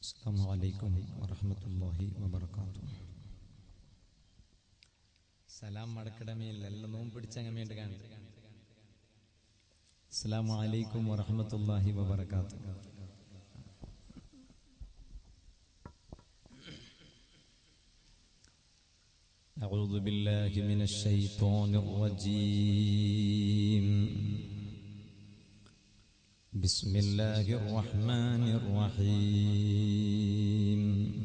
السلام عليكم ورحمة الله وبركاته സലാം മടക്കടമയിൽ എല്ലാം നോമ്പ് പിടിച്ചങ്ങ് വേണ്ടി കാണും അസ്സാം വലൈക്കും വറഹമത്തല്ലാഹി വബർക്കാത്തു أعوذ بالله من الشيطان الرجيم بسم الله الرحمن الرحيم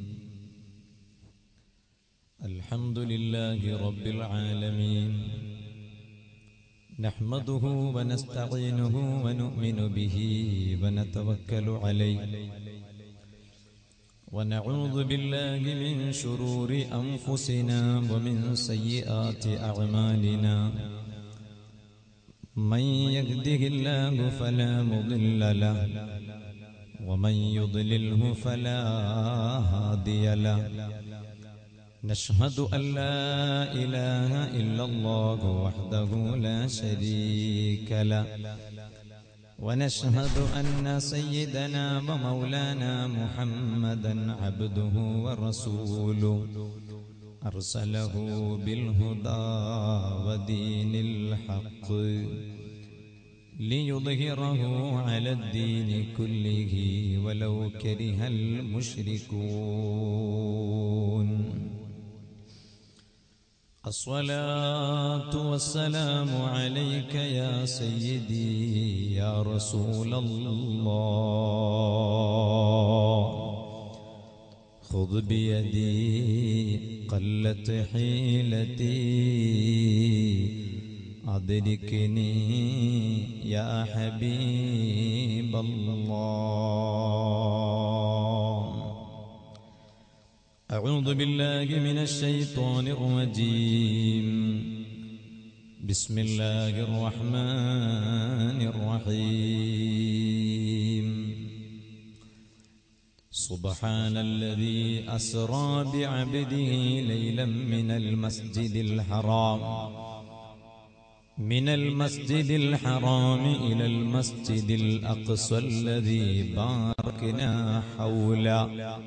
الحمد لله رب العالمين نحمده ونستعينه ونؤمن به ونتوكل عليه ونعوذ بالله من شرور أنفسنا ومن سيئات أعمالنا من يهده الله فلا مضل له ومن يضلله فلا هادي له نشهد أن لا إله إلا الله وحده لا شريك له ونشهد أن سيدنا ومولانا محمدا عبده ورسوله أرسله بالهدى ودين الحق ليظهره على الدين كله ولو كره المشركون الصلاة والسلام عليك يا سيدي يا رسول الله خذ بيدي قلت حيلتي أدركني يا حبيب الله أعوذ بالله من الشيطان الرجيم بسم الله الرحمن الرحيم سبحان الذي أسرى بعبده ليلا من المسجد الحرام من المسجد الحرام إلى المسجد الأقصى الذي باركنا حوله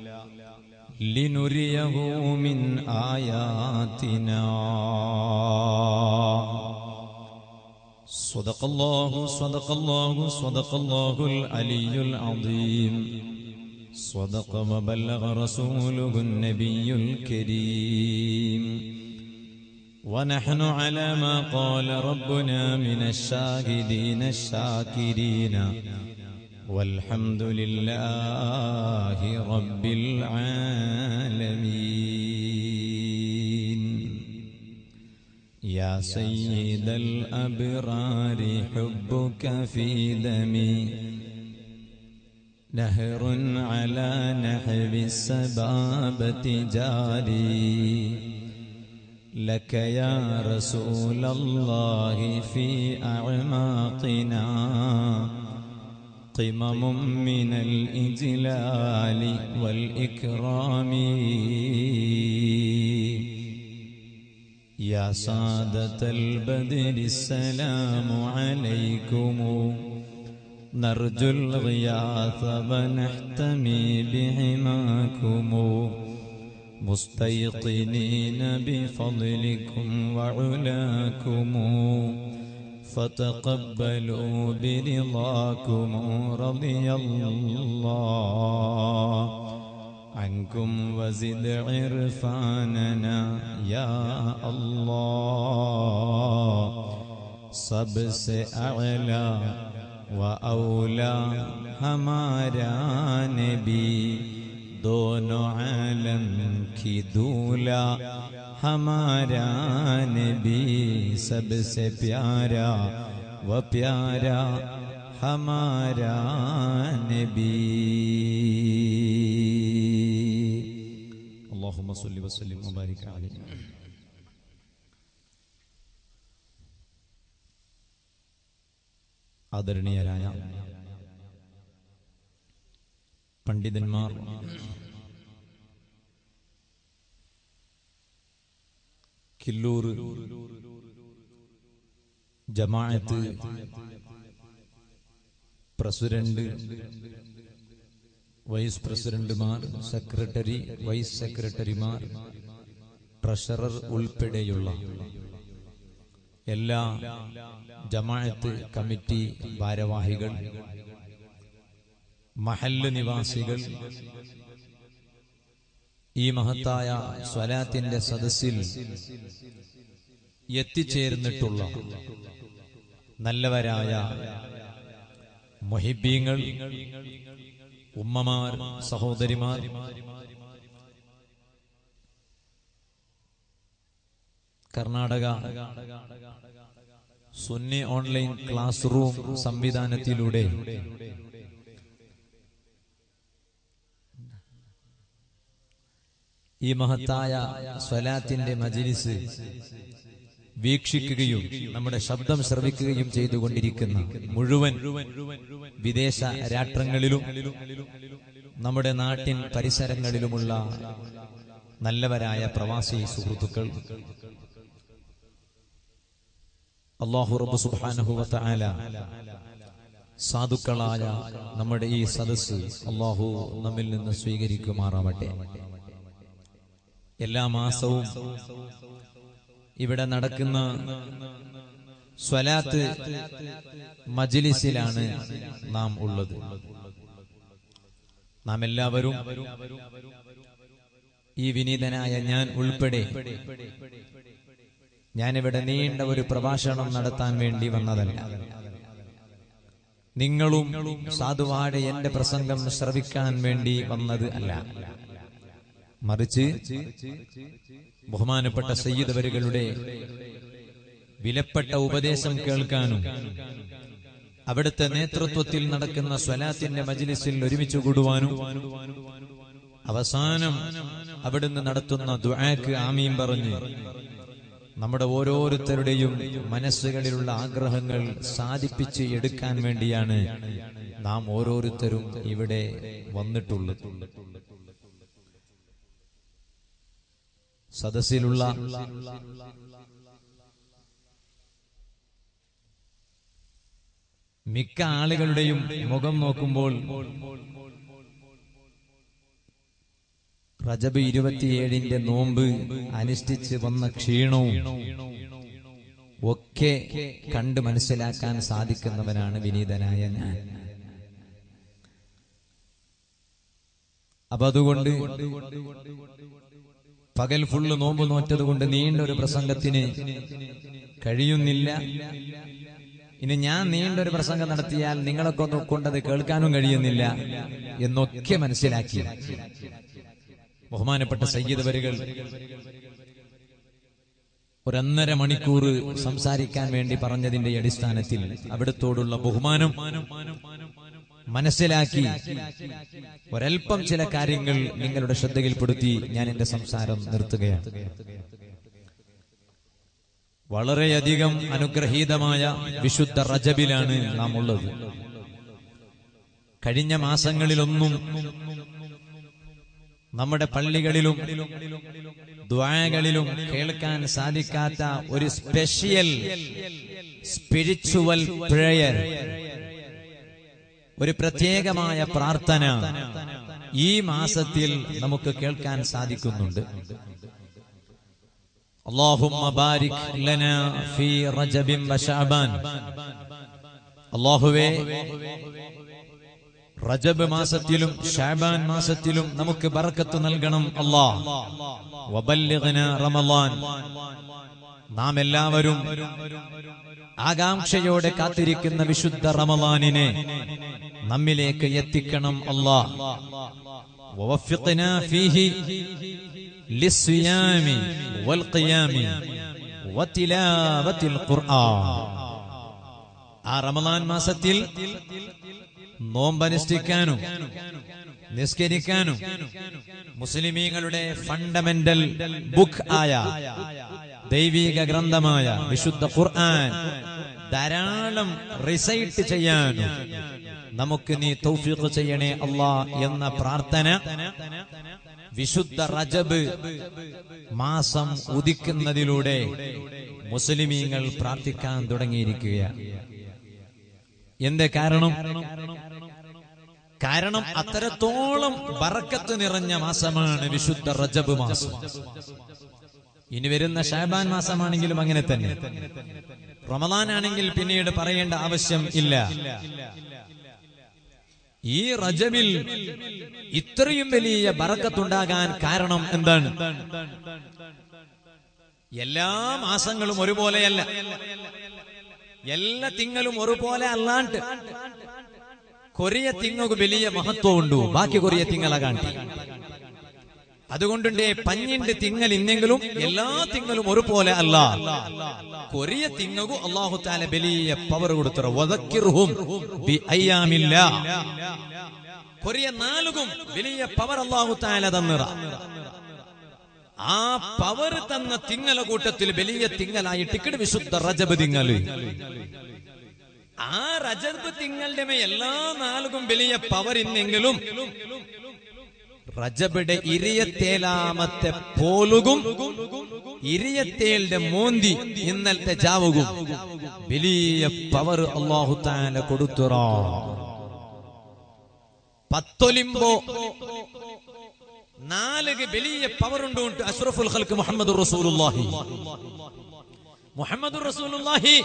لنريه من آياتنا صدق الله صدق الله صدق الله العلي العظيم صدق وبلغ رسوله النبي الكريم ونحن على ما قال ربنا من الشاهدين الشاكرين والحمد لله رب العالمين يا سيد الأبرار حبك في دمي نهر على نحب السبابة جاري لك يا رسول الله في أعماقنا قمم من الإجلال والإكرام يا سادة البدر السلام عليكم نرجو الغياث ونحتمي بحماكم مستيقنين بفضلكم وعلاكم فتقبلوا برضاكم رضي الله عنكم وزد عرفاننا يا الله सबसे अला व औला हमारा नबी दोनों आलम की दूला हमारा नबी सबसे प्यारा व प्यारा हमारा नबी اللهم صل وسلم وبارك عليه ആദരണീയരായ പണ്ഡിതന്മാർ കില്ലൂർ ജമാഅത്ത് പ്രസിഡന്റ് വൈസ് പ്രസിഡന്റുമാർ സെക്രട്ടറി വൈസ് സെക്രട്ടറിമാർ ട്രഷറർ ഉൾപ്പെടെയുള്ള എല്ലാ ജമാഅത്ത് കമ്മിറ്റി ഭാരവാഹികൾ മഹല്ല് നിവാസികൾ ഈ മഹത്തായ സ്വലാത്തിന്റെ സദസ്സിൽ എത്തിച്ചേർന്നിട്ടുള്ള നല്ലവരായ മൊഹിബീങ്ങൾ ഉമ്മമാർ സഹോദരിമാർ Karnataka Sunni online classroom സംവിധാനത്തിലൂടെ ഈ മഹത്തായ സ്വലാത്തിന്റെ മജിലിസ് വീക്ഷിക്കുകയും നമ്മുടെ ശബ്ദം ശ്രവിക്കുകയും ചെയ്തുകൊണ്ടിരിക്കുന്ന മുഴുവൻ വിദേശ രാഷ്ട്രങ്ങളിലും നമ്മുടെ നാട്ടിൻ പരിസരങ്ങളിലുമുള്ള നല്ലവരായ പ്രവാസി സുഹൃത്തുക്കൾ അള്ളാഹു റബ്ബ് സുബ്ഹാനഹു വതആല സാധുക്കളായ നമ്മുടെ ഈ സദസ്സ് അള്ളാഹു നമ്മിൽ നിന്ന് സ്വീകരിക്കുമാറാവട്ടെ എല്ലാ മാസവും ഇവിടെ നടക്കുന്ന സ്വലാത്ത് മജിലിസിലാണ് നാം ഉള്ളത് നാം എല്ലാവരും ഈ വിനീതനായ ഞാൻ ഉൾപ്പെടെ ഞാനിവിടെ നീണ്ട ഒരു പ്രഭാഷണം നടത്താൻ വേണ്ടി വന്നതല്ല നിങ്ങളും സാധുവാടെ എന്റെ പ്രസംഗം ശ്രവിക്കാൻ വേണ്ടി വന്നത് അല്ല മറിച്ച് ബഹുമാനപ്പെട്ട സയ്യിദ് വരികളുടെ വിലപ്പെട്ട ഉപദേശം കേൾക്കാനും അവിടുത്തെ നേതൃത്വത്തിൽ നടക്കുന്ന സ്വലാത്തിന്റെ മജിലിസിൽ ഒരുമിച്ച് കൂടുവാനും അവസാനം അവിടുന്ന് നടത്തുന്ന ദുആക്ക് ആമീൻ പറഞ്ഞ് നമ്മുടെ ഓരോരുത്തരുടെയും മനസ്സുകളിലുള്ള ആഗ്രഹങ്ങൾ സാധിപ്പിച്ച് എടുക്കാൻ വേണ്ടിയാണ് നാം ഓരോരുത്തരും ഇവിടെ വന്നിട്ടുള്ളത് സദസ്സിലുള്ള മിക്ക ആളുകളുടെയും മുഖം നോക്കുമ്പോൾ റജബ് ഇരുപത്തിയേഴിന്റെ നോമ്പ് അനുഷ്ഠിച്ച് വന്ന ക്ഷീണവും ഒക്കെ കണ്ട് മനസ്സിലാക്കാൻ സാധിക്കുന്നവനാണ് വിനീതനായ ഞാൻ അപ്പൊ അതുകൊണ്ട് പകൽ ഫുള്ള് നോമ്പ് നോറ്റത് കൊണ്ട് നീണ്ട ഒരു പ്രസംഗത്തിന് കഴിയുന്നില്ല ഇനി ഞാൻ നീണ്ട ഒരു പ്രസംഗം നടത്തിയാൽ നിങ്ങളൊക്കെ ഒന്ന് കൊണ്ടത് കേൾക്കാനും കഴിയുന്നില്ല എന്നൊക്കെ മനസ്സിലാക്കി ബഹുമാനപ്പെട്ട സയ്യിദ് വരികൾ ഒരൊന്നര മണിക്കൂർ സംസാരിക്കാൻ വേണ്ടി പറഞ്ഞതിന്റെ അടിസ്ഥാനത്തിൽ അവിടത്തോടുള്ള ബഹുമാനം മനസ്സിലാക്കി ഒരൽപ്പം ചില കാര്യങ്ങൾ നിങ്ങളുടെ ശ്രദ്ധയിൽപ്പെടുത്തി ഞാൻ എന്റെ സംസാരം നിർത്തുകയാണ് വളരെയധികം അനുഗ്രഹീതമായ വിശുദ്ധ റജബിലാണ് നാം ഉള്ളത് കഴിഞ്ഞ മാസങ്ങളിലൊന്നും നമ്മുടെ പള്ളികളിലും ദ്വായകളിലും കേൾക്കാൻ സാധിക്കാത്ത ഒരു സ്പെഷ്യൽ സ്പിരിച്വൽ പ്രേയർ ഒരു പ്രത്യേകമായ പ്രാർത്ഥന ഈ മാസത്തിൽ നമുക്ക് കേൾക്കാൻ സാധിക്കുന്നുണ്ട് اللهم بارك لنا في رجب وشعبان അള്ളാഹുവേ റജബ് മാസത്തിലും ഷാബാൻ മാസത്തിലും നമുക്ക് ബർക്കത്ത് നൽകണം അല്ലാ വബല്ലിഗ്ന റമളാൻ നാം എല്ലാവരും ആകാംക്ഷയോടെ കാത്തിരിക്കുന്ന വിശുദ്ധ റമളാനിനെ നമ്മിലേക്ക് എത്തിക്കണം അല്ലാ ووفقنا فيه للصيام والقيام وتلاوة القرآن ആ റമദാൻ മാസത്തിൽ നോമ്പനുഷ്ഠിക്കാനും നിസ്കരിക്കാനും മുസ്ലിമീങ്ങളുടെ ഫണ്ടമെന്റൽ ബുക്ക് ആയ ദൈവിക ഗ്രന്ഥമായ വിശുദ്ധ ഖുർആൻ ധാരാളം റിസൈറ്റ് ചെയ്യാനും നമുക്ക് നീ തൗഫീഖ് ചെയ്യണേ അല്ലാ എന്ന പ്രാർത്ഥന വിശുദ്ധ റജബ് മാസം ഉദിക്കുന്നതിലൂടെ മുസ്ലിമീങ്ങൾ പ്രാർത്ഥിക്കാൻ തുടങ്ങിയിരിക്കുകയാണ് എന്റെ കാരണം കാരണം അത്തരത്തോളം ബറക്കത്ത് നിറഞ്ഞ മാസമാണ് വിശുദ്ധ റജബ് മാസം ഇനി വരുന്ന ഷാബാൻ മാസമാണെങ്കിലും അങ്ങനെ തന്നെ റമദാൻ ആണെങ്കിൽ പിന്നീട് പറയേണ്ട ആവശ്യം ഇല്ല ഈ റജബിൽ ഇത്രയും വലിയ ബറക്കത്തുണ്ടാകാൻ കാരണം എന്താണ് എല്ലാ മാസങ്ങളും ഒരുപോലെയല്ല എല്ലാ തിങ്ങളും ഒരുപോലെ അല്ലാണ്ട് കൊറിയ തിങ്ങക്ക് വലിയ മഹത്വമുണ്ടു ബാക്കി കൊറിയ തിങ്ങളെ കാണ്ടി അതുകൊണ്ടുണ്ടേ പഞ്ഞിണ്ട് തിങ്ങൽ ഇന്നെങ്കിലും എല്ലാ തിങ്ങളും ഒരുപോലെ അല്ല കൊറിയ തിങ്ങകു അള്ളാഹു താല വലിയ പവർ കൊടുത്തറ വദക്കിർഹും ബി അയ്യാമില്ല കൊറിയ നാലുകും വലിയ പവർ അള്ളാഹു താല തന്നിറ ആ പവർ തന്ന തിങ്ങല കൂട്ടത്തിൽ വലിയ തിങ്ങലായിട്ട് വിശുദ്ധ റജബ് തിങ്ങല് ആ റജബ് തിങ്ങളുടെ മേ എല്ലാ നാലുകും വലിയ പവർ ഇന്നെങ്കിലും റജബിടെ ഇരിയത്തേലാമത്തെ പോലുകും ഇരിയത്തേളുടെ മോന്തി ഇന്നലത്തെ ജാവുകും വലിയ പവർ അള്ളാഹു താല കൊടുത്തുറ പത്തൊലിമ്പോ നാലുക വലിയ പവർ ഉണ്ട് അഷ്റഫുൽ ഖൽക്ക് മുഹമ്മദ് റസൂലുള്ളാഹി മുഹമ്മദ് റസൂലുള്ളാഹി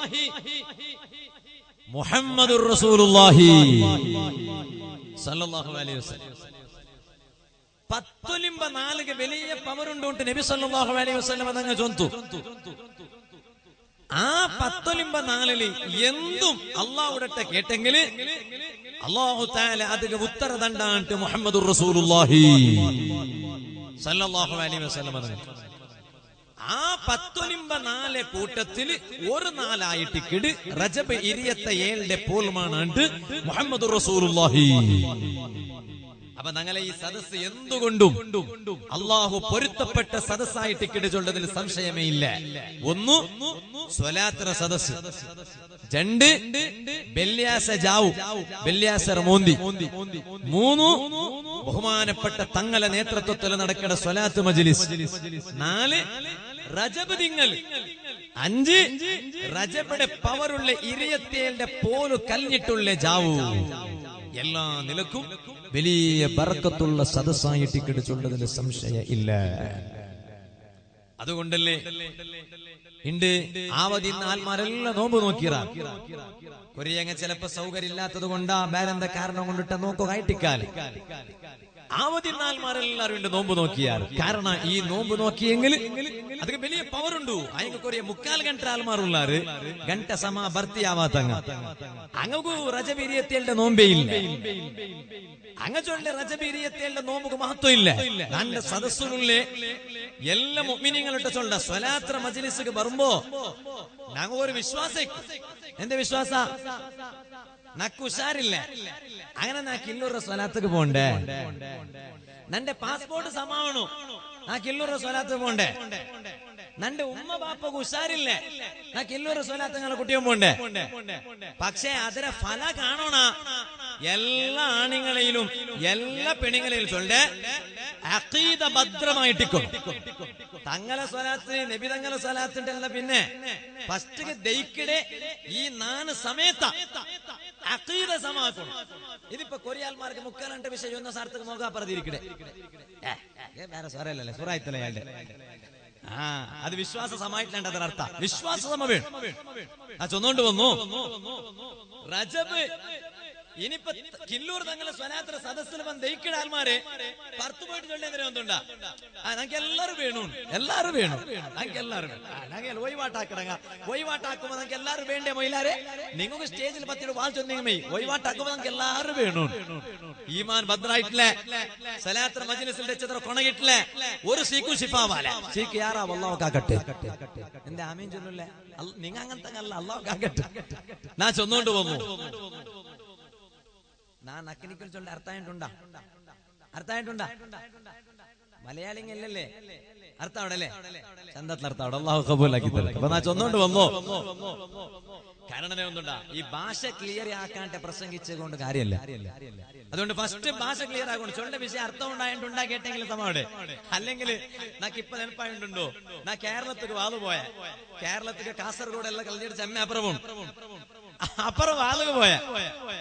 മുഹമ്മദ് റസൂലുള്ളാഹി സല്ലല്ലാഹു അലൈഹി വസല്ലം പത്തൊലിമ്പ നാലുക വലിയ പവർ ഉണ്ട് നബി സല്ലല്ലാഹു അലൈഹി വസല്ലം അതങ്ങ് ചൊന്തു ആ പത്തൊലിമ്പ നാലില് എന്തും അള്ളാഹുടത്തെ കേട്ടെങ്കില് അള്ളാഹു താല അതിന് ഉത്തര തണ്ടാണ്ട് മുഹമ്മദ് റസൂലുള്ളാഹി സല്ലല്ലാഹു അലൈഹി വസല്ലം അതങ്ങ് ആ പത്തൊലിമ്പ നാല് കൂട്ടത്തിൽ ഒരു നാലായിട്ട് കിട് റജബ് ഇരിയത്ത ഏഴിന്റെ പോലുമാണ് മുഹമ്മദ് റസൂലുള്ളാഹി അപ്പൊ ഞങ്ങളെ ഈ സദസ് എന്തുകൊണ്ടും അള്ളാഹു പൊരുത്തപ്പെട്ട സദസ്സായിട്ട് കിടച്ചുള്ളതിൽ സംശയമേ ഇല്ല ഒന്ന് സ്വലാത്ര സദസ് രണ്ട് ബെല്യാസ ജാവു ബെല്യാസർ മോന്തി മൂന്ന് ബഹുമാനപ്പെട്ട തങ്ങള നേതൃത്വത്തിൽ നടക്കേണ്ട സ്വലാത്ത് മജ്ലിസ് നാല് റജബ് തിങ്ങൽ അഞ്ച് റജബിടെ പവറുള്ള ഇരയത്തേലിന്റെ പോലു കല്ലിട്ടുള്ള ജാവു എല്ലാ നിലക്കും വലിയ ബറക്കത്തുള്ള സദസ്സായിട്ട് കിടച്ചുള്ളതിൽ സംശയ ഇല്ല അതുകൊണ്ടല്ലേ ഉണ്ട് ആവതി ആൽമാരെല്ലാം നോമ്പ് നോക്കിയറാ കൊറിയങ്ങ ചിലപ്പോ സൗകര്യം ഇല്ലാത്തത് കൊണ്ടാ വേറെന്ത കാരണം കൊണ്ടിട്ട് നോക്കുക ആയിട്ടിക്കാല് ആവതി നാൽമാരെല്ലാരും ഉണ്ട് നോമ്പ് നോക്കിയാൽ കാരണം ഈ നോമ്പ് നോക്കിയെങ്കിൽ ಅದಕ್ಕೆ വലിയ പവർ ഉണ്ട് അയങ്ങ കൊറിയ മുക്കാൽ ഗಂಟ ആൽമാറുള്ളാറ് ഗಂಟ സമ ഭർത്തിയാവാത്തങ്ങ അങ്ങക്കു ರಜಬೀರಿಯತ್ತೇಳ್ದ നോമ്പേ ഇല്ല അങ്ങ ചൊല്ലെ ರಜಬೀರಿಯತ್ತೇಳ್ದ നോമ്പുക്ക് മഹത്വം ഇല്ല ನನ್ನ സദസ്സിനുള്ളിലെ എല്ലാ മുഅ്മിനീങ്ങളുടെ ചൊല്ല സ്വലാത്ര മജ്ലിസിക്ക് വരുമ്പോ ഞങ്ങ ഒരു വിശ്വാസം എന്ത് വിശ്വാസ നക്ക് ഉഷാറില്ല അങ്ങനെ നാ കില്ലൂറ സ്വലാത്തക്ക് പോണ്ടേ നന്റെ പാസ്പോർട്ട് സമാവണു നാ കില്ലൂറ സ്വലാത്ത് പോണ്ടേ നന്റെ ഉമ്മ ബാപ്പക്ക് ഉഷാറില്ലേ നാ കില്ലൂറ സ്വലാത്ത് നിങ്ങളെ കുട്ടിയും പോണ്ടേ പക്ഷേ അതിരെ ഫല കാണണ എല്ലാ ആണിങ്ങളെയും എല്ലാ പെണ്ണുങ്ങളെയും ചൊല്ലേ അഖീദ ഭദ്രമായിട്ടിക്കും തങ്ങളെ സ്വലാത്ത് നബി തങ്ങളെ സ്വലാത്ത് ഉണ്ടല്ല പിന്നെ ഫസ്റ്റ് ദയിക്കിടെ ഈ നാല് സമയത്ത അഖീദ സമാക്കണം ഇതിപ്പോ കൊറിയാൽമാർക്ക് മുക്കാലണ്ട വിഷയം ഒന്നും സാർത്ഥക മോകാ പറഞ്ഞിരിക്കടെ വേറെ സ്വരല്ലേ സുറായിത്തല്ലേ അയാളുടെ ആ അത് വിശ്വാസ സമായിട്ടുണ്ട് അതിനർത്ഥ വിശ്വാസ സമ വേണം ആ ചൊന്നുകൊണ്ട് വന്നു റജബ് ഇനിയിപ്പോ കില്ലൂർ തങ്ങളെ സ്വലാത്ര സദസ്സിൽ വന്ന് ദയിക്കട ആൾമാരെ പുറത്തു പോയിട്ട് ചൊല്ലേന്ദ്രം എന്തുണ്ടാ ആ ഞങ്ങൾക്ക് എല്ലാരും വേണു എല്ലാരും വേണം ഞങ്ങൾക്ക് എല്ലാരും വേണം ഞങ്ങൾ ഒഴിവാട്ടാക്കിടങ്ങ ഒഴിവാട്ടാക്കുമ്പോ ഞങ്ങൾക്ക് എല്ലാരും വേണ്ടേ മൊയിലാരെ നിങ്ങൾക്ക് സ്റ്റേജിൽ പത്തിട്ട് വാൾ ചൊന്നിങ്ങമേ ഒഴിവാട്ടാക്കുമ്പോ ഞങ്ങൾക്ക് എല്ലാരും വേണു ഈമാൻ ഭദ്രായിട്ടില്ലേ സലാത്ര മജ്ലിസിൽ വെച്ചത്ര കൊണകിട്ടില്ലേ ഒരു സീക്കു ഷിഫാവാല സീക്ക് യാറാ അള്ളാഹു കാക്കട്ടെ എന്റെ ആമീൻ ചൊല്ലല്ലേ നിങ്ങൾ അങ്ങനത്തെ അല്ല അള്ളാഹു കാക്കട്ടെ ഞാൻ ചൊന്നുകൊണ്ട് വന്നു നാ നക്കിനിക്കൽ ചൊല്ല അർത്ഥമായിട്ടുണ്ടാ അർത്ഥമായിട്ടുണ്ടാ മലയാളിങ്ങല്ലേ അർത്ഥം അവിടെ അല്ലേ ചന്തത്തിൽ അർത്ഥം അവിടെ അള്ളാഹു കബൂലാക്കി തരും അപ്പൊ നാ ചൊന്നോണ്ട് വന്നോ കാരണം ഒന്നുണ്ടാ ഈ ഭാഷ ക്ലിയർ ആക്കാണ്ട് പ്രസംഗിച്ചത് കൊണ്ട് കാര്യമല്ല അതുകൊണ്ട് ഫസ്റ്റ് ഭാഷ ക്ലിയർ ആക്കണം ചൊണ്ട വിഷയം അർത്ഥം ഉണ്ടായിട്ടുണ്ടാ കേട്ടെങ്കിൽ സമവിടെ അല്ലെങ്കിൽ നാക്ക് ഇപ്പൊ നെനപ്പായിട്ടുണ്ടോ നാ കേരളത്തിക്ക് വാള് പോയ കേരളത്തിക്ക് കാസർഗോഡ് എല്ലാം കളഞ്ഞിട്ട് ചെമ്മ അപ്പുറവും അപ്പുറം വാളുക പോയ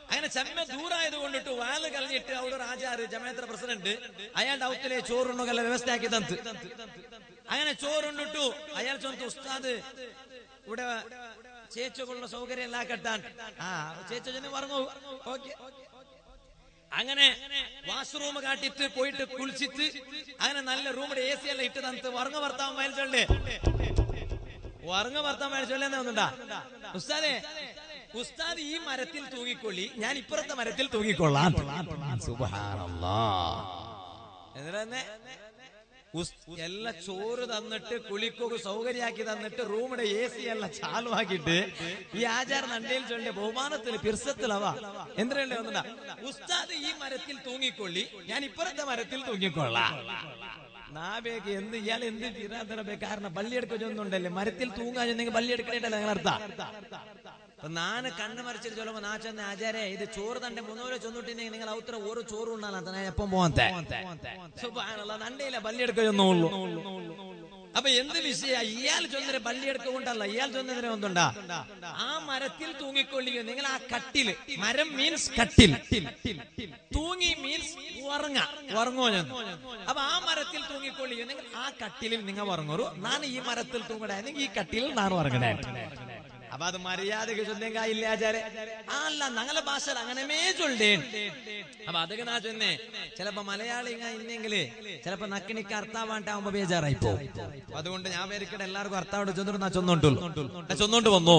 അങ്ങനെ ചെമ്മ ദൂരായത് കൊണ്ടിട്ട് വാല് കളഞ്ഞിട്ട് അവിടെ ഒരു ആചാര് ജമാത്ര പ്രസിഡന്റ് അയാളുടെ ഔത്തിലെ ചോറുണ്ണുകളെ വ്യവസ്ഥയാക്കി തന്നു അങ്ങനെ ചോറുണ്ടിട്ടു അയാൾ ചൊന്തു ഉസ്താദ് ഇവിടെ ചേച്ചുകളുടെ സൗകര്യം എല്ലാം കെട്ടാൻ ആ ചേച്ചു ചെന്ന് പറഞ്ഞു ഓക്കെ അങ്ങനെ വാഷ്റൂം കാട്ടിട്ട് പോയിട്ട് കുളിച്ചിട്ട് അങ്ങനെ നല്ല റൂമിന്റെ എ സി എല്ലാം ഇട്ട് തന്നിട്ട് വർങ്ങ ഭർത്താവ് മേടിച്ചോണ്ടേ വർങ്ങ ഭർത്താവ് മേടിച്ചോണ്ടേ ഒന്നുണ്ടാ ഉസ്താദേ ഉസ്താദ് ഈ മരത്തിൽ തൂങ്ങിക്കൊള്ളി ഞാൻ ഇപ്പുറത്തെ മരത്തിൽ തൂങ്ങിക്കൊള്ളാം സുബ്ഹാനല്ലാ. എന്നിട്ട് തന്നെ ഉസ്- എല്ലാ ചോറ് തന്നിട്ട് കുളിക്കൊക്കെ സൗകര്യാക്കി തന്നിട്ട് റൂമിടെ എ സി എല്ലാം ചാലുവാക്കിയിട്ട് ഈ ആചാര നണ്ടയിൽ ചൊല്ലിയ ബഹുമാനത്തിൽ പിർസത്തിലവാ എന്തിനല്ലേ ഒന്നുണ്ടാ ഉസ്താദ് ഈ മരത്തിൽ തൂങ്ങിക്കൊള്ളി ഞാൻ ഇപ്പുറത്തെ മരത്തിൽ തൂങ്ങിക്കൊള്ളാം നാബേക്ക് എന്ത് ഇയാൾ എന്ത് തീരാത്തറബേ കാരണം പള്ളിയെടുക്ക ചൊന്നുണ്ടല്ലേ മരത്തിൽ തൂങ്ങാൻ ചെന്നെങ്കിൽ പള്ളിയെടുക്കണേട്ടല്ല നിങ്ങൾ അർത്ഥം അപ്പൊ നാന് കണ്ണു മറിച്ചിട്ട് ചൊല്ലുമ്പോ നാ ചെന്ന ആചാരെ ഇത് ചോറ് തന്റെ മുന്നൂറ് ചൊന്നിട്ടുണ്ടെങ്കിൽ നിങ്ങൾ ഔത്ര ഒരു ചോറ് ഉണ്ടാകാൻ ഞാൻ എപ്പം പോവാത്തെ സുബ്ഹാനല്ലാ നണ്ടയില്ല പള്ളിയെടുക്ക ചൊന്നുള്ളൂ അപ്പൊ എന്ത് വിഷയ ഇയാൾ ചൊന്നര പള്ളിയെടുക്ക കൊണ്ടല്ല ഇയാൾ ചൊന്നതിനെ ഒന്നുണ്ടാ ആ മരത്തിൽ തൂങ്ങിക്കൊള്ളിയോ നിങ്ങൾ ആ കട്ടില് മരം മീൻസ് കട്ടിൽ തൂങ്ങി മീൻസ് ഉറങ്ങ ഉറങ്ങോ ഞാൻ അപ്പൊ ആ മരത്തിൽ തൂങ്ങിക്കൊള്ളിയോ നിങ്ങൾ ആ കട്ടിലിൽ നിങ്ങൾ ഉറങ്ങുറു ഞാൻ ഈ മരത്തിൽ തൂങ്ങടേ ഈ കട്ടിലിൽ ഞാൻ ഉറങ്ങണേ അപ്പൊ അത് മര്യാദക്ക് ചൊല്ലേം കായില്ല ആചാരെ ആ അല്ല ഞങ്ങളെ ഭാഷയിൽ അങ്ങനമേ ചൊല്ലേ അപ്പൊ അതൊക്കെ നാ ചൊന്നേ ചിലപ്പോ മലയാളി ഇങ്ങ ഇന്നെങ്കില് ചിലപ്പോ നക്കിണിക്ക് അർത്ഥാവാണ്ടാവുമ്പോ ബേജാറായി പോകും അപ്പൊ അതുകൊണ്ട് ഞാൻ പേരിക്കടെ എല്ലാവർക്കും അർത്ഥാവോട് ചൊന്നിട്ട് നാ ചൊന്നോണ്ടു ചൊന്നോണ്ട് വന്നോ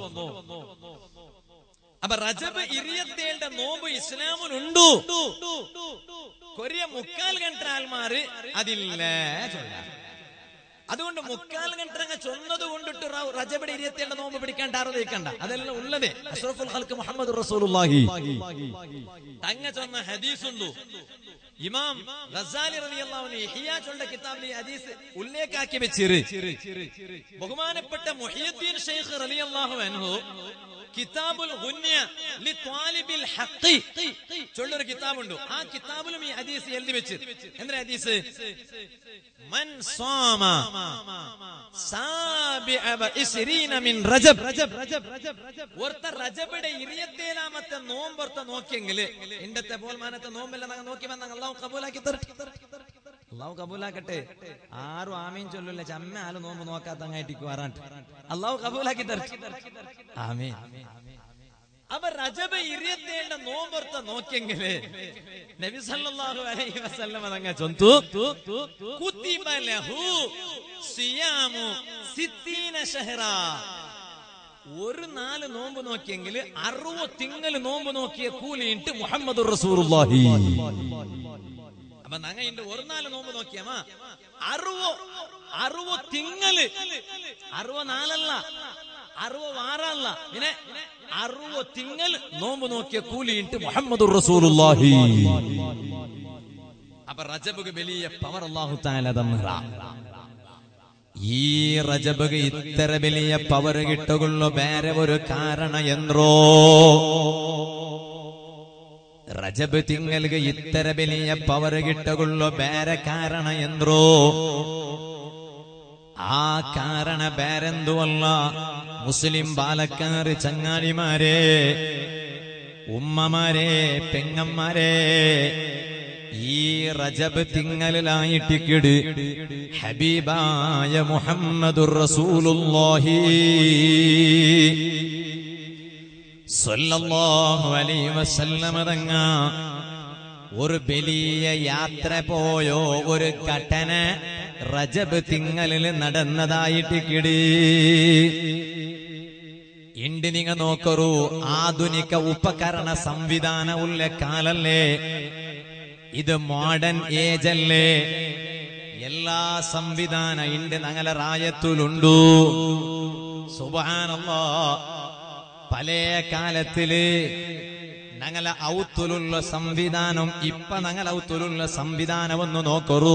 അപ്പൊ റജബ് ഇരിയത്തേണ്ട നോമ്പ് ഇസ്ലാമിലുണ്ടു കൊറിയ മുക്കാൽ കണ്ടാൽമാര് അതില്ല ചൊല്ലാം അതുകൊണ്ട് മുക്കാൽ കണ്ടങ്ങ ചൊന്നത് കൊണ്ടിട്ട് റ- റജബിടെ ഇരുപത്തിയേണ്ട നോമ്പ് പിടിക്കാൻ ടാറതേക്കണ്ട അതെല്ലാം ഉള്ളത് അഷ്റഫുൽ ഹൽക്ക് മുഹമ്മദ് റസൂലുള്ളാഹി തങ്ങ ചൊന്ന ഹദീസുണ്ടു ഇമാം ഗസാലി റളിയല്ലാഹു അൻഹു ഇഹ്യാ ചൊണ്ട കിതാബിൽ ഈ ഹദീസ് ഉല്ലേഖാക്കി വെച്ചിര് ബഹുമാനപ്പെട്ട മുഹിയുദ്ദീൻ ഷെയ്ഖ് റളിയല്ലാഹു അൻഹു കിതാബുൽ ഗുന്യ ലി ത്വാലിബിൽ ഹഖ് ചൊല്ലൊരു കിതാബുണ്ട് ആ കിതാബിലും ഈ ഹദീസ് എഴുതി വെച്ച് എന്താ ഹദീസ് മൻ സാമ സാബിഅ വഇസ്രീന മിൻ റജബ് ഒരുത്ത റജബിടെ ഇരുപത്തേഴാമത്തെ നോമ്പൊർത്ത നോക്കിയെങ്കിൽ ഇണ്ടത്തെ പോൽമാനത്തെ നോമ്പെല്ലാം ഞങ്ങൾ നോക്കി വന്ന അള്ളാഹു കബൂലാക്കി തരട്ടെ അള്ളാഹു കബൂലാക്കട്ടെ ആരും ആമീൻ ചൊല്ലില്ല ചമ്മ ആല് നോമ്പ് നോക്കാത്ത അങ്ങായിട്ടിക്ക് വരാണ്ട് അള്ളാഹു കബൂലാക്കി തരട്ടെ ആമീൻ അപ്പൊ റജബ് ഇരുപത്തേണ്ട നോമ്പൊർത്ത നോക്കിയെങ്കില് നബി സല്ലല്ലാഹു അലൈഹി വസല്ലം അതങ്ങ ചൊന്തു കുത്തിബ ലഹു സിയാമു സിത്തീന ഷഹ്റാ ഒരു നാല് നോമ്പ് നോക്കിയെങ്കിൽ അറുപത് തിങ്ങല് നോമ്പ് നോക്കിയ കൂലിയിട്ട് മുഹമ്മദ് റസൂലുള്ളാഹി അപ്പൊ നങ്ങ ഇണ്ട് ഒരു നാല് നോമ്പ് നോക്കിയമ്മ അറുവോ അറുവോ തിങ്ങല് അറുവ നാലല്ല അറുവ വാറല്ല പിന്നെ അറുവ തിങ്ങൽ നോമ്പ് നോക്കിയ കൂലിയിട്ട് മുഹമ്മദ് റസൂലുള്ളാഹി അപ്പൊ റജബുക്ക് വലിയ പവർ അള്ളാഹു താല തന്നറ ഈ റജബുക്ക് ഇത്ര വലിയ പവർ കിട്ടുകൊള്ളു വേറെ ഒരു കാരണ എന്ത്രോ ರಜಬ್ ತಿಂಗಳಿಗೆ ಇತ್ತರ ಬೆಲೆಯ ಪವರ್ ಗಿಟ್ಟಗೊಳ್ಳೋ ಬೇರೆ ಕಾರಣ ಎಂದ್ರು ആ കാരണ ಬೇರೆಂದುವಲ್ಲ മുസ്ലിം ബാലക്കാര് ചങ്ങാടിമാരെ ഉമ്മമാരെ പെങ്ങന്മാരെ ഈ റജബ് തിങ്ങലിലായിട്ടിക്കിട് ഹബീബായ മുഹമ്മദുർ റസൂലുള്ളാഹി സല്ലല്ലാഹു അലൈഹി വസല്ലമ തങ്ങ ഒരു വലിയ യാത്ര പോയോ ഒരു ഘട്ടന റജബ് തിങ്ങലിൽ നടന്നതായിട്ട് കിടി ಇಂಡಿ ನಿಗ ನೋಕರು ಆಧುನಿಕ ಉಪಕರಣ ಸಂವಿಧಾನ ಉಳ್ಳ ಕಾಲಲ್ಲೇ ಇದು ಮಾಡರ್ನ್ ಏಜ್ ಅಲ್ಲೇ ಎಲ್ಲಾ ಸಂವಿಧಾನ ಇಂಡಿ ನಗಲ ರಾಯത്തുലുണ്ടു സുബാനല്ലാ പലേ കാലത്തില് ഞങ്ങളെ ഔത്തുലുള്ള സംവിധാനം ഇപ്പൊ ഞങ്ങൾ ഔത്തുലുള്ള സംവിധാനം ഒന്ന് നോക്കറൂ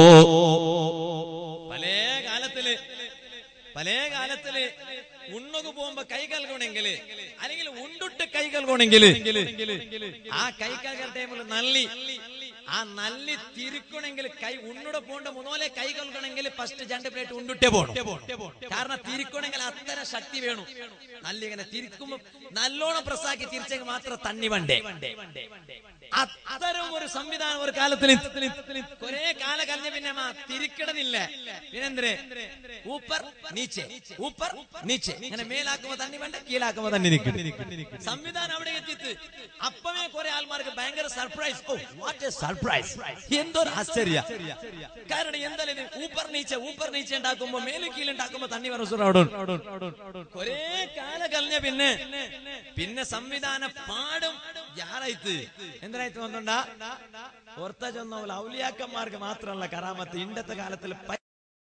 പലേ കാലത്തില് പലേ കാലത്തില് ഉണ്ണുക പോകുമ്പോ കൈ കൽക്കണമെങ്കില് അല്ലെങ്കിൽ ഉണ്ടുട്ട് കൈ കൽക്കണമെങ്കില് ആ കൈ കൽക്കുന്ന ടൈമിൽ നള്ളി ആ നല്ലി തിരിക്കണമെങ്കിൽ കൈ ഉണ്ണുടെ പോണ്ട മുന്നോലെ കൈ കൊൽക്കണമെങ്കിൽ ഫസ്റ്റ് രണ്ട് പ്ലേറ്റ് ഉണ്ടിട്ടേ പോകണം കാരണം തിരിക്കണമെങ്കിൽ അത്തരം ശക്തി വേണം നല്ല ഇങ്ങനെ തിരിക്കുമ്പോ നല്ലോണം പ്രസ്സാക്കി തിരിച്ചെങ്കിൽ മാത്രം തണ്ണി വണ്ടേ അത്തരം ഒരു സംവിധാനം ഒരു കാലത്തിൽ കുറെ കാലം കഴിഞ്ഞ പിന്നെ മാ തിരിക്കണമെന്നില്ല പിന്നെന്തേ ഊപ്പർ നീച്ചെ ഊപ്പർ നീച്ചെ ഇങ്ങനെ മേലാക്കുമ്പോ തണ്ണി വേണ്ട കീഴാക്കുമ്പോ തണ്ണി നിൽക്കും സംവിധാനം അവിടെ എത്തിത്ത് അപ്പമേ കുറെ ആൾമാർക്ക് ഭയങ്കര surprise oh what a surprise എന്തൊരു ആശ്ചര്യ കാരണം എന്തായാലും ഇത് ഊപ്പർ നീച്ച ഊപ്പർ നീച്ച ഉണ്ടാക്കുമ്പോ മേലെ കീഴുണ്ടാക്കുമ്പോ തണ്ണി വരസുറ കൊറേ കാലം കഴിഞ്ഞ പിന്നെ പിന്നെ സംവിധാനം പാടും യാറായിത്ത് എന്തായിട്ട് വന്നുണ്ടാ ഓർത്ത ചെന്ന ഔലിയാക്കന്മാർക്ക് മാത്രമല്ല കറാമത്ത് ഇണ്ടത്തെ കാലത്തിൽ പൈ-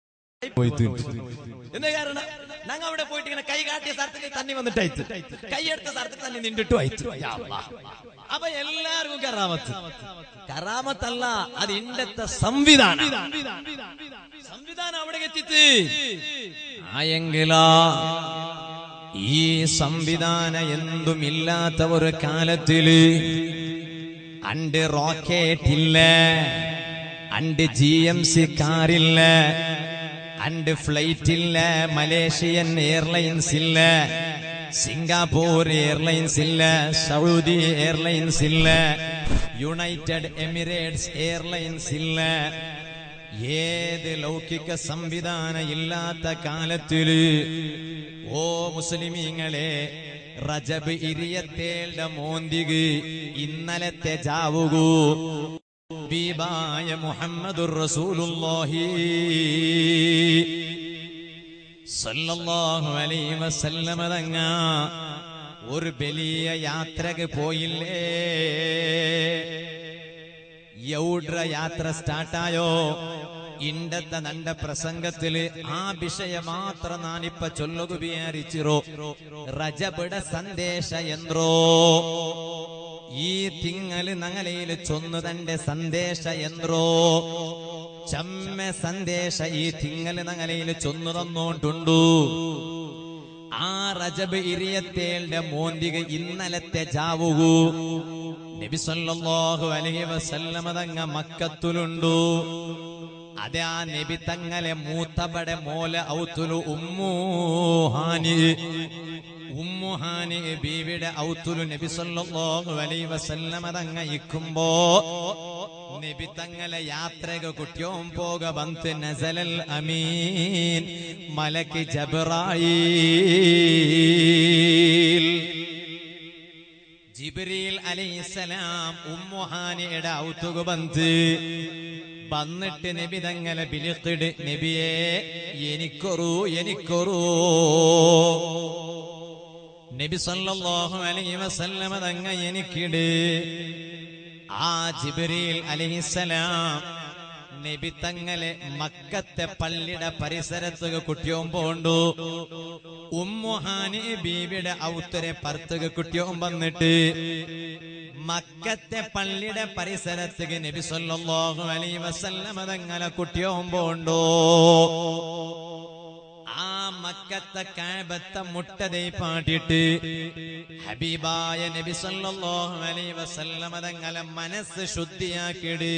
എന്താ കാരണം ഞങ്ങൾ അവിടെ പോയിട്ട് ഇങ്ങനെ കൈ കാട്ടിയ സ്ഥലത്തേക്ക് തന്നി വന്നിട്ട് അയച്ചു കൈയെടുത്ത സ്ഥലത്തേക്ക് തന്നെ നിണ്ടിട്ടു അയച്ചു അപ്പൊ എല്ലാവർക്കും കറാമത്ത് കറാമത്തല്ല അത് ഇണ്ടത്തെ സംവിധാനം സംവിധാനം അവിടെ എത്തിത്ത് ആയെങ്കിലാ ഈ സംവിധാന എന്തുമില്ലാത്ത ഒരു കാലത്തില് അണ്ട് റോക്കറ്റ് ഇല്ല അണ്ട് ജി എം സി കാറില്ല അണ്ട് ഫ്ലൈറ്റ് ഇല്ല മലേഷ്യൻ എയർലൈൻസ് ഇല്ല സിംഗാപൂർ എയർലൈൻസ് ഇല്ല സൗദി എയർലൈൻസ് ഇല്ല യുണൈറ്റഡ് എമിറേറ്റ്സ് എയർലൈൻസ് ഇല്ല ഏത് ലൗകിക സംവിധാനം ഇല്ലാത്ത കാലത്തില് ഓ മുസ്ലിമീങ്ങളെ റജബ് ഇരിയത്തേളുടെ മോന്തിക് ഇന്നലത്തെ ജാവുകൂ ഹബീബായ മുഹമ്മദുർ റസൂലുള്ളാഹി സല്ലല്ലാഹു അലൈഹി വസല്ലമ തങ്ങ ഒരു വലിയ യാത്രക്ക് പോയില്ലേ യൗഡ്ര യാത്ര സ്റ്റാർട്ടായോ ഇണ്ടത്തെ നണ്ട പ്രസംഗത്തില് ആ വിഷയം മാത്രം നാനിപ്പ ചൊല്ലുക വിചാരിച്ചിറോ റജബിട സന്ദേശ യന്ത്രോ ഈ തിങ്ങല് നങ്ങലയില് ചൊന്നു തന്റെ സന്ദേശ യന്ത്രോ ചമ്മ സന്ദേശ ഈ തിങ്ങല് നങ്ങലയില് ചൊന്നു തന്നോണ്ടുണ്ടു ആ റജബ് ഇരിയത്തേളുടെ മോന്തിക ഇന്നലത്തെ ജാവുകൂ നബി സല്ലല്ലാഹു അലൈഹി വസല്ലമ തങ്ങ മക്കത്തുലുണ്ടു അതെ ആ നബി തങ്ങളെ മൂത്തപടെ മോല ഔത്തുലു ഉമ്മൂഹാനി ഉമ്മുഹാനി ബീവിയുടെ ഔത്തുലു നബി സല്ലല്ലാഹു അലൈഹി വസല്ലമ തങ്ങ ഇക്കുമ്പോ നബി തങ്ങളെ യാത്രക കുട്ടിയോം പോക ബന്ത് നസലൽ അമീൻ മലക്ക് ജബ്രായീൽ ജിബ്രീൽ അലൈഹിസ്സലാം ഉമ്മുഹാനിയുടെ ഔത്തുക ബന്ത് വന്നിട്ട് നബി തങ്ങളെ ബിലിക്കിട് നബിയെ എനിക്കൊറു എനിക്കൊറു നബി സല്ലല്ലാഹു അലൈഹി വസല്ലമ തങ്ങ എനിക്കിട് ആ ജിബ്രീൽ അലൈഹിസ്സലാം നബി തങ്ങളെ മക്കത്തെ പള്ളിയുടെ പരിസരത്ത് കുട്ടിയോം പോണ്ടു ഉമ്മുഹാനി ബീവിയുടെ ഔത്തരെ പർത്തുക കുട്ടിയോം വന്നിട്ട് മക്കത്തെ പള്ളിയുടെ പരിസരത്ത് നബി സല്ലല്ലാഹു അലൈഹി വസല്ലമ തങ്ങളെ കുട്ടിയോം പോണ്ടു ആ മക്കത്തെ കാബത്തെ മുട്ടതൈ പാട്ടിട്ട് ഹബീബായ നബി സല്ലല്ലാഹു അലൈഹി വസല്ലമ തങ്ങളെ മനസ്സ് ശുദ്ധിയാക്കിട്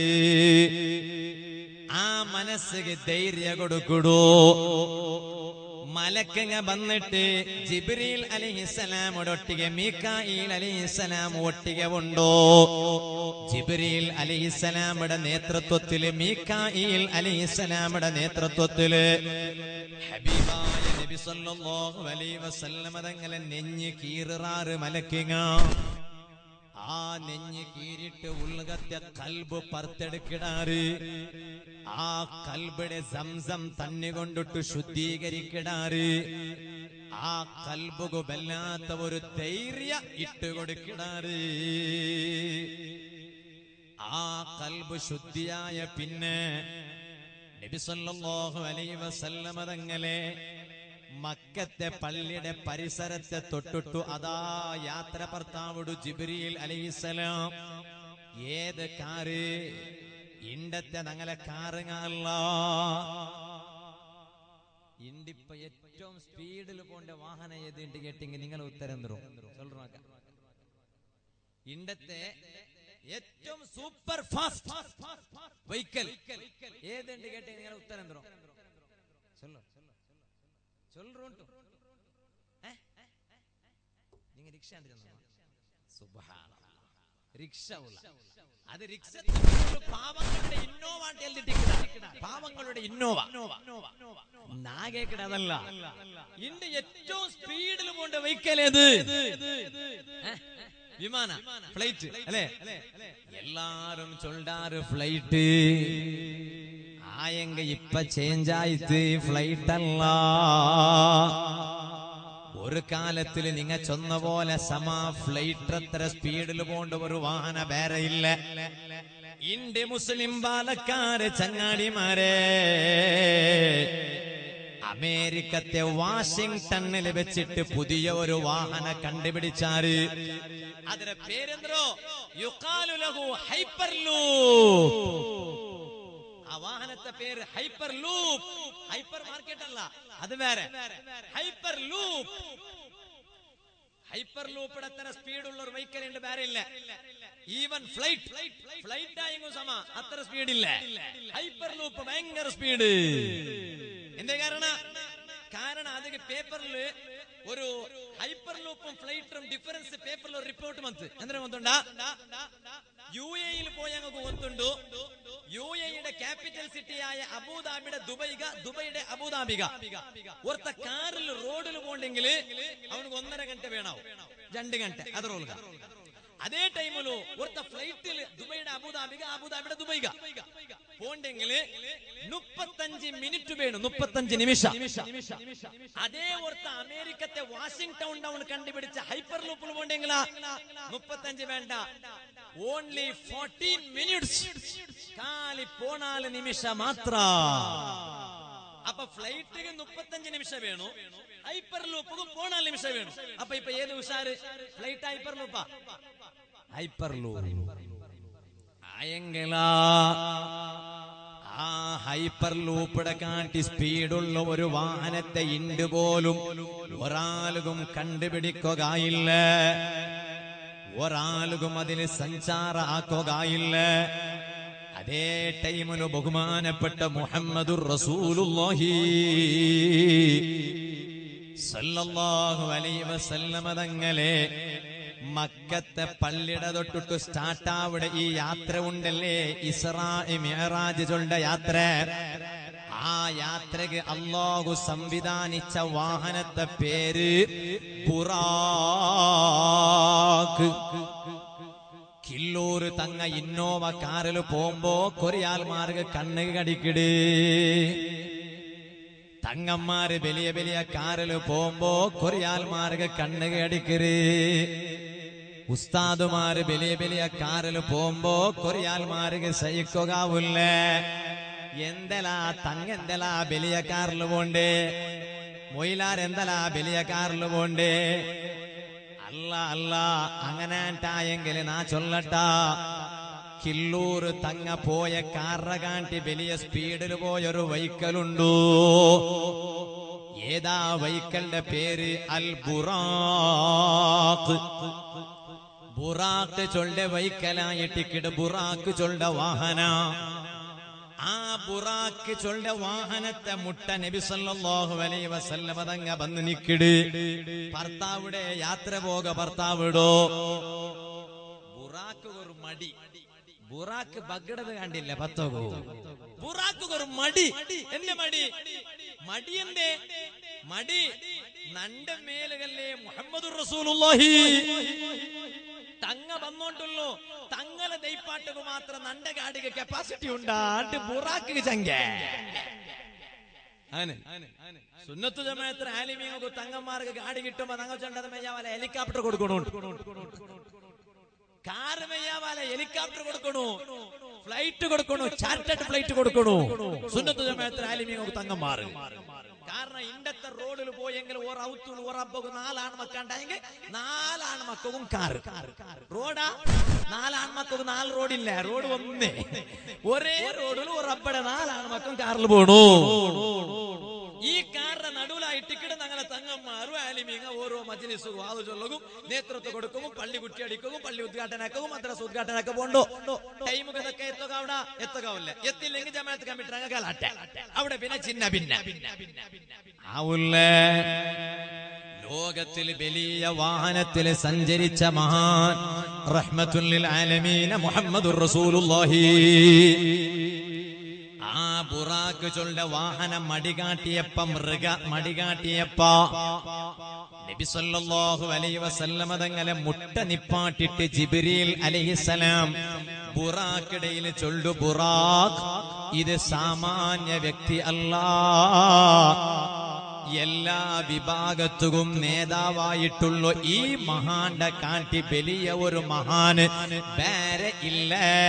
ആ മനസ്സിന് ധൈര്യ കൊടുക്കുടൂ മലക്കങ്ങ വന്നിട്ട് ജിബ്രീൽ അലിഹിസലാമോട് ഒട്ടിಗೆ മീക്കായിൽ അലിഹിസലാം ഒട്ടിಗೆ ഉണ്ടോ ജിബ്രീൽ അലിഹിസലാമുടെ നേതൃത്വത്തില് മീക്കായിൽ അലിഹിസലാമുടെ നേതൃത്വത്തില് ഹബീബായ നബി സല്ലല്ലാഹു അലൈഹി വസല്ലമ തങ്ങളെ നെഞ്ഞ് കീറാറ് മലക്കിങ്ങ ആ നെഞ്ഞ് കീറിട്ട് ഉള്ളകത്തെ കൽബ് പർത്തെടുക്കിടാറ് ആ കൽബിടെ സംസം തന്നെ കൊണ്ടിട്ട് ശുദ്ധീകരിക്കിടാറ് ആ കൽബുകു വല്ലാത്ത ഒരു ധൈര്യ ഇട്ട് കൊടുക്കിടാറ് ആ കൽബ് ശുദ്ധിയായ പിന്നെ നബി സല്ലല്ലാഹു അലൈഹി വസല്ലമ തങ്ങളെ മക്കത്തെ പള്ളിയുടെ പരിസരത്തെ തൊട്ടിട്ടു അതാ യാത്ര ഭർത്താവുടു ജിബ്രീൽ അലൈഹിസലാം ഏത് കാറ് ഇണ്ടത്തെ ഞങ്ങളെ കാറുങ്ങല്ല ഇണ്ടിപ്പ ഏറ്റവും സ്പീഡിൽ പോണ്ട വാഹനം ഏത് ഉണ്ട് കേട്ടെങ്കിൽ നിങ്ങൾ ഉത്തരം തരും சொல்றாங்க ഇണ്ടത്തെ ഏറ്റവും സൂപ്പർ ഫാസ്റ്റ് വെഹിക്കൽ ഏതുണ്ട് കേട്ടെ നിങ്ങളെ ഉത്തരം തരോ ചൊല്ലോ ചൊല്ലുണ്ടോ നിങ്ങൾ റിക്ഷ റിക്ഷ ഉള്ള അത് റിക്ഷ പാവങ്ങളുടെ ഇന്നോവ ಅಂತ ಎಲ್ದಿಟ್ಟಿಕ್ಕಿಡ. പാവങ്ങളുടെ ഇന്നോവ നാഗേക്കിട അതല്ല ഇണ്ട് ഏറ്റവും സ്പീഡിൽ പോണ്ട വെഹിക്കൽ ഏത് ഏ? വിമാന ഫ്ലൈറ്റ് അല്ലേ എല്ലാരും ചൊല്ലാറ് ഫ്ലൈറ്റ് ആയെങ്ക ഇപ്പ ചേഞ്ച് ആയിട്ട് ഫ്ലൈറ്റ് അല്ല ഒരു കാലത്തിൽ നിങ്ങ ചൊന്ന പോലെ സമ ഫ്ലൈറ്റ് അത്ര സ്പീഡിൽ പോണ്ട ഒരു വാഹന വേറെ ഇല്ല ഇന്ത്യ മുസ്ലിം പാലക്കാര് ചങ്ങാടിമാരെ അമേരിക്കത്തെ വാഷിംഗ്ടണിൽ വെച്ചിട്ട് പുതിയ ഒരു വാഹന കണ്ടുപിടിച്ചാറ് അതിന്റെ പേരെന്തോ യുക്കാലു ലഹു ഹൈപ്പർ ആ വാഹനത്തെ പേര് ഹൈപ്പർ ലൂപ്പ് ഹൈപ്പർ മാർക്കറ്റ് അല്ല അത് വേറെ ഹൈപ്പർ ലൂപ്പ് ഹൈപ്പർ ലൂപ്പിടെ അത്ര സ്പീഡ് ഉള്ള ഒരു വെഹിക്കൽ ഉണ്ട് വേറെ ഇല്ല ഈവൻ ഫ്ലൈറ്റ് ഫ്ലൈറ്റ് ആയെങ്കിൽ സമ അത്ര സ്പീഡ് ഇല്ല ഹൈപ്പർ ലൂപ്പ് ഭയങ്കര സ്പീഡ് എന്തേ കാരണം കാരണം അത് പേപ്പറിൽ ഒരു ഹൈപ്പർ ലൂപ്പും ഫ്ലൈറ്റും ഡിഫറൻസ് പേപ്പറിൽ ഒരു റിപ്പോർട്ട് വന്ന് എന്തിനാ വന്നുണ്ടാ യു എയിൽ പോയി ഞങ്ങൾക്ക് ഒത്തുണ്ടു യു എയുടെ ക്യാപിറ്റൽ സിറ്റിയായ അബുദാബിയുടെ ദുബൈക ദുബൈയുടെ അബുദാബിക ഒരുത്ത കാറിൽ റോഡിൽ പോണ്ടെങ്കിൽ അവനക്ക് ഒന്നര ഗಂಟೆ വേണാവും രണ്ട് ഗಂಟೆ ಅದರ ಒಳಗ ಅದೇ ಟೈಮಲು ഒരുത്ത ഫ്ലൈറ്റിൽ ദുബൈയുടെ അബുദാബിക അബുദാബിയുടെ ദുബൈക പോണ്ടെങ്കിൽ മുപ്പത്തഞ്ച് മിനിറ്റ് വേണം മുപ്പത്തഞ്ച് നിമിഷം അതേ ഒരുത്ത അമേരിക്കത്തെ വാഷിംഗ്ടൺ ടൗൺ കണ്ടുപിടിച്ച ഹൈപ്പർ ലൂപ്പിൽ പോണ്ടെങ്കിലാ മുപ്പത്തഞ്ച് വേണ്ട ഓൺലി ഫോർട്ടീൻ മിനിറ്റ്സ് കാലി പോണാല് നിമിഷ മാത്ര അപ്പൊ ഫ്ലൈറ്റിಗೆ മുപ്പത്തഞ്ച് നിമിഷം വേണു ഹൈപ്പർ ലൂപ്പിಗೂ പോണാല് നിമിഷം വേണു അപ്പൊ ഇപ്പൊ ഏത് ഉഷാറ് ഫ്ലൈറ്റ് ഹൈപ്പർ ലൂപ്പാ ഹൈപ്പർ ലൂപ്പ് ആയെങ്കിലാ ആ ഹൈപ്പർ ലൂപ്പിടെ കാട്ടി സ്പീഡുള്ള ഒരു വാഹനത്തെ ഇണ്ട് പോലും ഒരാളും കണ്ടുപിടിക്കുകയില്ല ഒരാളും അതിന് സഞ്ചാര ആക്കുകയില്ല അതേ ടൈമില് ബഹുമാനപ്പെട്ട മുഹമ്മദുർ റസൂലുള്ളാഹി സല്ലല്ലാഹു അലൈഹി വസല്ലമ തങ്ങളെ മക്കത്തെ പള്ളിയുടെ തൊട്ടിട്ട് സ്റ്റാർട്ട് ആവിടെ ഈ യാത്ര ഉണ്ടല്ലേ ഇസ്രാ മിഹറാജ് ചൊണ്ട യാത്ര ആ യാത്രക്ക് അള്ളാഹു സംവിധാനിച്ച വാഹനത്തെ പേര് ബുറാക്ക് കില്ലൂര് തങ്ങ ഇന്നോവ കാറിൽ പോകുമ്പോ കൊറിയാൽമാർക്ക് കണ്ണ് കടിക്കിട് തങ്ങന്മാര് വലിയ വലിയ കാറിൽ പോകുമ്പോ കൊറിയാൽമാർക്ക് കണ്ണ് കടിക്കര് ഉസ്താദുമാര് വലിയ വലിയ കാറിൽ പോകുമ്പോ കൊറിയാൽമാർക്ക് സഹിക്കുകയില്ല എന്തെലാ തങ്ങെന്തലാ വലിയ കാറിൽ പോണ്ടേ മൊയിലാർ എന്തലാ വലിയ കാറിൽ പോണ്ടേ അല്ല അല്ല അങ്ങനാട്ടായെങ്കിൽ നാ ചൊല്ലട്ടാ കില്ലൂർ തങ്ങ പോയ കാറ കാട്ടി വലിയ സ്പീഡിൽ പോയൊരു വെഹിക്കലുണ്ടു ഏതാ വെഹിക്കലിന്റെ പേര് അൽ ബുറാഖ് ബുറാഖ് ചൊല്ല വെഹിക്കലായിട്ടിക്കിട് ബുറാഖ് ചൊല്ല വാഹന ആ ബുറാക്ക് ചൊല്ല വാഹനത്തെ മുട്ട നബി സല്ലല്ലാഹു അലൈഹി വസല്ലമ തങ്ങ വന്ന് നിക്കിട് ഭർത്താവിടെ യാത്ര പോക ഭർത്താവിടോ ബുറാക്ക് ഒരു മടി ബുറാക്ക് ബഗ്ഗടത് കണ്ടില്ല പത്തോകോ ബുറാക്ക് ഒരു മടി എന്റെ മടി മടി എന്തേ മടി നണ്ട മേലുകല്ലേ മുഹമ്മദ് റസൂലുള്ളാഹി തങ്ങ വന്നോണ്ടുള്ളൂ തങ്ങളെ ദൈപ്പാട്ടുക്ക് മാത്രം നണ്ട ഗാഡിക്ക് കപ്പാസിറ്റി ഉണ്ടാട്ട് ബുറാക്ക് ചങ്ക അങ്ങനെ സുന്നത്തു ജമാഅത്തിന് ആലിമീങ്ങൾക്ക് തങ്ങന്മാർക്ക് ഗാഡി കിട്ടുമ്പോ തങ്ങൾ ചണ്ടത് മെയ്യാവാല ഹെലികോപ്റ്റർ കൊടുക്കണുണ്ട് കാറ് മെയ്യാവാല ഹെലികോപ്റ്റർ കൊടുക്കണു ഫ്ലൈറ്റ് കൊടുക്കണു ചാർട്ടേഡ് ഫ്ലൈറ്റ് കൊടുക്കണു സുന്നത്തു ജമാഅത്തിന് ആലിമീങ്ങൾക്ക് തങ്ങന്മാർ കാരണം ഇണ്ടത്തെ റോഡിൽ പോയെങ്കിൽ ഓർ ഔത്തുൾ ഓർ അബ്ബക്കും നാലാൺമക്കുണ്ടായെങ്കിൽ നാലാൺമക്കും കാറ് റോഡാ നാലാൺമക്കും നാല് റോഡില്ല റോഡ് ഒന്നേ ഒരേ റോഡിൽ ഒരു അബ്ബടെ നാലാൺമക്കും കാറിൽ പോണു ഈ കാറിന്റെ നടുവിലായിട്ടിക്കിട് ഞങ്ങളെ തങ്ങന്മാരും ആലിമീങ്ങ ഓരോ മജ്ലിസ് വാതു ചൊല്ലകും നേതൃത്വം കൊടുക്കും പള്ളി കുറ്റിയടിക്കും പള്ളി ഉദ്ഘാടനാക്കും മദ്രസ ഉദ്ഘാടനൊക്കെ പോണ്ടോ ടൈം ഇതൊക്കെ എത്തുകാവണ എത്തുകാവില്ല എത്തില്ലെങ്കിൽ ജമാഅത്ത് കമ്മിറ്റി അങ്ങ് കാലാട്ടെ അവിടെ പിന്നെ ചിന്ന ഭിന്ന ആവുല്ലേ ലോകത്തിൽ വലിയ വാഹനത്തിൽ സഞ്ചരിച്ച മഹാൻ റഹ്മത്തുല്ലിൽ ആലമീന മുഹമ്മദുർ റസൂലുള്ളാഹി ആ ബുറാക്ക് ചൊല്ല വാഹനം മടികാട്ടിയപ്പ മൃഗ മടികാട്ടിയപ്പ നബി സല്ലല്ലാഹു അലൈഹി വസല്ലമ തങ്ങളെ മുട്ട നിപ്പാട്ടിട്ട് ജിബ്രീൽ അലൈഹിസ്സലാം ബുറാക്കിടയിൽ ചൊല്ലു ബുറാഖ് ഇത് സാമാന്യ വ്യക്തി അല്ലാ എല്ലാ വിഭാഗത്തും നേതാവായിട്ടുള്ള ഈ മഹാന്റെ കാട്ടി വലിയ ഒരു മഹാന് വേറെ ഇല്ല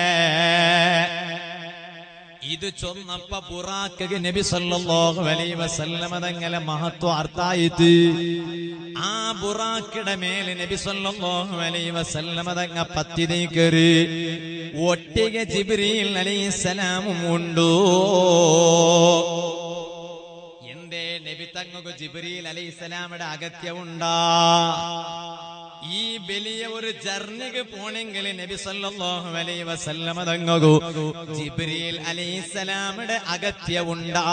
ഇത് ചൊന്നപ്പ ബുറാക്ക് നബി സല്ലല്ലാഹു അലൈഹി വസല്ലമ തങ്ങളെ മഹത്വം അർത്ഥായിട്ട് ആ ബുറാക്കിടെ മേലെ നബി സല്ലല്ലാഹു അലൈഹി വസല്ലമ തങ്ങ പത്തിതേ കയറി ഒട്ടിക ജിബ്രീൽ അലൈഹിസ്സലാമും ഉണ്ടോ എന്തേ നബി തങ്ങക്ക് ജിബ്രീൽ അലൈഹിസ്സലാമുടെ അഗത്യമുണ്ടാ ഈ വലിയ ഒരു ജർണിക്ക് പോണെങ്കിൽ നബി സല്ലല്ലാഹു അലൈഹി വസല്ലമ തങ്ങകു ജിബ്രീൽ അലൈഹിസ്സലാമുടെ അഗത്യമുണ്ടാ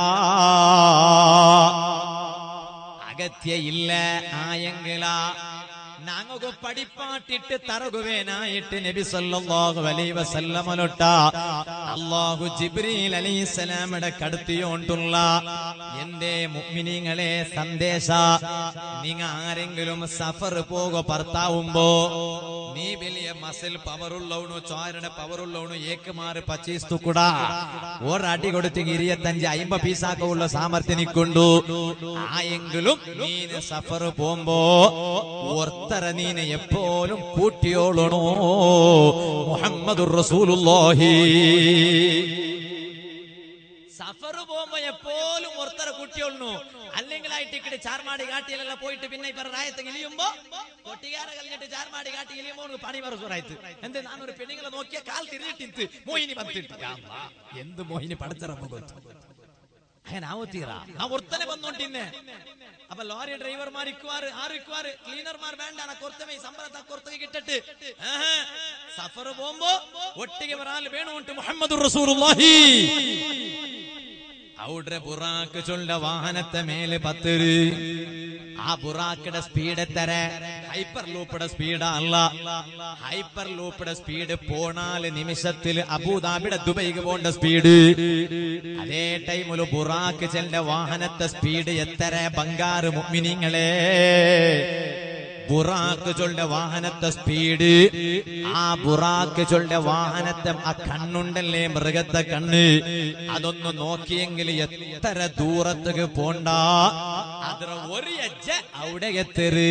അഗത്യ ഇല്ല ആയെങ്കില ഞങ്ങൾക്ക് പടിപ്പാട്ടിട്ട് തറകുവേനായിട്ട് നബി സല്ലല്ലാഹു അലൈഹി വസല്ലമലൊട്ട അല്ലാഹു ജിബ്രീൽ അലൈഹിസ്സലാമുടെ കടത്തിയോണ്ടുള്ള എന്റെ മുഅ്മിനീങ്ങളെ സന്ദേശ നിങ്ങ ആരെങ്കിലും സഫർ പോക ഭർത്താവുമ്പോ നീ വലിയ മസിൽ പവറുള്ളവണു ചോരയുടെ പവറുള്ളവണു ഏക്കുമാറ് പച്ചീസ്തു കൂടാ ഒരടി കൊടുത്ത് ഇരുപത്തഞ്ച് അയിമ്പ പീസാക്ക ഉള്ള സാമർത്ഥ്യം നിക്കൊണ്ടു ആയെങ്കിലും നീന് സഫർ പോകുമ്പോ ഒർത്തര നീന് എപ്പോഴും കൂട്ടിയോളണോ മുഹമ്മദ് റസൂലുള്ളാഹി സഫർ പോകുമ്പോ എപ്പോഴും ഒർത്തര കുട്ടിയൊള്ളു അല്ലെങ്കിൽ ആ ടിക്കറ്റ് ചാർമാടി കാട്ടിയിലെല്ലാം പോയിട്ട് പിന്നെ ഇപ്പൊ റായത്ത് ഇലിയുമ്പോ കൊട്ടികാര കഴിഞ്ഞിട്ട് ചാർമാടി കാട്ടി ഇലിയുമ്പോ ഉനക്ക് പണി പറസുറായത് എന്ത് നാനൊരു പെണ്ണുങ്ങളെ നോക്കിയ കാൽ തിരിഞ്ഞിട്ടിത്ത് മോഹിനി പത്തിട്ട് എന്ത് മോഹിനി പടച്ചിറമ്പോ ಗೊತ್ತು അങ്ങനെ ആവത്തീറാ ആ ഒರ್ತನೆ ಬಂದೊಂಟಿನ್ನೆ അപ്പൊ ലോറി ഡ്രൈവർമാർ ഇക്കുവാറ് ആറ് ഇക്കുവാറ് ക്ലീനർമാർ വേണ്ടാണ് കൊർത്തമേ സംബളത്ത കൊർത്തക കിട്ടിട്ട് സഫർ പോകുമ്പോ ഒട്ടിಗೆ വരാൽ വേണോണ്ട് മുഹമ്മദ് റസൂലുള്ളാഹി ഔഡ്രെ ബുറാക്ക് ചൊല്ല വാഹനത്തെ മേലെ പത്തിര് ആ ബുറാക്കിടെ സ്പീഡ് എത്തര ഹൈപ്പർ ലൂപ്പിടെ സ്പീഡ് അല്ല ഹൈപ്പർ ലൂപ്പിടെ സ്പീഡ് പോണാല് നിമിഷത്തിൽ അബുദാബിയുടെ ദുബൈക്ക് പോണ്ട സ്പീഡ് അതേ ടൈമില് ബുറാക്ക് ചെല്ല വാഹനത്തെ സ്പീഡ് എത്തര ബംഗാറ് മുഅ്മിനീങ്ങളെ ബുറാക്ക് ചൊല്ലെ വാഹനത്തെ സ്പീഡ് ആ ബുറാക്ക് ചൊല്ലെ വാഹനത്തെ ആ കണ്ണുണ്ടല്ലേ മൃഗത്തെ കണ്ണ് അതൊന്ന് നോക്കിയെങ്കിൽ എത്ര ദൂരത്തേക്ക് പോണ്ട അത്ര ഒരു അജ്ജ അവിടെ എത്തര്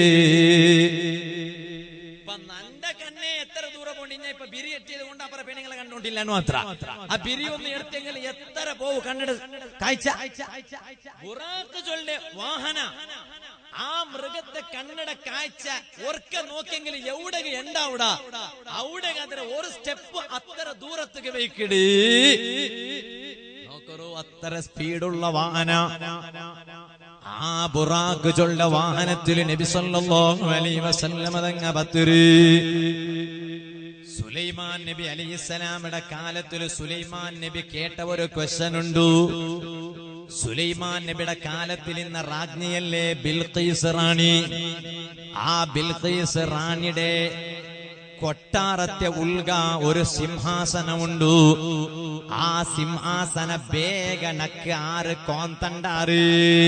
ഇപ്പൊ നന്റെ കണ്ണെ എത്ര ദൂരം പോണ്ടിഞ്ഞ ഇപ്പൊ ബിരി എത്തിയത് കൊണ്ട് അപ്പുറം പെണ്ണുങ്ങളെ കണ്ടോണ്ടില്ല മാത്ര ആ ബിരി ഒന്ന് എടുത്തെങ്കിൽ എത്ര പോവും കണ്ണിട് കാഴ്ച ബുറാക്ക് ചൊല്ലെ വാഹന ആ മൃഗത്തെ കണ്ണട കാഴ്ച ഒർക്ക നോക്കിയെങ്കിൽ എവിടെ ഉണ്ടാവിട അവിടെ അത്ര ഒരു സ്റ്റെപ്പ് അത്ര ദൂരത്തേക്ക് വെക്കിട് നോക്കറു അത്ര സ്പീഡുള്ള വാഹന ആ ബുറാക്ക് ചൊല്ല വാഹനത്തിൽ നബി സല്ലല്ലാഹു അലൈഹി വസല്ലമ തങ്ങ പത്തിരി സുലൈമാൻ നബി അലൈഹിസ്സലാമിയുടെ കാലത്തിൽ സുലൈമാൻ നബി കേട്ട ഒരു ക്വസ്റ്റൻ ഉണ്ട് സുലൈമാൻ നബിയുടെ കാലത്തിൽ ഇന്ന റാജ്ഞിയല്ലേ ബിൽഖീസ് റാണി ആ ബിൽഖീസ് റാണിയുടെ കൊട്ടാരത്തെ ഉൾഗ ഒരു സിംഹാസനമുണ്ട് ആ സിംഹാസന ಬೇಗ ನಕ್ಕೆ ಆರು കോന്തണ്ടാറ്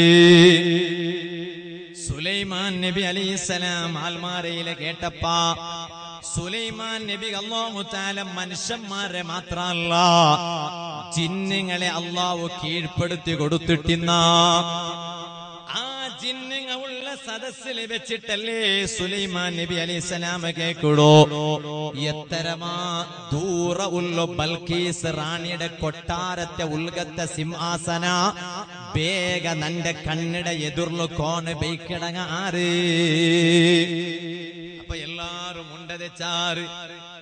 സുലൈമാൻ നബി അലൈഹിസ്സലാം ആൽമാരയിലെ കേട്ടപ്പ സുലൈമാൻ നബി അള്ളാഹു താല മനുഷ്യന്മാരെ മാത്രല്ല ജിന്നുങ്ങളെ അള്ളാഹു കീഴ്പ്പെടുത്തി കൊടുത്തിട്ടിന്ന ആ ജിന്നുങ്ങ ഉള്ള സദസ്സിൽ വെച്ചിട്ടല്ലേ സുലൈമാൻ നബി അലൈഹിസ്സലാം കേൾക്കുടോ എത്തരമാ ദൂര ഉള്ള ബൽക്കീസ് റാണിയുടെ കൊട്ടാരത്തെ ഉൽഗത്തെ സിംഹാസന ಬೇಗ ನಂಡೆ ಕಣ್ಣಿಡ ಎದುರ್ಲು ಕೋಣ ಬೈಕಿಡಂಗ ಆರು അപ്പൊ എല്ലാരും ഉണ്ടതെച്ചാറ്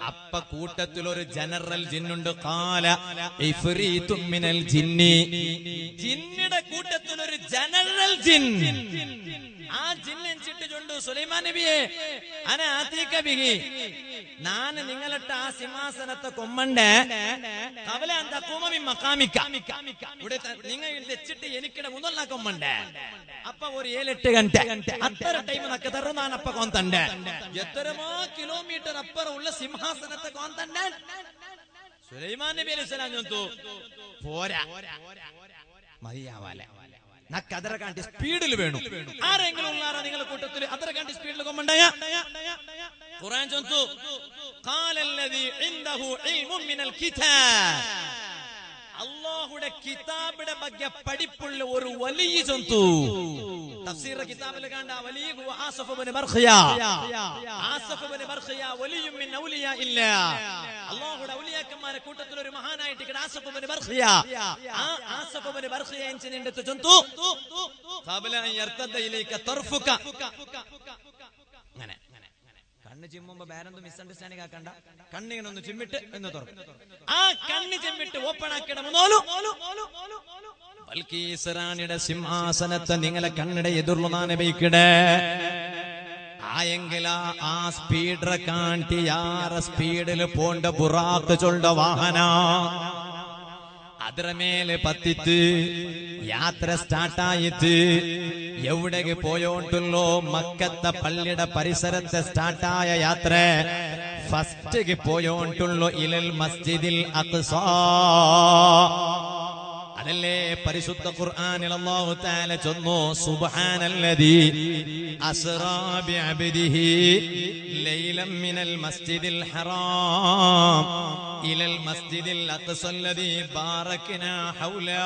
അപ്പ കൂട്ടത്തിൽ ഒരു ജനറൽ ജിന്നുണ്ട് കാല ഇഫ്രീത്തും മിനൽ ജിന്നി ജിന്നിയുടെ കൂട്ടത്തിൽ ഒരു ജനറൽ ജിൻ ആ ജിന്നെഞ്ചിട്ട് ചൊണ്ടു സുലൈമാൻ നബിയെ അന ആത്തീക്ക ബിഗി ನಾನು ನಿങ്ങളിಟ್ಟ ಆ ಸಿಂಹಾಸನത്തെ കൊമ്മണ്ട് കവല ಅಂತ കൂമമി മക്കാമിക്ക ഇവിടെ ത- നിങ്ങൾ വെച്ചിട്ട് എനിക്കിടെ മുന്നല്ല കൊമ്മണ്ട് അപ്പ ഒരു ഏഴെട്ട് ഗಂಟೆ അത്ര ടൈം നക്ക തറ ನಾನು അപ്പ കൊന്തണ്ട് എത്രമോ കിലോമീറ്റർ അപ്പുറം ഉള്ള സിംഹാസനത്തെ കൊന്തണ്ട് സുലൈമാൻ നബി അലൈഹി സ്വലാം ചൊന്തു പോരാ മതിയാവാല നക്ക് അതര കാണ്ടി സ്പീഡിൽ വേണം ആരെങ്കിലും ഉള്ളാരാ നിങ്ങളുടെ കൂട്ടത്തിൽ അതര കാണ്ടി സ്പീഡിൽ കൊമ്പണ്ടായ ഖുർആൻ ചൊന്തു قال الذي عنده علم من الكتاب അള്ളാഹുടെ കിതാബിന്റെ ಬಗ್ಗೆ പഠിപ്പുള്ള ഒരു വലിയ ചൊന്തു തഫ്സീറിന്റെ കിതാബിൽ കണ്ട വലിയ ആസഫ് ഇബ്നു ബർഖിയ ആസഫ് ഇബ്നു ബർഖിയ വലിയും മിൻ ഔലിയ ഇല്ല അള്ളാഹുടെ ഔലിയാക്കന്മാരെ കൂട്ടത്തിൽ ഒരു മഹാനായിട്ട് ഇവിടെ ആസഫ് ഇബ്നു ബർഖിയ ആ ആസഫ് ഇബ്നു ബർഖിയ എഞ്ചിനിന്റെ ചൊന്തു ഖബല അൻ യർതദ ഇലൈക തർഫുക അങ്ങനെ കണ്ണ് ചിമ്മുമ്പോ വേറെന്തും മിസ്അണ്ടർസ്റ്റാൻഡിംഗ് ആക്കണ്ട കണ്ണിങ്ങനെ ഒന്ന് ചിമ്മിട്ട് എന്ന് തുറക്കും ആ കണ്ണ് ചിമ്മിട്ട് ഓപ്പൺ ആക്കിയിടമെന്നോലു ബൽക്കീസറാണിയുടെ സിംഹാസനത്തെ നിങ്ങളെ കണ്ണിടെ എതിർലുമാനെ ബൈക്കിടെ ആയെങ്കില ആ സ്പീഡറെ കാണ്ടി യാറ സ്പീഡിൽ പോണ്ട ബുറാക്ക് ചൊണ്ട വാഹന ಅದರ ಮೇಲೆ ಪತ್ತಿತ್ತು യാത്ര സ്റ്റാർട്ടായിട്ട് എവിടേക്ക് പോയോണ്ടുള്ളോ മക്കത്തെ പള്ളിയുടെ പരിസരത്തെ സ്റ്റാർട്ടായ യാത്ര ഫസ്റ്റ് പോയോണ്ടുള്ളോ ഇലൽ മസ്ജിദിൽ അഖ്സാ അതല്ലേ പരിശുദ്ധ ഖുർആനിൽ അല്ലാഹു തആല ചൊന്നു സുബ്ഹാനല്ലദീ അസ്റാ ബിഅബ്ദിഹി ലൈലം മിനൽ മസ്ജിദിൽ ഹറാം ഇലൽ മസ്ജിദിൽ അഖ്സല്ലദീ ബാറക്നാ ഹൗലാ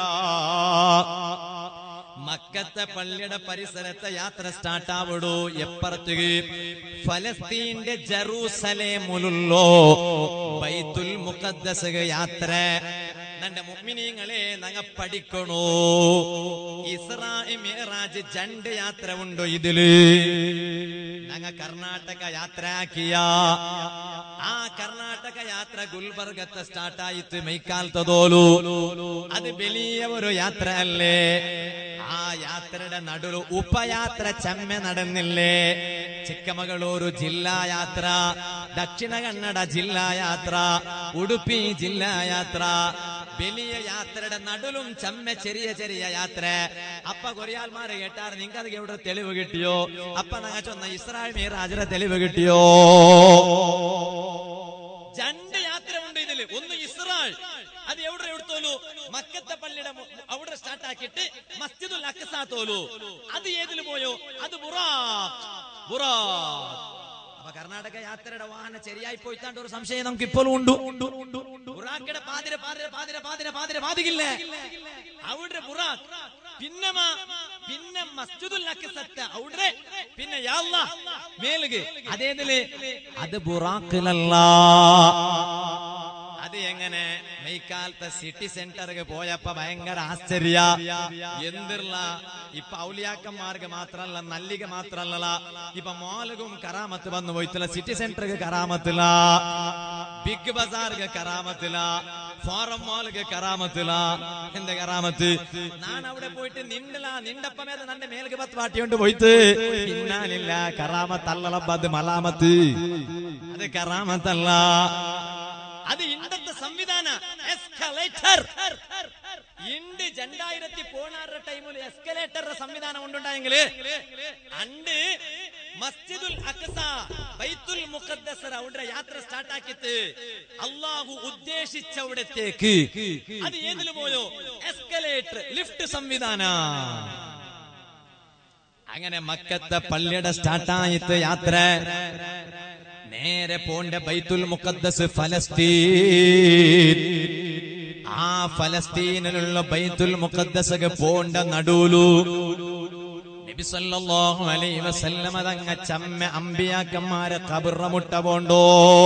മക്കത്തെ പള്ളിയുടെ പരിസരത്തെ യാത്ര സ്റ്റാർട്ട് ആവിടൂ എപ്പുറത്തേക്ക് ഫലസ്തീന്റെ ജറൂസലേമുലുള്ളോ ബൈത്തുൽ മുഖദ്ദസ് യാത്ര നന്റെ മുഅ്മിനീങ്ങളെ നങ്ങ പഠിക്കണോ ഇസ്രാ മിറാജ് രണ്ട് യാത്ര ഉണ്ടോ ഇതില് നങ്ങ കർണാടക യാത്ര ആക്കിയ ആ കർണാടക യാത്ര ഗുൽബർഗത്തെ സ്റ്റാർട്ടായിട്ട് മൈക്കാൽത്തതോലു അത് വലിയ ഒരു യാത്ര അല്ലേ ആ യാത്രയുടെ നടുവ് ഉപയാത്ര ചമ്മ നടന്നില്ലേ ചിಕ್ಕಮಗಳೂರು ജില്ലാ യാത്ര ദക്ഷിണ കന്നഡ ജില്ലാ യാത്ര ഉടുപ്പി ജില്ലാ യാത്ര വലിയ യാത്രയുടെ നടുലും ചമ്മ ചെറിയ ചെറിയ യാത്ര അപ്പ കൊറിയാൽമാരെ കേട്ടാർ നിങ്ങൾക്ക് അത് എവിടെ തെളിവ് കിട്ടിയോ അപ്പ നങ്ങ ചൊന്ന ഇസ്രായേൽ മീറാജിന്റെ തെളിവ് കിട്ടിയോ രണ്ട് യാത്ര ഉണ്ട് ഇതില് ഒന്ന് ഇസ്രായേൽ അത് എവിടെ എടുത്തോലു മക്കത്തെ പള്ളിയുടെ മു- അവിടെ സ്റ്റാർട്ട് ആക്കിയിട്ട് മസ്ജിദുൽ അക്സാ തോലു അത് ഏതില് പോയോ അത് ബുറാഖ് ബുറാഖ് അപ്പൊ കർണാടക യാത്രയുടെ വാഹനം ശരിയായി പോയിത്താണ്ട് ഒരു സംശയം നമുക്ക് ഇപ്പോഴും ഉണ്ട് ബുറാക്കിയുടെ പാതിര പാതിര പാതിര പാതിര പാതിര പാതികില്ലേ അവിടെ ബുറാഖ് പിന്നെ മാ- പിന്നെ മസ്ജിദുൽ അക്സത്ത് അവിടെ പിന്നെ യാ അല്ലാഹ് മേലുക അതേതില് അത് ബുറാക്കിലല്ല അത് എങ്ങനെ മെയ്ക്കാലത്തെ സിറ്റി സെന്റർക്ക് പോയപ്പോ ഭയങ്കര ആശ്ചര്യ എന്തില്ല ഇപ്പൊ ഔലിയാക്കന്മാർക്ക് മാത്രല്ല നല്ലിക മാത്രല്ല ഇപ്പൊ മോലകും കറാമത്ത് വന്നു പോയിട്ടില്ല സിറ്റി സെന്റർക്ക് കറാമത്തില്ല ബിഗ് ബസാർക്ക് കറാമത്തില്ല ഫോറം മോൾക്ക് കറാമത്തില്ല എന്ത് കറാമത്ത് ഞാൻ അവിടെ പോയിട്ട് നിണ്ടല നിണ്ടപ്പമേത നന്റെ മേൽക്ക് പത്ത് പാട്ടിയോണ്ട് പോയിട്ട് ഇന്നാലില്ല കറാമത്തല്ലപ്പ അത് മലാമത്ത് അത് കറാമത്തല്ല അത് ഇണ്ടത്തെ സംവിധാന എസ്കലേറ്റർ ഇണ്ട് രണ്ടായിരത്തി പതിനാറ് ടൈമിൽ എസ്കലേറ്ററുടെ സംവിധാനം കൊണ്ടുണ്ടായെങ്കില് അണ്ട് മസ്ജിദുൽ അക്സ ബൈത്തുൽ മുഖദ്ദസർ അവിടെ യാത്ര സ്റ്റാർട്ട് ആക്കിയിട്ട് അള്ളാഹു ഉദ്ദേശിച്ച അവിടത്തേക്ക് അത് ഏതില് പോയോ എസ്കലേറ്റർ ലിഫ്റ്റ് സംവിധാന അങ്ങനെ മക്കത്തെ പള്ളിയുടെ സ്റ്റാർട്ടായിട്ട് യാത്ര നേരെ പോണ്ട ബൈത്തുൽ മുഖദ്ദസ് ഫലസ്തീൻ ആ ഫലസ്തീനിലുള്ള ബൈത്തുൽ മുഖദ്ദസ് പോണ്ട നടൂലു നബി സല്ലല്ലാഹു അലൈഹി വസല്ലമ തങ്ങ ചമ്മ അമ്പിയാക്കന്മാരെ കബറമുട്ട പോണ്ടോ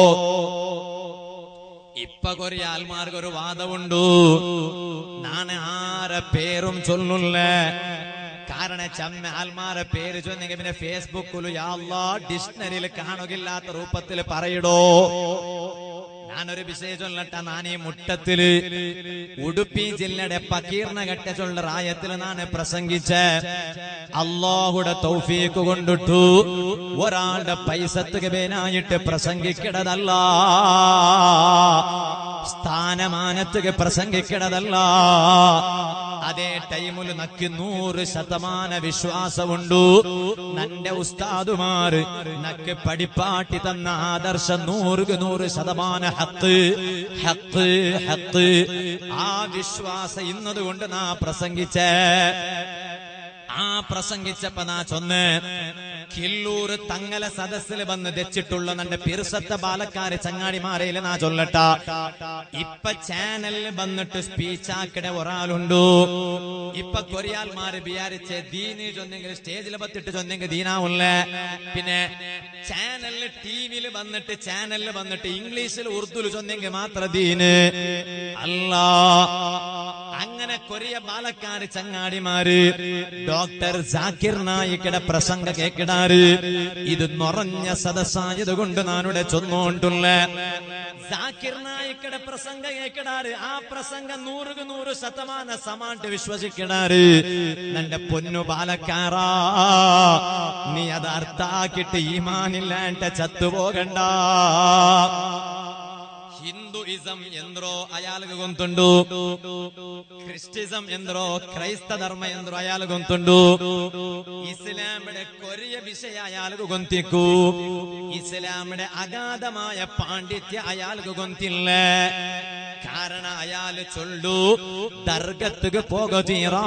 ഇപ്പൊ കൊറേ ആൽമാർക്ക് ഒരു വാദമുണ്ടു നാണ് ആരെ പേരും ചൊല്ലുള്ള കാരണം ചമ്മ ആൽമാരെ പേര് ചൊന്നെങ്കിൽ പിന്നെ ഫേസ്ബുക്കിൽ ഡിക്ഷണറിയിൽ കാണുകില്ലാത്ത രൂപത്തിൽ പറയടോ ഞാനൊരു വിഷയം ചൊല്ലട്ട ഞാൻ ഈ മുട്ടത്തില് ഉടുപ്പി ജില്ലയുടെ പക്കീർണ ഘട്ട ചൊല്ല റായത്തിൽ നാണ് പ്രസംഗിച്ച അള്ളാഹുടെ തൗഫീക്ക് കൊണ്ടിട്ടു ഒരാളുടെ പൈസത്തുക പേനായിട്ട് പ്രസംഗിക്കണതല്ല സ്ഥാനമാനത്തുക പ്രസംഗിക്കണതല്ല അതേ ടൈമിൽ നക്ക് നൂറ് ശതമാന വിശ്വാസമുണ്ടു നന്റെ ഉസ്താദുമാര് നക്ക് പടിപ്പാട്ടി തന്ന ആദർശം നൂറുക്ക് നൂറ് ശതമാന ഹത്ത് ഹത്ത് ഹത്ത് ആ വിശ്വാസം ഇന്നതുകൊണ്ട് നാ പ്രസംഗിച്ച ആ പ്രസംഗിച്ചപ്പോ നാ ചൊന്ന് കില്ലൂർ തങ്ങല സദസ്സിൽ വന്ന് തെച്ചിട്ടുള്ള നന്റെ പിറുസത്തെ ബാലക്കാര് ചങ്ങാടിമാരയിൽ നാ ചൊല്ലട്ട ഇപ്പൊ ചാനലിൽ വന്നിട്ട് സ്പീച്ചാക്കിടെ ഒരാളുണ്ടു ഇപ്പൊ കൊറിയാൽമാര് വിചാരിച്ച് ദീനി ചൊന്നെങ്കിൽ സ്റ്റേജിൽ പത്തിട്ട് ചൊന്നെങ്കിൽ ദീനാവുള്ള പിന്നെ ചാനലിൽ ടിവിയിൽ വന്നിട്ട് ചാനലിൽ വന്നിട്ട് ഇംഗ്ലീഷിൽ ഉറുദുൽ ചൊന്നെങ്കിൽ മാത്രം ദീന് അല്ല അങ്ങനെ കൊറിയ ബാലക്കാര് ചങ്ങാടിമാര് ഡോക്ടർ ജാക്കിർ നായിക്കയുടെ പ്രസംഗ കേക്കിടാറ് ഇത് നിറഞ്ഞ സദസ്സായത് കൊണ്ട് നാനുടെ ചൊന്നുകൊണ്ടുള്ള ജാക്കിർ നായിക്കയുടെ പ്രസംഗ കേക്കിടാറ് ആ പ്രസംഗം നൂറുക്ക് നൂറ് ശതമാന സമാണ്ട് വിശ്വസിക്കിടാറ് നന്റെ പൊന്നു ബാലക്കാറാ നീ അത് അർത്ഥാക്കിട്ട് ഈമാനില്ലാണ്ട് ചത്തുപോകണ്ട ഹിന്ദുയിസം ಎಂದ್ರೋ ಅಯಾಲ್ಗೆ ಗೊಂತುಂಡು ಕ್ರಿಸ್ಟಿಸಂ ಎಂದ್ರೋ ಕ್ರೈಸ್ತ ಧರ್ಮ ಎಂದ್ರೋ ಅಯಾಲ್ಗೆ ಗೊಂತುಂಡು ഇസ്ലാമിയുടെ കൊറിയ വിഷയ അയാൾക്ക് ഗൊന്തിക്കൂ ഇസ്ലാമിയുടെ അഗാധമായ പാണ്ഡിത്യ അയാൾക്ക് ഗൊന്തില്ല കാരണം അയാള് ചൊല്ലു ദർഗത്തുക്ക് പോകുതീറാ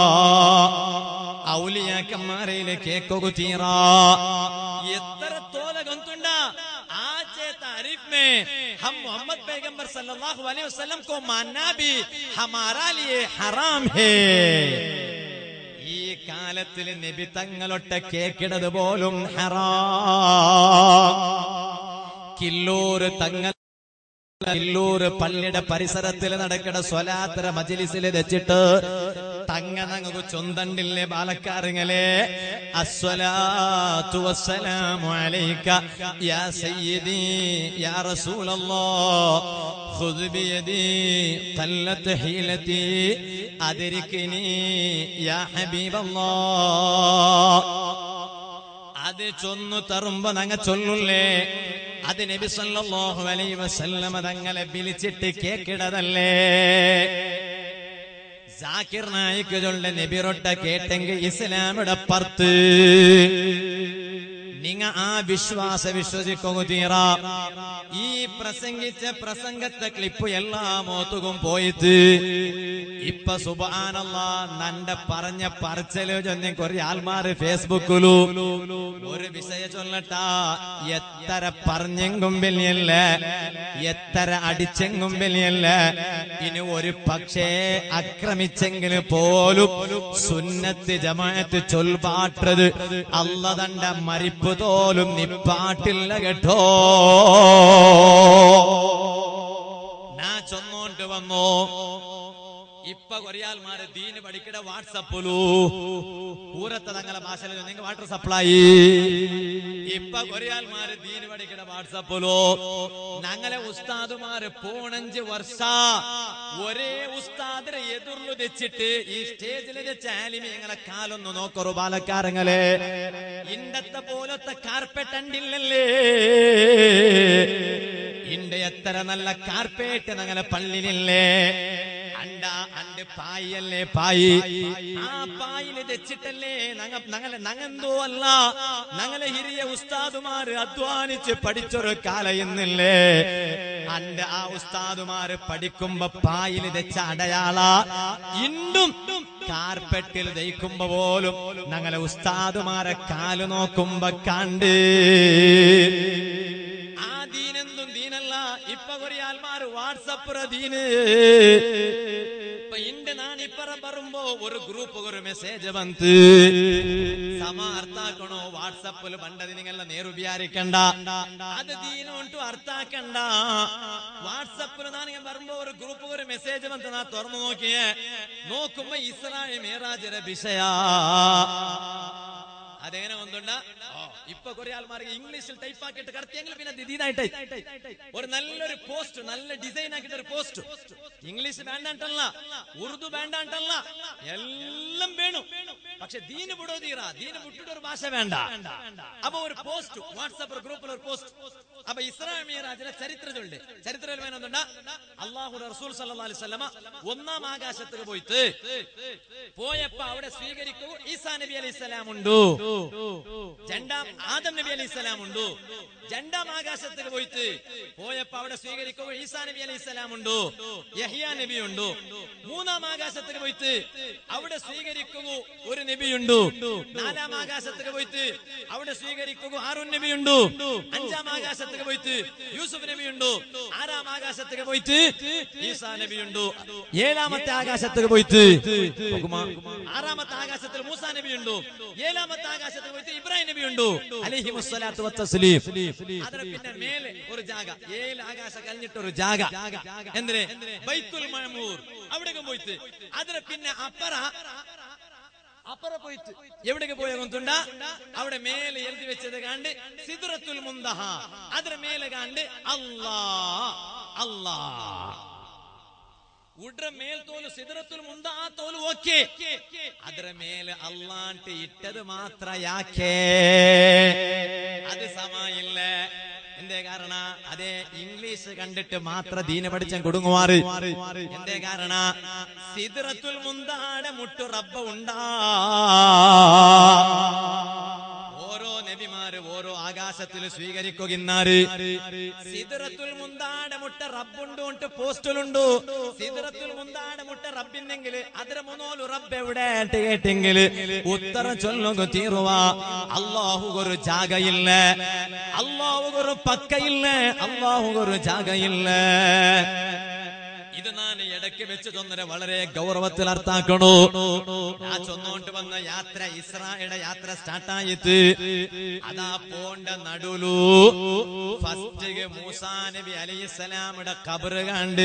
ഔലിയാക്കന്മാരയിലെ കേക്കൊകുതീറാ എത്ര തോല ഗൊന്തുണ്ട ആജെ तारीफ में हम मोहम्मद पैगंबर सल्लल्लाहु अलैहि वसल्लम को मानना भी हमारा लिए हराम है ഈ കാലത്തിൽ നബി തങ്ങളൊട്ട കേക്കിടത് പോലും ഹറാം കില്ലൂർ തങ്ങൾ കില്ലൂർ പള്ളിയുടെ പരിസരത്തിൽ നടക്കണ സ്വലാത്തര മജിലിസിൽ വെച്ചിട്ട് തങ്ങ ഞങ്ങൾക്ക് ചൊന്തണ്ടില്ലേ ബാലക്കാരങ്ങളെ അസ്വലാത്തു വസ്സലാമു അലൈക യാ സയ്യിദി യാ റസൂലല്ലാഹ് ഖുദ് ബിയദി ഖല്ലത്ത് ഹീലതി അദ്രിക്നി യാ ഹബീബല്ലാഹ് അത് ചൊന്നു തറുമ്പോ നങ്ങ ചൊല്ലുള്ളേ അത് നബി സല്ലല്ലാഹു അലൈഹി വസല്ലമ തങ്ങളെ വിളിച്ചിട്ട് കേക്കിടതല്ലേ ജാക്കിർ നായിക്ക് ചൊല്ല നബിറൊട്ട കേട്ടെങ്കിൽ ഇസ്ലാമിയുടെ പർത്ത് നിങ്ങ ആ വിശ്വാസ വിശ്വസിക്കുക തീറ ഈ പ്രസംഗിച്ച പ്രസംഗത്തെ ക്ലിപ്പ് എല്ലാ മോത്തുകും പോയിട്ട് ഇപ്പൊ സുബാനല്ല നന്റെ പറഞ്ഞ പറച്ചല് ചൊന്നി കുറെ ആൾമാര് ഫേസ്ബുക്കിലു ഒരു വിഷയ ചൊല്ലട്ട എത്ര പറഞ്ഞെങ്കും വലിയല്ല എത്ര അടിച്ചെങ്കും വലിയല്ല ഇനി ഒരു പക്ഷേ ആക്രമിച്ചെങ്കിൽ പോലും സുന്നത്ത് ജമാഅത്ത് ചൊൽപാട്ടത് അല്ല തണ്ട മരിപ്പ് തോലും നിപ്പാട്ടില്ല കേട്ടോ ഞാൻ ചൊന്നോണ്ട് വന്നു ഇപ്പൊ കൊറിയാൽമാര് ദീന് പഠിക്കട വാട്സപ്പിലു ഊരത്തെ തങ്ങളെ ഭാഷയിൽ നിങ്ങൾ വാട്ടർ സപ്ലൈ ഇപ്പൊ കൊറിയാൽമാര് ദീന് പഠിക്കട വാട്സപ്പിലു ഞങ്ങളെ ഉസ്താദുമാര് പോണഞ്ച് വർഷ ഒരേ ഉസ്താദിനെ എതിർന്നു തെച്ചിട്ട് ഈ സ്റ്റേജിൽ വെച്ച ആലിമി ഞങ്ങളെ കാലൊന്ന് നോക്കറു ബാലക്കാരങ്ങളെ ഇണ്ടത്തെ പോലത്തെ കാർപ്പറ്റ് അണ്ടില്ലല്ലേ ഇണ്ട് എത്ര നല്ല കാർപ്പേറ്റ് ഞങ്ങളെ പള്ളിയിലില്ലേ അണ്ട അണ്ട് പായല്ലേ പായി ആ പായില് തെച്ചിട്ടല്ലേ നങ്ങ ഞങ്ങളെ നങ്ങെന്തോ അല്ല ഞങ്ങളെ ഹിരിയ ഉസ്താദുമാര് അധ്വാനിച്ച് പഠിച്ചൊരു കാലയെന്നില്ലേ അന്റെ ആ ഉസ്താദുമാര് പഠിക്കുമ്പോ പായില് തെച്ച അടയാള ഇണ്ടും കാർപ്പറ്റിൽ ദയിക്കുമ്പോ പോലും ഞങ്ങളെ ഉസ്താദുമാരെ കാല് നോക്കുമ്പോ കണ്ട് ആ ദീനെന്തും ദീനല്ല ഇപ്പൊ കുറെ ആൾമാര് വാട്സപ്പ് ദീന് ഇപ്പൊ ഇണ്ട് ഞാൻ ഈ ಇಪ್ಪರ ಬರುಂಬೋ ഒരു ഗ്രൂപ്പ് ഒരു ಮೆಸೇಜ್ ಬಂತು ಸಮ ಅರ್ಥ ಹಾಕೋಣ ವಾಟ್ಸಪ್ ಬಂಡದಿ ನಿಂಗೆಲ್ಲ ನೇರು ವಿಚಾರಿಕಂಡ ಅದು ದೀನ ಉಂಟು ಅರ್ಥ ಹಾಕಂಡ ವಾಟ್ಸಪ್ ನನಗೆ ಬರುമ്പോ ഒരു ഗ്രൂപ്പ് ഒരു ಮೆಸೇಜ್ ಬಂತು ನಾ തുറന്നു നോക്കിയേ നോക്കുമ്പോ ഇസ്രായേൽ മേറാജിന്റെ വിഷയ അതെങ്ങനെ ഒന്നുണ്ട ഇപ്പൊ കുറെ ആൾമാർക്ക് ഇംഗ്ലീഷിൽ ടൈപ്പ് ആക്കിയിട്ട് കടത്തിയെങ്കിൽ പിന്നെ ദിദീനായിട്ട് ഒരു നല്ലൊരു പോസ്റ്റ് നല്ല ഡിസൈൻ ആക്കിയിട്ട് ഒരു പോസ്റ്റ് ഇംഗ്ലീഷ് വേണ്ടാണ്ടല്ല ഉറുദു വേണ്ടാണ്ടല്ല എല്ലാം വേണം പക്ഷെ ദീന് വിടോ തീറ ദീന് വിട്ടിട്ട് ഒരു ഭാഷ വേണ്ട അപ്പൊ ഒരു പോസ്റ്റ് വാട്സാപ്പ് ഗ്രൂപ്പിൽ ഒരു പോസ്റ്റ് അപ്പൊ ഇസ്രായേൽ മിയറാജിന്റെ ചരിത്രത്തിലുണ്ട് ചരിത്രത്തിൽ വേണമെന്നുണ്ട അള്ളാഹു റസൂൽ സല്ലല്ലാഹു അലൈഹി വസല്ലമ ഒന്നാം ആകാശത്തേക്ക് പോയിട്ട് പോയപ്പോ അവിടെ സ്വീകരിക്കൂ ഈസാ നബി അലൈഹി സ്വലാം ഉണ്ട് രണ്ടാം ആദം നബി അലൈഹി സ്വലാം ഉണ്ട് രണ്ടാം ആകാശത്തേക്ക് പോയിട്ട് പോയപ്പോ അവിടെ സ്വീകരിക്കൂ ഈസാ നബി അലൈഹി സ്വലാം ഉണ്ട് യഹിയ നബി ഉണ്ട് മൂന്നാം ആകാശത്തേക്ക് പോയിട്ട് അവിടെ സ്വീകരിക്കൂ ഒരു നബിയുണ്ട് നാലാം ആകാശത്തേക്ക് പോയിട്ട് അവിടെ സ്വീകരിക്കൂ ആറുൻ നബിയുണ്ട് അഞ്ചാം ആകാശത്തേക്ക് പോയിട്ട് യൂസുഫ് നബിയുണ്ട് ആറാം ആകാശത്തേക്ക് പോയിട്ട് ഈസാ നബിയുണ്ട് ഏഴാമത്തെ ആകാശത്തേക്ക് പോയിട്ട് നോക്കുമാ. ആറാമത്തെ ആകാശത്തിൽ മൂസാ നബിയുണ്ട് ഏഴാമത്തെ ആകാശത്തിൽ പോയിട്ട് ഇബ്രാഹിം നബിയുണ്ട് അലൈഹി വസ്സലാത്തു വത്തസ്ലീം അതിന് പിന്നെ മേലെ ഒരു ജാഗ ഏഴ് ആകാശം കഴിഞ്ഞിട്ട് ഒരു ജാഗ എന്തിന് ബൈത്തുൽ മഴമൂർ അവിടേക്ക് പോയിട്ട് അതിന് പിന്നെ അപ്പറ അപ്പറ പോയിട്ട് എവിടേക്ക് പോയ കൊണ്ടുണ്ട അവിടെ മേലെ എഴുതി വെച്ചത് കണ്ട് സിദ്റത്തുൽ മുന്തഹ അതിന് മേലെ കണ്ട് അല്ലാ അല്ലാ ಉಡ್ರ ಮೇಲ್ ತೋಲು ಸಿದ್ರತುಲ್ ಮುಂದ ಆ ತೋಲು ಓಕೆ ಅದರ ಮೇಲೆ ಅಲ್ಲಾಂಟ್ ಇಟ್ಟದು ಮಾತ್ರ ಯಾಕೆ അത് സമ ഇല്ല എന്തേ കാരണ അതെ ഇംഗ്ലീഷ് കണ്ടിട്ട് മാത്ര ദീന പഠിച്ചാൻ കൊടുങ്ങുമാറ് എന്തേ കാരണ സിദ്റത്തുൽ മുന്താടെ മുട്ടു റബ്ബ ഉണ്ടാ ഓരോ നബിമാര് ഓരോ ആകാശത്തിൽ സ്വീകരിക്കുകന്നാറ് സിദ്റത്തുൽ മുന്താടെ മുട്ട റബ്ബുണ്ട് ഉണ്ട് പോസ്റ്റലുണ്ട് സിദ്റത്തുൽ മുന്താടെ മുട്ട റബ്ബിന്നെങ്കിൽ അതിര മൂന്നോലു റബ്ബ് എവിടെ ಅಂತ കേട്ടെങ്കിൽ ഉത്തരം ചൊല്ലുക തീരുവ അള്ളാഹുകൊരു ജാഗയില്ല അള്ളാഹുകൊരു പക്കയില്ല അള്ളാഹുകൊരു ജാഗയില്ല ഇത് ഞാൻ ഇടയ്ക്ക് വെച്ച് ചൊന്നരെ വളരെ ഗൗരവത്തിൽ അർത്ഥാക്കണു ഞാൻ ചൊന്നോണ്ട് വന്ന യാത്ര ഇസ്രായുടെ യാത്ര സ്റ്റാർട്ടായിട്ട് അതാ പോണ്ട നടുലു ഫസ്റ്റ് മൂസാ നബി അലൈഹിസ്സലാമിയുടെ കബറ് കണ്ട്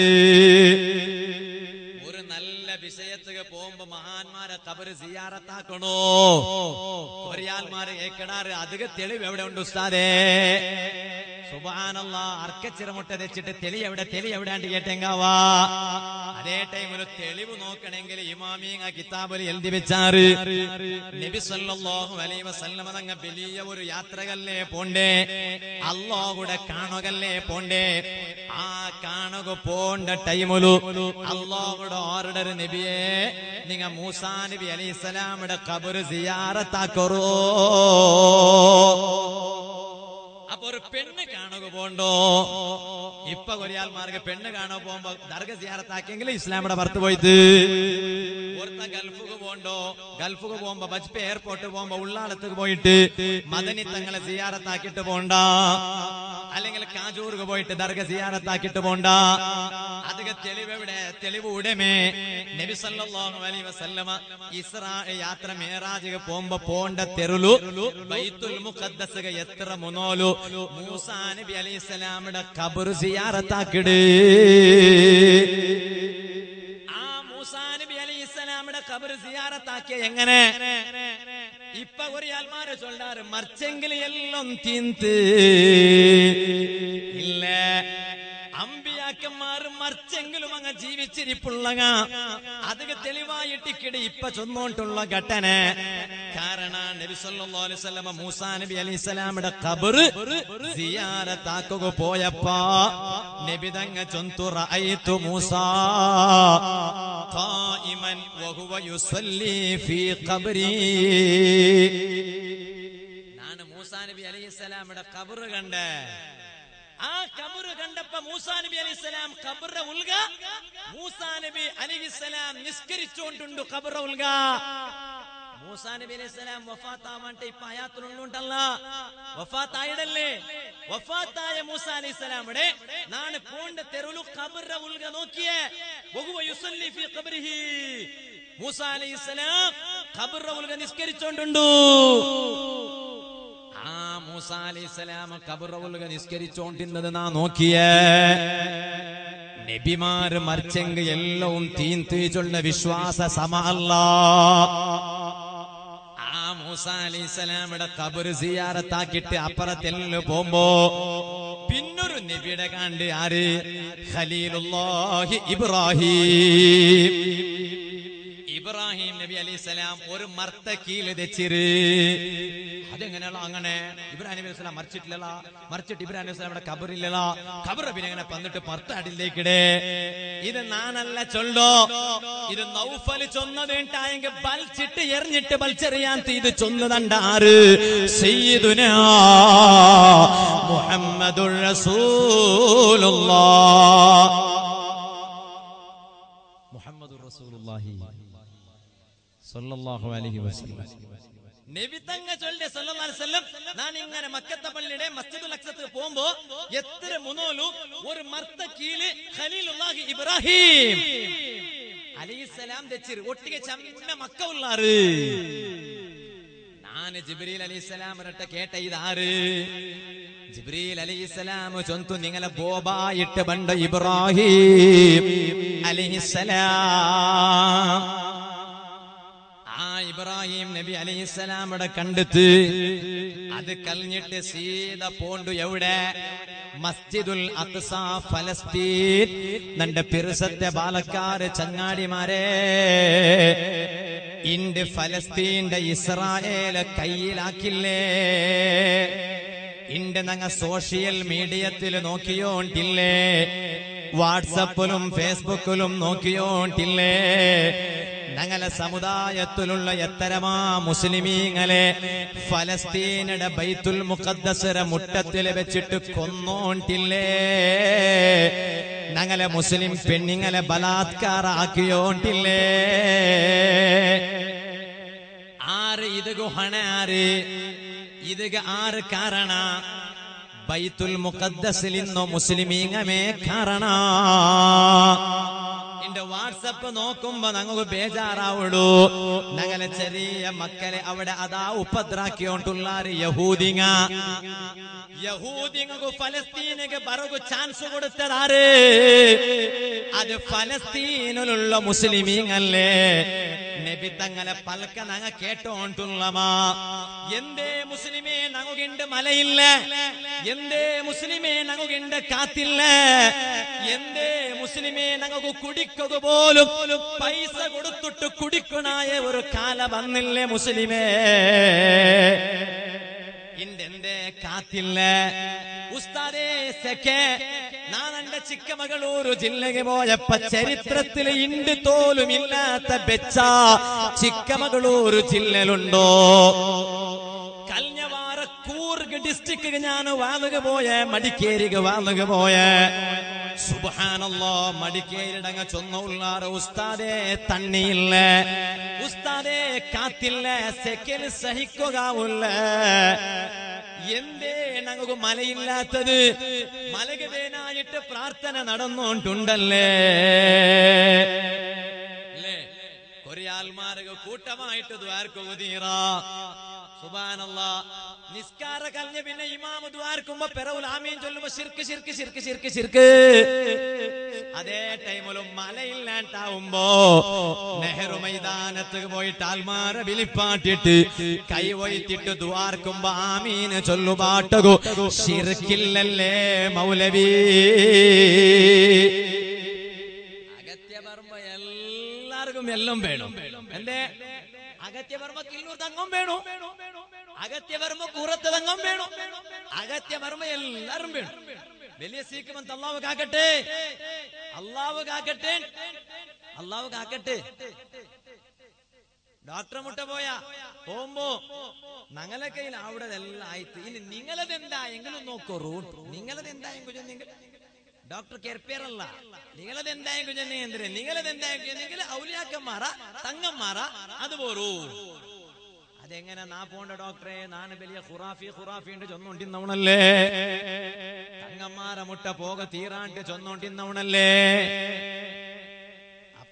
ഒരു നല്ല വിഷയത്തുക പോകുമ്പോ മഹാന്മാരെ കബറ് സിയാറത്താക്കണോ കൊറിയാൽമാര് കേക്കടാറ് അധിക തെളിവ് എവിടെ ഉണ്ട് ഉസ്താദേ സുബാനല്ല അർക്കച്ചിറമുട്ട തെച്ചിട്ട് തെളി എവിടെ തെളി എവിടെയാണ്ട് കേട്ടെങ്കാവാ അതേ ടൈമിൽ തെളിവ് നോക്കണമെങ്കിൽ ഇമാമിങ്ങ കിതാബിൽ എഴുതി വെച്ചാറ് നബി സല്ലല്ലാഹു അലൈഹി വസല്ലമ തങ്ങ വലിയ ഒരു യാത്രകല്ലേ പോണ്ടേ അല്ലാഹുടെ കാണുകല്ലേ പോണ്ടേ ആ കാണുക പോണ്ട ടൈമിലു അല്ലാഹുടെ ഓർഡർ നബിയെ നിങ്ങ മൂസാ നബി അലൈഹിസ്സലാമിയുടെ ഖബർ സിയാറത്താക്കറോ അപ്പൊ ഒരു പെണ്ണ് കാണുക പോണ്ടോ ഇപ്പൊ കൊരിയാൽമാർക്ക് പെണ്ണ് കാണുക പോകുമ്പോ ദർഗ സിയാറത്താക്കിയെങ്കിൽ ഇസ്ലാമിയുടെ പുറത്ത് പോയിട്ട് ഒരുത്ത ഗൾഫുക്ക് പോണ്ടോ ഗൾഫുക്ക് പോകുമ്പോ ബജ്പെ എയർപോർട്ട് പോകുമ്പോ ഉള്ളാളത്തേക്ക് പോയിട്ട് മദനി തങ്ങളെ സിയാറത്താക്കിയിട്ട് പോണ്ട അല്ലെങ്കിൽ കാജൂർക്ക് പോയിട്ട് ദർഗ സിയാറത്താക്കിയിട്ട് പോണ്ട അതൊക്കെ തെളിവ് എവിടെ തെളിവ് ഉടമേ നബി സല്ലല്ലാഹു അലൈഹി വസല്ലമ ഇസ്രാ യാത്ര മേറാജിಗೆ പോകുമ്പോ പോണ്ട തെരുലു ബൈത്തുൽ മുഖദ്ദസ് എത്ര മുനോലു മൂസാ നബി അലൈഹി സ്വലാമിയുടെ ഖബർ സിയാറത്താക്കിട് ആ മൂസാ നബി അലൈഹി സ്വലാമിയുടെ ഖബർ സിയാറത്താക്കിയ എങ്ങനെ ഇപ്പൊ ഒരു ആൽമാരെ ചൊല്ലാറ് മറിച്ചെങ്കിൽ എല്ലാം തീന്ത് ഇല്ല അമ്പിയാക്കന്മാരും മറിച്ചെങ്കിലും അങ്ങ് ജീവിച്ചിരിപ്പുള്ളങ്ങ അതൊക്കെ തെളിവായിട്ടിക്കിടി ഇപ്പൊ ചൊന്നോണ്ടുള്ള ഘട്ടന കാരണം നബി സല്ലല്ലാഹു അലൈഹി വസല്ലമ മൂസാ നബി അലൈഹി സ്വലാമിയുടെ ഖബർ സിയാറത്താക്കുക പോയപ്പോ നബി തങ്ങ ചൊന്തു റഅയ്തു മൂസാ ഖായിമൻ വഹുവ യുസല്ലി ഫീ ഖബ്രി ನಾನು മൂസാ നബി അലൈഹി സ്വലാമിയുടെ ഖബർ കണ്ടേ ആ കബറ് കണ്ടപ്പോ മൂസാ നബി അലൈഹി സ്വലാം ഖബറിന്റെ ഉൽഗ മൂസാ നബി അലൈഹി സ്വലാം നിസ്കരിച്ചുകൊണ്ടുണ്ട് ഖബറ ഉൽഗ മൂസാ നബി അലൈഹി സ്വലാം വഫാത്താവാണ്ട് ഇപ്പൊ അയാത്തിലുണ്ടല്ല വഫാത്തായിടല്ലേ വഫാത്തായ മൂസാ അലൈഹി സ്വലാമിടെ നാണ് പോണ്ട തെരുലു ഖബറിന്റെ ഉൽഗ നോക്കിയേ വഹുവ യുസല്ലി ഫീ ഖബ്രിഹി മൂസ അലൈഹിസ്സലാം ഖബർ റൗലുക നിസ്കരിച്ചോണ്ടുണ്ടു ആ മൂസ അലൈഹിസ്സലാം ഖബർ റൗലുക നിസ്കരിച്ചോണ്ടിരുന്നത് നാ നോക്കിയേ നബിമാര് മരിച്ചെങ്ക് എല്ലവും തീൻ തീച്ചുള്ള വിശ്വാസ സമ അല്ലാ ആ മൂസ അലൈഹിസ്സലാമിയുടെ ഖബർ സിയാറത്താക്കിട്ട് അപ്പുറത്തെല്ലാം പോകുമ്പോ പിന്നൊരു നബിയുടെ കണ്ട് ആര് ഖലീലുല്ലാഹി ഇബ്രാഹിം ഇബ്രാഹിം നബി അലൈഹി സ്വലാം ഒരു മർത്ത കീല് തെച്ചിര് അതെങ്ങനെയുള്ള അങ്ങനെ ഇബ്രാഹിം നബി സ്വലാം മറിച്ചിട്ടില്ല മറിച്ചിട്ട് ഇബ്രാഹിം നബി സ്വലാം കബറില്ല കബർ പിന്നെ അങ്ങനെ വന്നിട്ട് മർത്ത അടിയിലേക്കിടെ ഇത് നാനല്ല ചൊല്ലോ ഇത് നൗഫല് ചൊന്നതേണ്ടായെങ്കിൽ ബൽച്ചിട്ട് എറിഞ്ഞിട്ട് ബൽച്ചെറിയാൻ ഇത് ചൊന്നതണ്ട ആറ് സയ്യിദുനാ മുഹമ്മദുർ റസൂലുള്ളാഹ് മുഹമ്മദുർ റസൂലുള്ളാഹി സല്ലല്ലാഹു അലൈഹി വസല്ലം നബി തങ്ങ ചൊല്ലിയ സല്ലല്ലാഹു അലൈഹി വസല്ലം ഞാൻ ഇങ്ങനെ മക്കത്തെ പള്ളിയുടെ മസ്ജിദുൽ അക്സത്ത് പോകുമ്പോ എത്ര മുനോലു ഒരു മർത്ത കീല് ഖലീലുള്ളാഹി ഇബ്രാഹിം അലൈഹിസ്സലാം തെച്ചിര് ഒട്ടിಗೆ ചമ്മ മക്ക ഉള്ളാറ് ನಾನು ಜಿಬ್ರೀಲ್ ಅಲಿಸ್ಲಾಂ ರಟ್ಟ ಕೇಟ ಇದಾರು ജിബ്രീൽ അലൈഹിസ്സലാം ചൊന്തു നിങ്ങളെ ബോബായിട്ട് ബണ്ട ഇബ്രാഹിം അലൈഹിസ്സലാം ആ ഇബ്രാഹിം നബി അലൈഹിസ്സലാമിടെ കണ്ടെത്ത് അത് കലിഞ്ഞിട്ട് സീത പോണ്ടു എവിടെ മസ്ജിദുൽ അക്സ ഫലസ്തീൻ നന്റെ പിറുസത്തെ ബാലക്കാര് ചങ്ങാടിമാരെ ഇന്റെ ഫലസ്തീന്റെ ഇസ്രായേല് കയ്യിലാക്കില്ലേ ഇന്റെ നങ്ങ സോഷ്യൽ മീഡിയത്തിൽ നോക്കിയോണ്ടില്ലേ വാട്സപ്പിലും ഫേസ്ബുക്കിലും നോക്കിയോണ്ടില്ലേ ഞങ്ങളെ സമുദായത്തിലുള്ള എത്തരമാ മുസ്ലിമീങ്ങളെ ഫലസ്തീനയുടെ ബൈത്തുൽ മുഖദ്ദസര മുട്ടത്തിൽ വെച്ചിട്ട് കൊന്നോണ്ടില്ലേ ഞങ്ങളെ മുസ്ലിം പെണ്ണിങ്ങളെ ബലാത്കാരാക്കിയോണ്ടില്ലേ ആറ് ഇത് ഹണ ആറ് ഇത് ആറ് കാരണ ബൈത്തുൽ മുഖദ്ദസിൽ ഇന്നോ മുസ്ലിമീങ്ങമേ കാരണ എന്റെ വാട്സപ്പ് നോക്കുമ്പോ ഞങ്ങൾക്ക് ബേജാറാവുള്ളൂ ഞങ്ങളെ ചെറിയ മക്കളെ അവിടെ അതാ ഉപദ്രാക്കിയോണ്ടുള്ളാര് യഹൂദിങ്ങ യഹൂദിങ്ങക്ക് ഫലസ്തീനക്ക് ബറകു ചാൻസ് കൊടുത്തതാറ് അത് ഫലസ്തീനിലുള്ള മുസ്ലിമീങ്ങല്ലേ നബി തങ്ങളെ പൽക്ക നങ്ങ കേട്ടോണ്ടുള്ളമാ എന്തേ മുസ്ലിമേ നങ്ങുകിണ്ട് മലയില്ല എന്തേ മുസ്ലിമേ നങ്ങുകിണ്ട് കാത്തില്ല എന്തേ മുസ്ലിമേ നങ്ങു കുടിക്കുക പോലും പൈസ കൊടുത്തിട്ട് കുടിക്കണായ ഒരു കാല വന്നില്ലേ മുസ്ലിമേ ഇന്തെന്തേ കാത്തില്ല ഉസ്താദേ സെക്കെ നാനെന്റെ ചിಕ್ಕಮಗಳೂರು ജില്ലಗೆ പോയപ്പ ചരിത്രത്തിൽ ഇണ്ട് തോലും ഇല്ലാത്ത ബെച്ച ചിಕ್ಕಮಗಳൂರು ജില്ലയിലുണ്ടോ കല്ഞ്ഞവാറ കൂർഗ് ഡിസ്ട്രിക്ട് ഞാൻ വാളുക പോയ മടിക്കേരിക വാളുക പോയ സുബാനല്ലോ മടിക്കേരിടങ്ങ ചൊന്നുള്ളാറ ഉസ്താദേ തണ്ണിയില്ല ഉസ്താദേ കാത്തില്ല സെക്കൽ സഹിക്കുകയില്ല എന്തേ ഞങ്ങൾക്ക് മലയില്ലാത്തത് മലകതേനായിട്ട് പ്രാർത്ഥന നടന്നുകൊണ്ടുണ്ടല്ലേ അല്ലേ കൊറേ ആൾമാരൊക്കെ കൂട്ടമായിട്ട് ദ്വാർക്കുതീറ സുബാനല്ല നിസ്കാര കലിഞ്ഞ പിന്നെ ഇമാമ ദ്വാർക്കുമ്പോ പെറവുൽ ആമീൻ ചൊല്ലുമ്പോ ശിർക്ക് ശിർക്ക് ശിർക്ക് ശിർക്ക് ശിർക്ക് അതേ ടൈമിലും മലയില്ലാണ്ടാവുമ്പോ നെഹ്റു മൈതാനത്ത് പോയിട്ട് ആൽമാരെ വിളിപ്പാട്ടിട്ട് കൈ വൈത്തിട്ട് ദ്വാർക്കുമ്പോ ആമീന് ചൊല്ലുപാട്ടകു ശിർക്കില്ലല്ലേ മൗലവി അഗത്യ പറമ്പ എല്ലാവർക്കും എല്ലാം വേണം എന്തേ അഗത്യ പറമ്പ കില്ലൂർ തങ്ങം വേണോ അഗത്യ പറമ്പ കൂറത്ത് തങ്ങം വേണോ അഗത്യ പറമ്പ എല്ലാരും വേണം വലിയ സീക്കുമെന്ന് അള്ളാവ് കാക്കട്ടെ അള്ളാവ് കാക്കട്ടെ അള്ളാവ് കാക്കട്ടെ ഡോക്ടറെ മുട്ട പോയാ പോകുമ്പോ ഞങ്ങളെ കയ്യിൽ അവിടെ എല്ലാം ആയിട്ട് ഇനി നിങ്ങളത് എന്തായെങ്കിലും നോക്കൂ റൂട്ട് നിങ്ങളത് എന്തായെങ്കിലും നിങ്ങൾ ഡോക്ടർ കെർപ്പേറല്ല നിങ്ങളത് എന്തായെങ്കിലും ചെന്നെങ്കിൽ നിങ്ങളത് എന്തായെങ്കിൽ ഔലിയാക്കന്മാറ തങ്ങന്മാറ അത് പോരൂ അതെങ്ങനെ നാ പോണ്ട ഡോക്ടറെ നാന് വലിയ ഖുറാഫി ഖുറാഫി ഉണ്ട് ചൊന്നോണ്ടിന്നവണല്ലേ തങ്ങന്മാര മുട്ട പോക തീരാണ്ട് ചൊന്നോണ്ടിന്നവണല്ലേ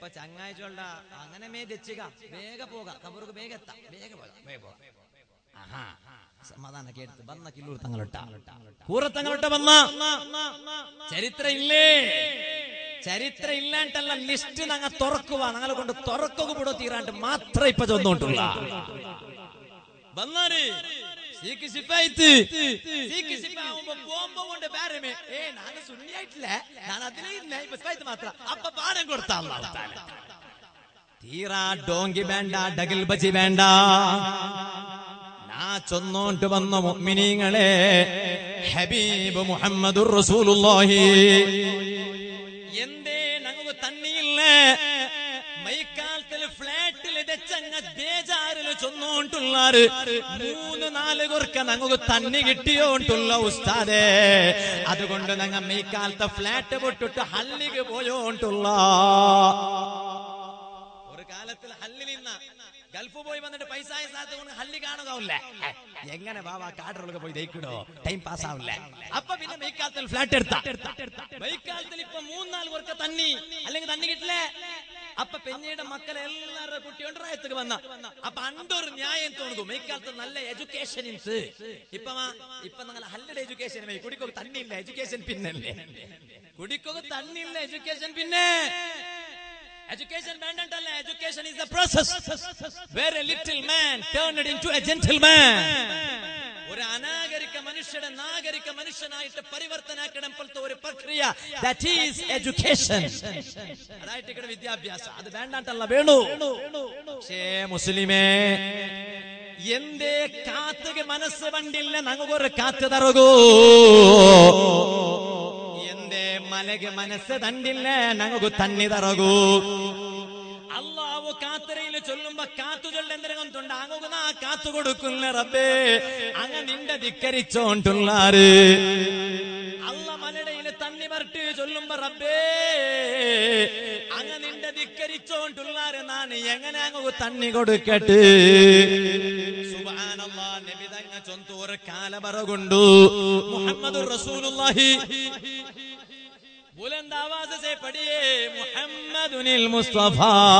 ഇപ്പൊ ചങ്ങാഴ്ചകളുടെ അങ്ങനെ മേ തെച്ചുക വേഗ പോക കബർക്ക് വേഗ എത്താം വേഗ പോക വേഗ പോക ആഹാ. സമാധാന കേട്ട് വന്ന കില്ലൂർ തങ്ങളിട്ട കൂറത്തങ്ങളിട്ട വന്ന ചരിത്രം ഇല്ലേ ചരിത്രം ഇല്ലാണ്ടല്ല ലിസ്റ്റ് ഞങ്ങൾ തുറക്കുക ഞങ്ങളെ കൊണ്ട് തുറക്കുക കൂടെ തീരാണ്ട് മാത്രം ഇപ്പൊ ചെന്നോണ്ടുള്ള വന്നാര് സീക്ക് സിപ്പായിത്ത് സീക്ക് സിപ്പാവുമ്പോ പോകുമ്പോ കൊണ്ട് ബാരമേ ഏ ನಾನು ಸುನ್ನಿ ಆಯ್ತಲ್ಲ ನಾನು അതിലേ ಇಲ್ಲ ഇപ്പൊ സിപ്പായിത്ത് മാത്ര അപ്പൊ പാഠം കൊടുത്ത അല്ലാഹു തആല തീരാ ഡോങ്കി വേണ്ട ഡഗിൽ ബജി വേണ്ട നാ ചൊന്നോണ്ട് വന്ന മുഅ്മിനീങ്ങളെ ഹബീബ് മുഹമ്മദുർ റസൂലുള്ളാഹി എന്തേ ഞങ്ങൾക്ക് തന്നിയില്ല മൈക്കാലത്തില് ഫ്ലാറ്റിൽ വെച്ചങ്ങ ബേജാറില് ചൊന്നോണ്ടുള്ളാറ് മൂന്ന് നാല് കുറുക്ക ഞങ്ങൾക്ക് തന്നി കിട്ടിയോണ്ടുള്ള ഉസ്താദേ അതുകൊണ്ട് ഞങ്ങ മൈക്കാലത്തെ ഫ്ലാറ്റ് പൊട്ടിട്ട് ഹല്ലിക്ക് പോയോണ്ടുള്ള ഒരു കാലത്തിൽ ഹല്ലിൽ നിന്ന ഗൾഫ് പോയി വന്നിട്ട് പൈസ ആയ സ്ഥലത്ത് കൊണ്ട് ഹല്ലി കാണുകയില്ല എങ്ങനെ ബാബാ കാടറൊക്കെ പോയി ദയിക്കടോ ടൈം പാസ് ആവില്ല അപ്പൊ പിന്നെ മൈക്കാലത്തിൽ ഫ്ലാറ്റ് എടുത്ത മൈക്കാലത്തിൽ ഇപ്പൊ മൂന്നാല് പേർക്ക് തന്നി അല്ലെങ്കിൽ തന്നി കിട്ടില്ലേ അപ്പൊ പെഞ്ഞയുടെ മക്കളെ എല്ലാവരുടെ കുട്ടിയോണ്ട് റായത്തേക്ക് വന്ന അപ്പൊ അണ്ടൊരു ന്യായം തോന്നുന്നു മൈക്കാലത്ത് നല്ല എഡ്യൂക്കേഷൻ ഇപ്പൊ ഇപ്പൊ നിങ്ങൾ ഹല്ലഡ് എഡ്യൂക്കേഷൻ കുടിക്കൊക്കെ തണ്ണിയില്ല എഡ്യൂക്കേഷൻ പിന്നല്ലേ കുടിക്കൊക്കെ തണ്ണിയില്ല എഡ്യൂക്കേഷൻ പിന്നെ Education വേണ്ടല്ല education is a process where a little man turned into a gentleman. ഒരു അനാഗരിക മനുഷ്യനെ നാഗരിക മനുഷ്യനായിട്ട് പരിവർത്തനാക്കണം പോലത്തെ ഒരു പ്രക്രിയ ദാറ്റ് ഈസ് എഡ്യൂക്കേഷൻ അതായിട്ട് ഇവിടെ വിദ്യാഭ്യാസം അത് വേണ്ടാട്ടല്ല വേണു പക്ഷേ മുസ്ലിമേ എന്തേ കാത്തുക മനസ്സ് വണ്ടില്ല ഞങ്ങൾക്കൊരു കാത്ത് തറകൂ എന്തേ മലക മനസ്സ് തണ്ടില്ല ഞങ്ങൾക്ക് തന്നി തറകൂ അള്ളാഹു കാത്തരയിൽ ചൊല്ലുമ്പോ കാത്തു ചൊല്ലെന്തിരകൊണ്ടുണ്ട് അങ്ങ് നാ കാത്തു കൊടുക്കുന്ന റബ്ബേ അങ്ങ നിന്റെ ധിക്കരിച്ചോണ്ടുള്ളാറ് അല്ല മലടയിൽ തന്നി വരട്ട് ചൊല്ലുമ്പോ റബ്ബേ അങ്ങ നിന്റെ ധിക്കരിച്ചോണ്ടുള്ളാറ് നാണ് എങ്ങനെ അങ്ങ് തന്നി കൊടുക്കട്ട് സുബ്ഹാനല്ലാ നബി തങ്ങ ചൊന്തൂറ് കാലമറകൊണ്ടു മുഹമ്മദ് റസൂലുള്ളാഹി बुलंद आवाज से पढ़िए മുഹമ്മദുനിൽ മുസ്തഫ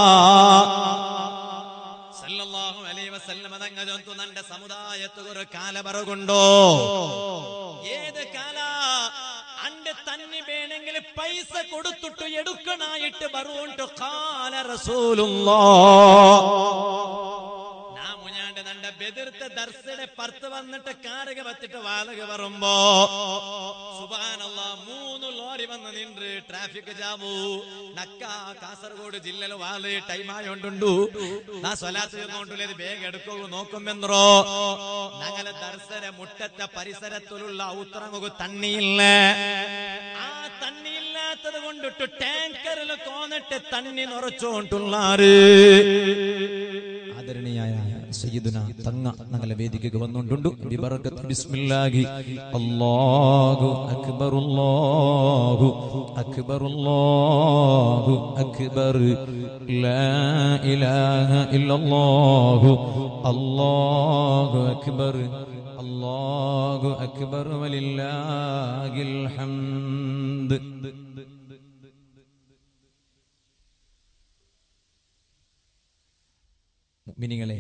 സല്ലല്ലാഹു അലൈഹി വസല്ലം തങ്ങ ചൊന്തു നന്റെ സമുദായത്ത് ഒരു കാല പറകുണ്ടോ ഏത് കാല അണ്ട് തന്നെ വേണമെങ്കിൽ പൈസ കൊടുത്തിട്ട് എടുക്കണായിട്ട് ബറുണ്ട് കാല റസൂലുള്ളാ നാ മുഞ്ഞാണ്ട് നണ്ട ബെതിർത്ത ദർശയുടെ പർത്ത് വന്നിട്ട് കാറുക വത്തിട്ട് വാളുക വരുമ്പോ സുബാനല്ല മൂന്ന് ലോറി വന്ന് നിன்று ട്രാഫിക് ജാമു നക്ക കാസർഗോഡ് ജില്ലയിൽ വാള് ടൈം ആയോണ്ടുണ്ടു നാ സ്വലാത്ത് ചെന്നോണ്ടുള്ളത് വേഗം എടുക്കൂ നോക്കുമെന്നോ ഞങ്ങളെ ദർശന മുട്ടത്തെ പരിസരത്തിലുള്ള ഔത്രങ്ങു തണ്ണിയില്ല ആ തണ്ണിയില്ലാത്തത് കൊണ്ടിട്ട് ടാങ്കറിൽ കോന്നിട്ട് തണ്ണി നിറച്ചോണ്ടുള്ളാറ് ആദരണീയായ സയ്യിദുന തങ്ങ ഞങ്ങളെ വേദികക്ക് വന്നുകൊണ്ടുണ്ട് ബിബറക്കത്ത് ബിസ്മില്ലാഹി അല്ലാഹു അക്ബർ അല്ലാഹു അക്ബർ അല്ലാഹു അക്ബർ ലാ ഇലാഹ ഇല്ലല്ലാഹു അല്ലാഹു അക്ബർ അല്ലാഹു അക്ബർ വലില്ലാഹിൽ ഹംദ് മിനിങ്ങളെ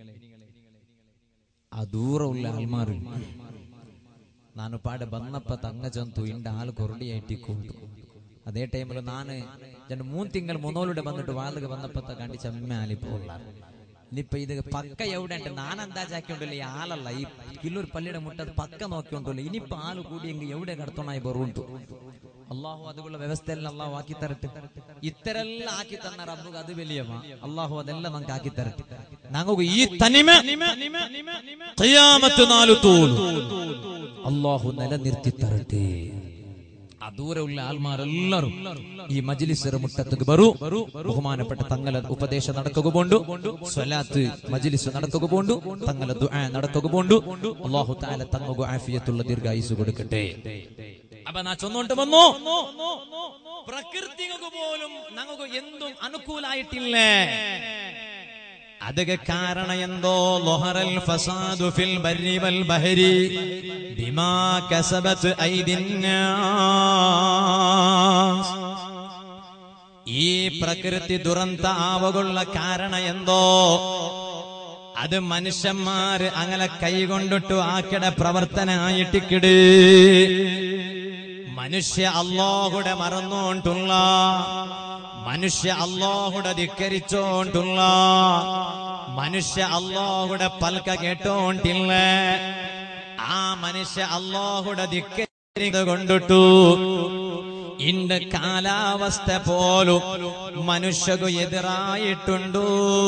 ಆ ದೂರ ಉಳ್ಳ ಆಲ್ಮಾರು ನಾನು ಪಾಡ ಬನ್ನಪ್ಪ ತಂಗ ಜಂತು ಇಂಡ ಹಾಲು ಕೊರಡಿಯಾಯಿಟ್ಟಿಕೊಂಡು ಅದೇ ಟೈಮಲ್ಲಿ ನಾನು ಜನ ಮೂನ್ ತಿಂಗಳು ಮುನೋಲುಡೆ ಬಂದಿಟ್ಟು ವಾಲ್ಗೆ ಬನ್ನಪ್ಪ ಕಂಡು ಚಮ್ಮೆ ಆಲಿಪೋಲ್ಲ ഇനിയിപ്പൊ ഇത് പക്ക എവിടെ ഉണ്ട് ഞാൻ അന്താജാക്കിയോണ്ടില്ല ഈ ആളല്ല ഈ കില്ലൂർ പള്ളിയുടെ മുട്ടത് പക്ക നോക്കിയോണ്ടില്ല ഇനിയിപ്പൊ ആള് കൂടിയെങ്കിൽ എവിടെ കടത്തോണായി ബറുണ്ടു അള്ളാഹു അതുള്ള വ്യവസ്ഥയെല്ലാം അള്ളാഹു ആക്കി തരട്ടെ ഇത്തരെല്ലാം ആക്കി തന്ന റബ്ബുക്ക് അത് വലിയവ അള്ളാഹു അതെല്ലാം നമുക്ക് ആക്കി തരട്ടെ ഞങ്ങൾക്ക് ഈ തനിമ ഖിയാമത്ത് നാലു തോലും അള്ളാഹു നിലനിർത്തി തരട്ടെ ആ ദൂരമുള്ള ആൾമാരെല്ലാരും ഈ മജിലിസര മുട്ടത്തേക്ക് ബറു ബഹുമാനപ്പെട്ട തങ്ങളെ ഉപദേശം നടക്കുക പോണ്ടു സ്വലാത്ത് മജിലിസ് നടക്കുക പോണ്ടു തങ്ങളെ ദുആ നടക്കുക പോണ്ടു അള്ളാഹു താല തങ്ങുക ആഫിയത്തുള്ള ദീർഘായുസ് കൊടുക്കട്ടെ അപ്പൊ നാ ചൊന്നോണ്ട് വന്നു പ്രകൃതിക്ക് പോലും ഞങ്ങൾക്ക് എന്തും അനുകൂലായിട്ടില്ലേ ಅದಕ್ಕೆ ಕಾರಣ ಎಂದೋ ಲೊಹರಲ್ ಫಸಾದು ಫಿಲ್ ಬರ್ರಿ ವಲ್ ಬಹರಿ ಬಿಮಾ ಕಸಬತ್ ಐದಿನ್ಯಾಸ್ ഈ പ്രകൃതി ദുരന്ത ആവകുള്ള കാരണം എന്തോ അത് മനുഷ്യന്മാര് അങ്ങനെ കൈകൊണ്ടിട്ടു ആക്കിട പ്രവർത്തനായിട്ടിക്കിട് മനുഷ്യ അള്ളാഹുടെ മറന്നോണ്ടുള്ള മനുഷ്യ അള്ളാഹുടെ ധിക്കരിച്ചോണ്ടുള്ള മനുഷ്യ അള്ളാഹുടെ പൽക്ക കേട്ടോണ്ടില്ല ആ മനുഷ്യ അള്ളാഹുടെ ധിക്കരിച്ചത് കൊണ്ടിട്ടു ഇണ്ട് കാലാവസ്ഥ പോലും മനുഷ്യകു എതിരായിട്ടുണ്ടു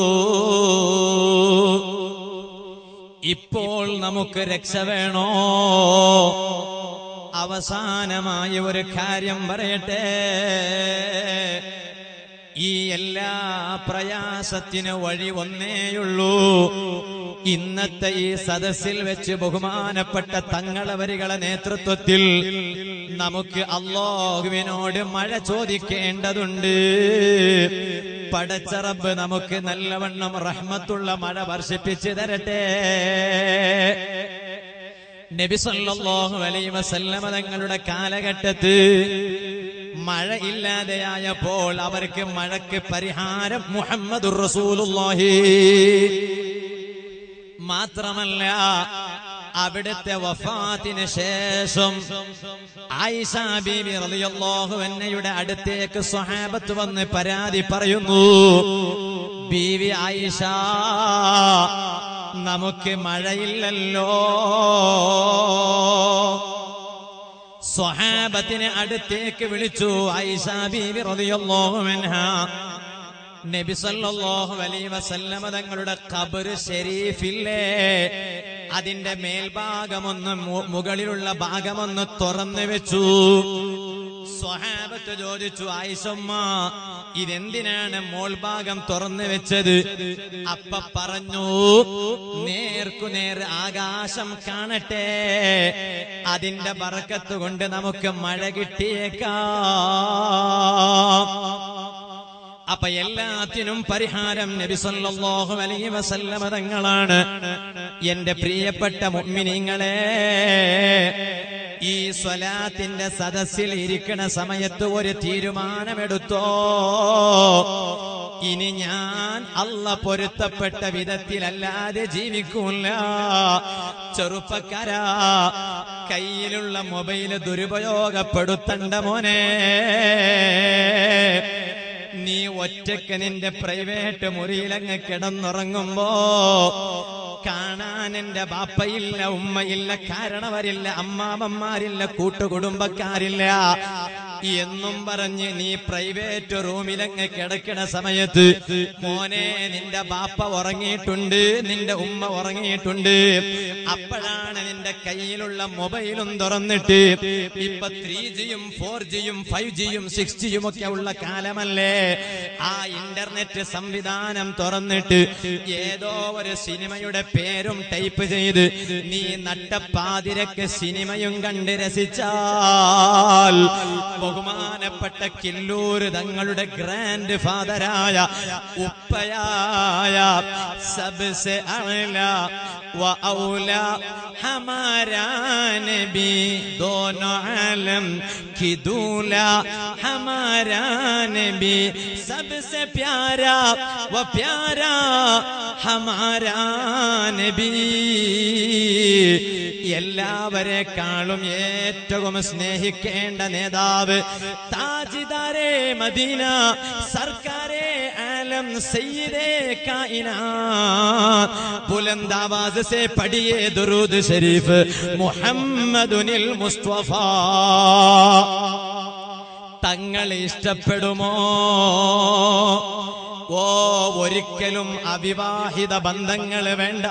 ഇപ്പോൾ നമുക്ക് രക്ഷ വേണോ അവസാനമായ ഒരു കാര്യം പറയട്ടെ ഈ എല്ലാ പ്രയാസത്തിന് വഴി ഒന്നേയുള്ളൂ ഇന്നത്തെ ഈ സദസ്സിൽ വെച്ച് ബഹുമാനപ്പെട്ട തങ്ങളവരികളെ നേതൃത്വത്തിൽ നമുക്ക് അള്ളാഹുവിനോട് മഴ ചോദിക്കേണ്ടതുണ്ട് പടച്ചറബ് നമുക്ക് നല്ലവണ്ണം റഹ്മത്തുള്ള മഴ വർഷിപ്പിച്ചു തരട്ടെ നബി സല്ലല്ലാഹു അലൈഹി വസല്ലമ തങ്ങളുടെ കാലഘട്ടത്ത് മഴ ഇല്ലാതെയായപ്പോൾ അവർക്ക് മഴയ്ക്ക് പരിഹാരം മുഹമ്മദുർ റസൂലുള്ളാഹി മാത്രമല്ല അവിടുത്തെ വഫാത്തിന് ശേഷം ആയിഷ ബീബി റളിയല്ലാഹു അൻഹയുടെ അടുത്തേക്ക് സ്വഹാബത്ത് വന്ന് പരാതി പറയുന്നു ബീവി ആയിഷ നമുക്ക് മഴയില്ലല്ലോ സ്വഹാബത്തിനെ അടുത്തേക്ക് വിളിച്ചു ആയിഷ ബീബി റളിയല്ലാഹു അൻഹ നബി സല്ലല്ലാഹു അലൈഹി വസല്ലമ തങ്ങളുടെ ഖബർ ഷരീഫില്ലേ അതിന്റെ മേൽഭാഗമൊന്ന് മു- മുകളിലുള്ള ഭാഗമൊന്ന് തുറന്നു വെച്ചു സ്വഹാബത്ത് ചോദിച്ചു ആയിഷമ്മ ഇതെന്തിനാണ് മോൾ ഭാഗം തുറന്നു വെച്ചത് അപ്പ പറഞ്ഞു നേർക്കു നേർ ആകാശം കാണട്ടെ അതിന്റെ ബറക്കത്ത് കൊണ്ട് നമുക്ക് മഴ കിട്ടിയേക്കാം അപ്പൊ എല്ലാത്തിനും പരിഹാരം നബി സല്ലല്ലാഹു അലൈഹി വസല്ലമ തങ്ങളാണ് എന്റെ പ്രിയപ്പെട്ട മുഅ്മിനീങ്ങളെ ഈ സ്വലാത്തിന്റെ സദസ്സിൽ ഇരിക്കണ സമയത്ത് ഒരു തീരുമാനമെടുത്തോ ഇനി ഞാൻ അല്ല പൊരുത്തപ്പെട്ട വിധത്തിലല്ലാതെ ജീവിക്കൂല ചെറുപ്പക്കാരാ കയ്യിലുള്ള മൊബൈല് ദുരുപയോഗപ്പെടുത്തണ്ട മോനെ നീ ഒറ്റക്ക് നിന്റെ പ്രൈവറ്റ് മുറിയിലങ്ങ് കിടന്നുറങ്ങുമ്പോ കാണാൻ എന്റെ ബാപ്പയില്ല ഉമ്മയില്ല കാരണവരില്ല അമ്മാമന്മാരില്ല കൂട്ടുകുടുംബക്കാരില്ല എന്നും പറഞ്ഞ് നീ പ്രൈവറ്റ് റൂമിലങ്ങ് കിടക്കണ സമയത്ത് മോനെ നിന്റെ ബാപ്പ ഉറങ്ങിയിട്ടുണ്ട് നിന്റെ ഉമ്മ ഉറങ്ങിയിട്ടുണ്ട് അപ്പോഴാണ് നിന്റെ കയ്യിലുള്ള മൊബൈലും തുറന്നിട്ട് ഇപ്പൊ ത്രീ ജിയും ഫോർ ജിയും ഫൈവ് ജിയും സിക്സ് ജിയും ഒക്കെ ഉള്ള കാലമല്ലേ ആ ഇന്റർനെറ്റ് സംവിധാനം തുറന്നിട്ട് ഏതോ ഒരു സിനിമയുടെ പേരും ടൈപ്പ് ചെയ്ത് നീ നട്ടപ്പാതിരക്ക് സിനിമയും കണ്ട് രസിച്ചാൽ ബഹുമാനപ്പെട്ട കില്ലൂർ തങ്ങളുടെ ഗ്രാൻഡ് ഫാദറായ ഉപ്പയായ സബ്സെ അഅല വ ഔല ഹമാരാ നബി दोनों आलम की दूला हमारा नबी सबसे प्यारा व प्यारा हमारा നബി എല്ലാവരെക്കാളും ഏറ്റവും സ്നേഹിക്കേണ്ട നേതാവ് താജിദാരെ മദീന സർക്കാരെ ആലം സയ്യിദേ കായിനാ बुलंद आवाज से पढ़िए दुरूद शरीफ മുഹമ്മദുനിൽ മുസ്തഫ തങ്ങൾ ഇഷ്ടപ്പെടുമോ ഓ ഒരിക്കലും അവിവാഹിത ബന്ധങ്ങൾ വേണ്ട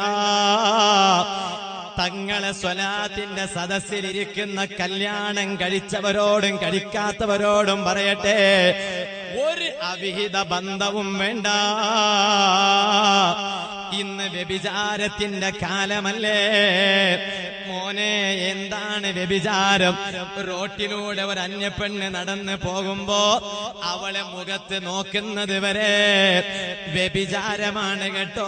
തങ്ങളെ സ്വലാത്തിന്റെ സദസ്സിലിരിക്കുന്ന കല്യാണം കഴിച്ചവരോടും കഴിക്കാത്തവരോടും പറയട്ടെ ഒരു അവിഹിത ബന്ധവും വേണ്ട ഇന്ന് വ്യഭിചാരത്തിന്റെ കാലമല്ലേ മോനെ എന്താണ് വ്യഭിചാരം റോട്ടിലൂടെ ഒരു അന്യപ്പെണ്ണ് നടന്ന് പോകുമ്പോ അവളെ മുഖത്ത് നോക്കുന്നത് വരെ വ്യഭിചാരമാണ് കേട്ടോ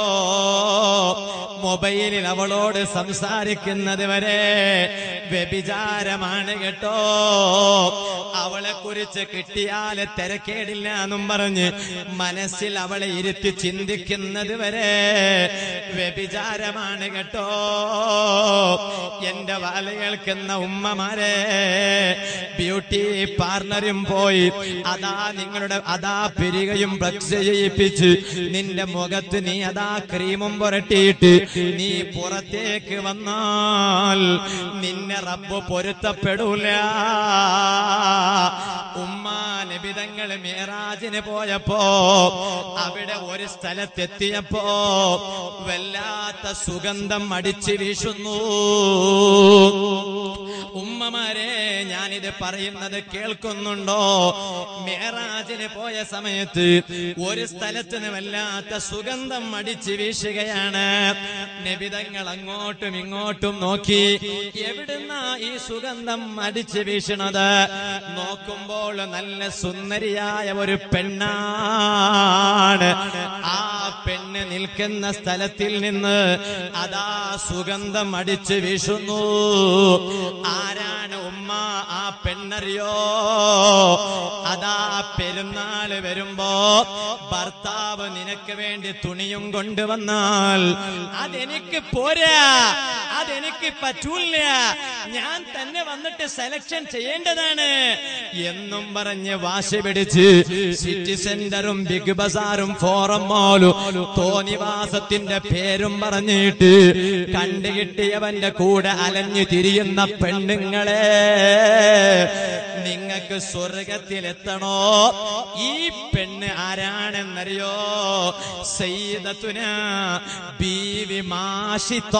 മൊബൈലിൽ അവളോട് സംസാരിക്കുന്നത് വരെ വ്യഭിചാരമാണ് കേട്ടോ അവളെ കുറിച്ച് കിട്ടിയാല് തിരക്കേടില്ല എന്നും പറഞ്ഞ് മനസ്സിൽ അവളെ ഇരുത്തി ചിന്തിക്കുന്നത് വരെ വ്യഭിചാരമാണ് കേട്ടോ എന്റെ വാല് കേൾക്കുന്ന ഉമ്മമാരെ ബ്യൂട്ടി പാർലറും പോയി അതാ നിങ്ങളുടെ അതാ പെരുകയും ബ്ലക്സ് ചെയ്യിപ്പിച്ച് നിന്റെ മുഖത്ത് നീ അതാ ക്രീമും പുരട്ടിയിട്ട് നീ പുറത്തേക്ക് വന്നാൽ നിന്നെ റബ്ബ് പൊരുത്തപ്പെടൂല ഉമ്മ നബിതങ്ങൾ മേറാജിന് പോയപ്പോ അവിടെ ഒരു സ്ഥലത്തെത്തിയപ്പോ വല്ലാത്ത സുഗന്ധം അടിച്ചു വീശുന്നു ഉമ്മമാരെ ഞാനിത് പറയുന്നത് കേൾക്കുന്നുണ്ടോ മേറാജിന് പോയ സമയത്ത് ഒരു സ്ഥലത്തിന് വല്ലാത്ത സുഗന്ധം അടിച്ചു വീശുകയാണ് നബിതങ്ങൾ അങ്ങോട്ടും ഇങ്ങോട്ടും നോക്കി എവിടുന്നാ ഈ സുഗന്ധം അടിച്ചു വീശണത് നോക്കുമ്പോൾ നല്ല സുന്ദരിയായ ഒരു പെണ്ണാണ് ആ പെണ്ണ് നിൽക്കുന്ന സ്ഥലത്തിൽ നിന്ന് അതാ സുഗന്ധം അടിച്ചു വീശുന്നു ആരാണ് ഉമ്മ ആ പെണ്ണറിയോ അതാ പെരുന്നാള് വരുമ്പോ ഭർത്താവ് നിനക്ക് വേണ്ടി തുണിയും കൊണ്ടുവന്നാൽ അതെനിക്ക് പോരാ അതെനിക്ക് പറ്റൂല ഞാൻ തന്നെ വന്നിട്ട് സെലക്ഷൻ ചെയ്യേണ്ടതാണ് എന്നും പറഞ്ഞ് വാശി പിടിച്ച് സിറ്റി സെന്ററും ബിഗ് ബസാറും ഫോറം മോളും തോന്നിവാസത്തിന്റെ പേരും പറഞ്ഞിട്ട് കണ്ടുകിട്ടിയവന്റെ കൂടെ അലഞ്ഞു തിരിയുന്ന പെണ്ണുങ്ങളെ നിങ്ങൾക്ക് സ്വർഗത്തിലെത്തണോ ഈ പെണ്ണ് ആരാണെന്നറിയോ സയ്യിദത്തുന ബീവി മാഷിത്ത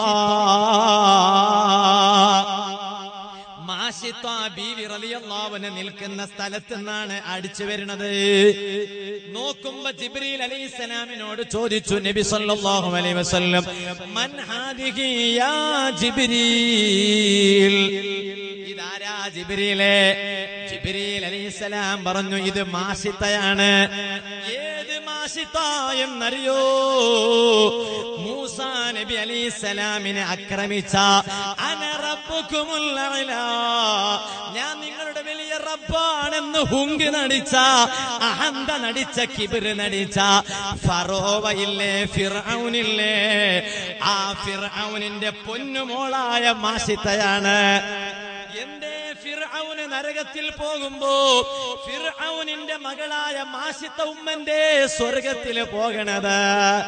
മാഷിത്ത ബീവി റളിയല്ലാഹുവിന് നിൽക്കുന്ന സ്ഥലത്ത് നിന്നാണ് അടിച്ചു വരുന്നത് നോക്കുമ്പോ ജിബ്രീൽ അലൈഹിസ്സലാമിനോട് ചോദിച്ചു നബി സല്ലല്ലാഹു അലൈഹി വസല്ലം മൻ ഹാദിഹി യാ ജിബ്രീൽ ഇതാരാ ജിബ്രീലെ ജിബ്രീൽ അലൈഹിസ്സലാം പറഞ്ഞു ഇത് മാഷിത്തയാണ് ഏത് മാഷിത്ത എന്നറിയോ മൂസാ നബി അലൈഹിസ്സലാമിനെ ആക്രമിച്ച അന റബ്ബുക്കുമുൽ അഅ്ലാ. ഞാൻ നിങ്ങളുടെ വലിയ റബ്ബാണെന്ന് ഹുങ്ക് നടിച്ച അഹന്ത നടിച്ച കിബിറ് നടിച്ച ഫറോവയില്ലേ ഫിർഔനില്ലേ ആ ഫിർഔനിന്റെ പൊന്നുമോളായ മാഷിത്തയാണ് എന്റെ ഫിർഔന് നരകത്തിൽ പോകുമ്പോ ഫിർഔനിന്റെ മകളായ മാഷിത്ത ഉമ്മന്റെ സ്വർഗത്തിൽ പോകണത്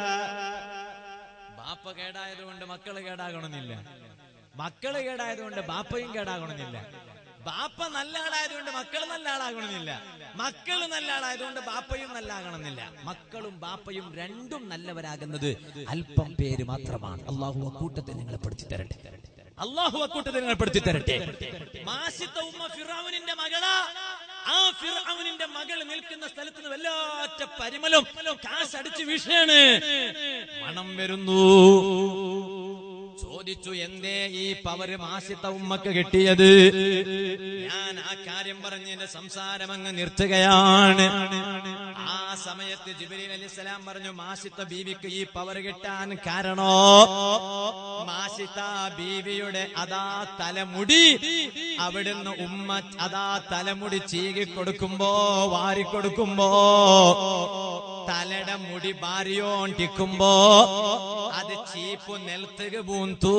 ബാപ്പ കേടായതുകൊണ്ട് മക്കള് കേടാകണമെന്നില്ല മക്കള് കേടായതുകൊണ്ട് ബാപ്പയും കേടാകണമെന്നില്ല ബാപ്പ നല്ല ആളായതുകൊണ്ട് മക്കൾ നല്ല ആളാകണമെന്നില്ല മക്കള് നല്ല ആളായതുകൊണ്ട് ബാപ്പയും നല്ല ആകണമെന്നില്ല മക്കളും ബാപ്പയും രണ്ടും നല്ലവരാകുന്നത് അല്പം പേര് മാത്രമാണ് അള്ളാഹു അക്കൂട്ടത്തെ നിങ്ങളെ പഠിച്ചു തരട്ടെ അള്ളാഹു അക്കൂട്ടത്തെ നിങ്ങൾ പെടുത്തി തരട്ടെ മാസിത്ത ഉമ്മ ഫിറാവുനിന്റെ മകളാ ആ ഫിറാവുനിന്റെ മകൾ നിൽക്കുന്ന സ്ഥലത്ത് നിന്ന് വല്ലാത്ത പരിമളം കാശടിച്ച് വീശാണ് മണം വരുന്നു ചോദിച്ചു എന്തേ ഈ പവര് മാസിത്ത ഉമ്മക്ക് കിട്ടിയത് ഞാൻ ആ കാര്യം പറഞ്ഞ് എന്റെ സംസാരം അങ്ങ് നിർത്തുകയാണ് ആ സമയത്ത് ജിബിലി അലിസ്ലാം പറഞ്ഞു മാസിത്ത ബീവിക്ക് ഈ പവർ കിട്ടാൻ കാരണോ മാസിത്ത ബീവിയുടെ അതാ തലമുടി അവിടുന്ന് ഉമ്മ അതാ തലമുടി ചീകി കൊടുക്കുമ്പോ വാരിക്കൊടുക്കുമ്പോ തലയുടെ മുടി ഭാര്യോണ്ടിക്കുമ്പോ അത് ചീപ്പ് നെൽത്തുക പൂന്തു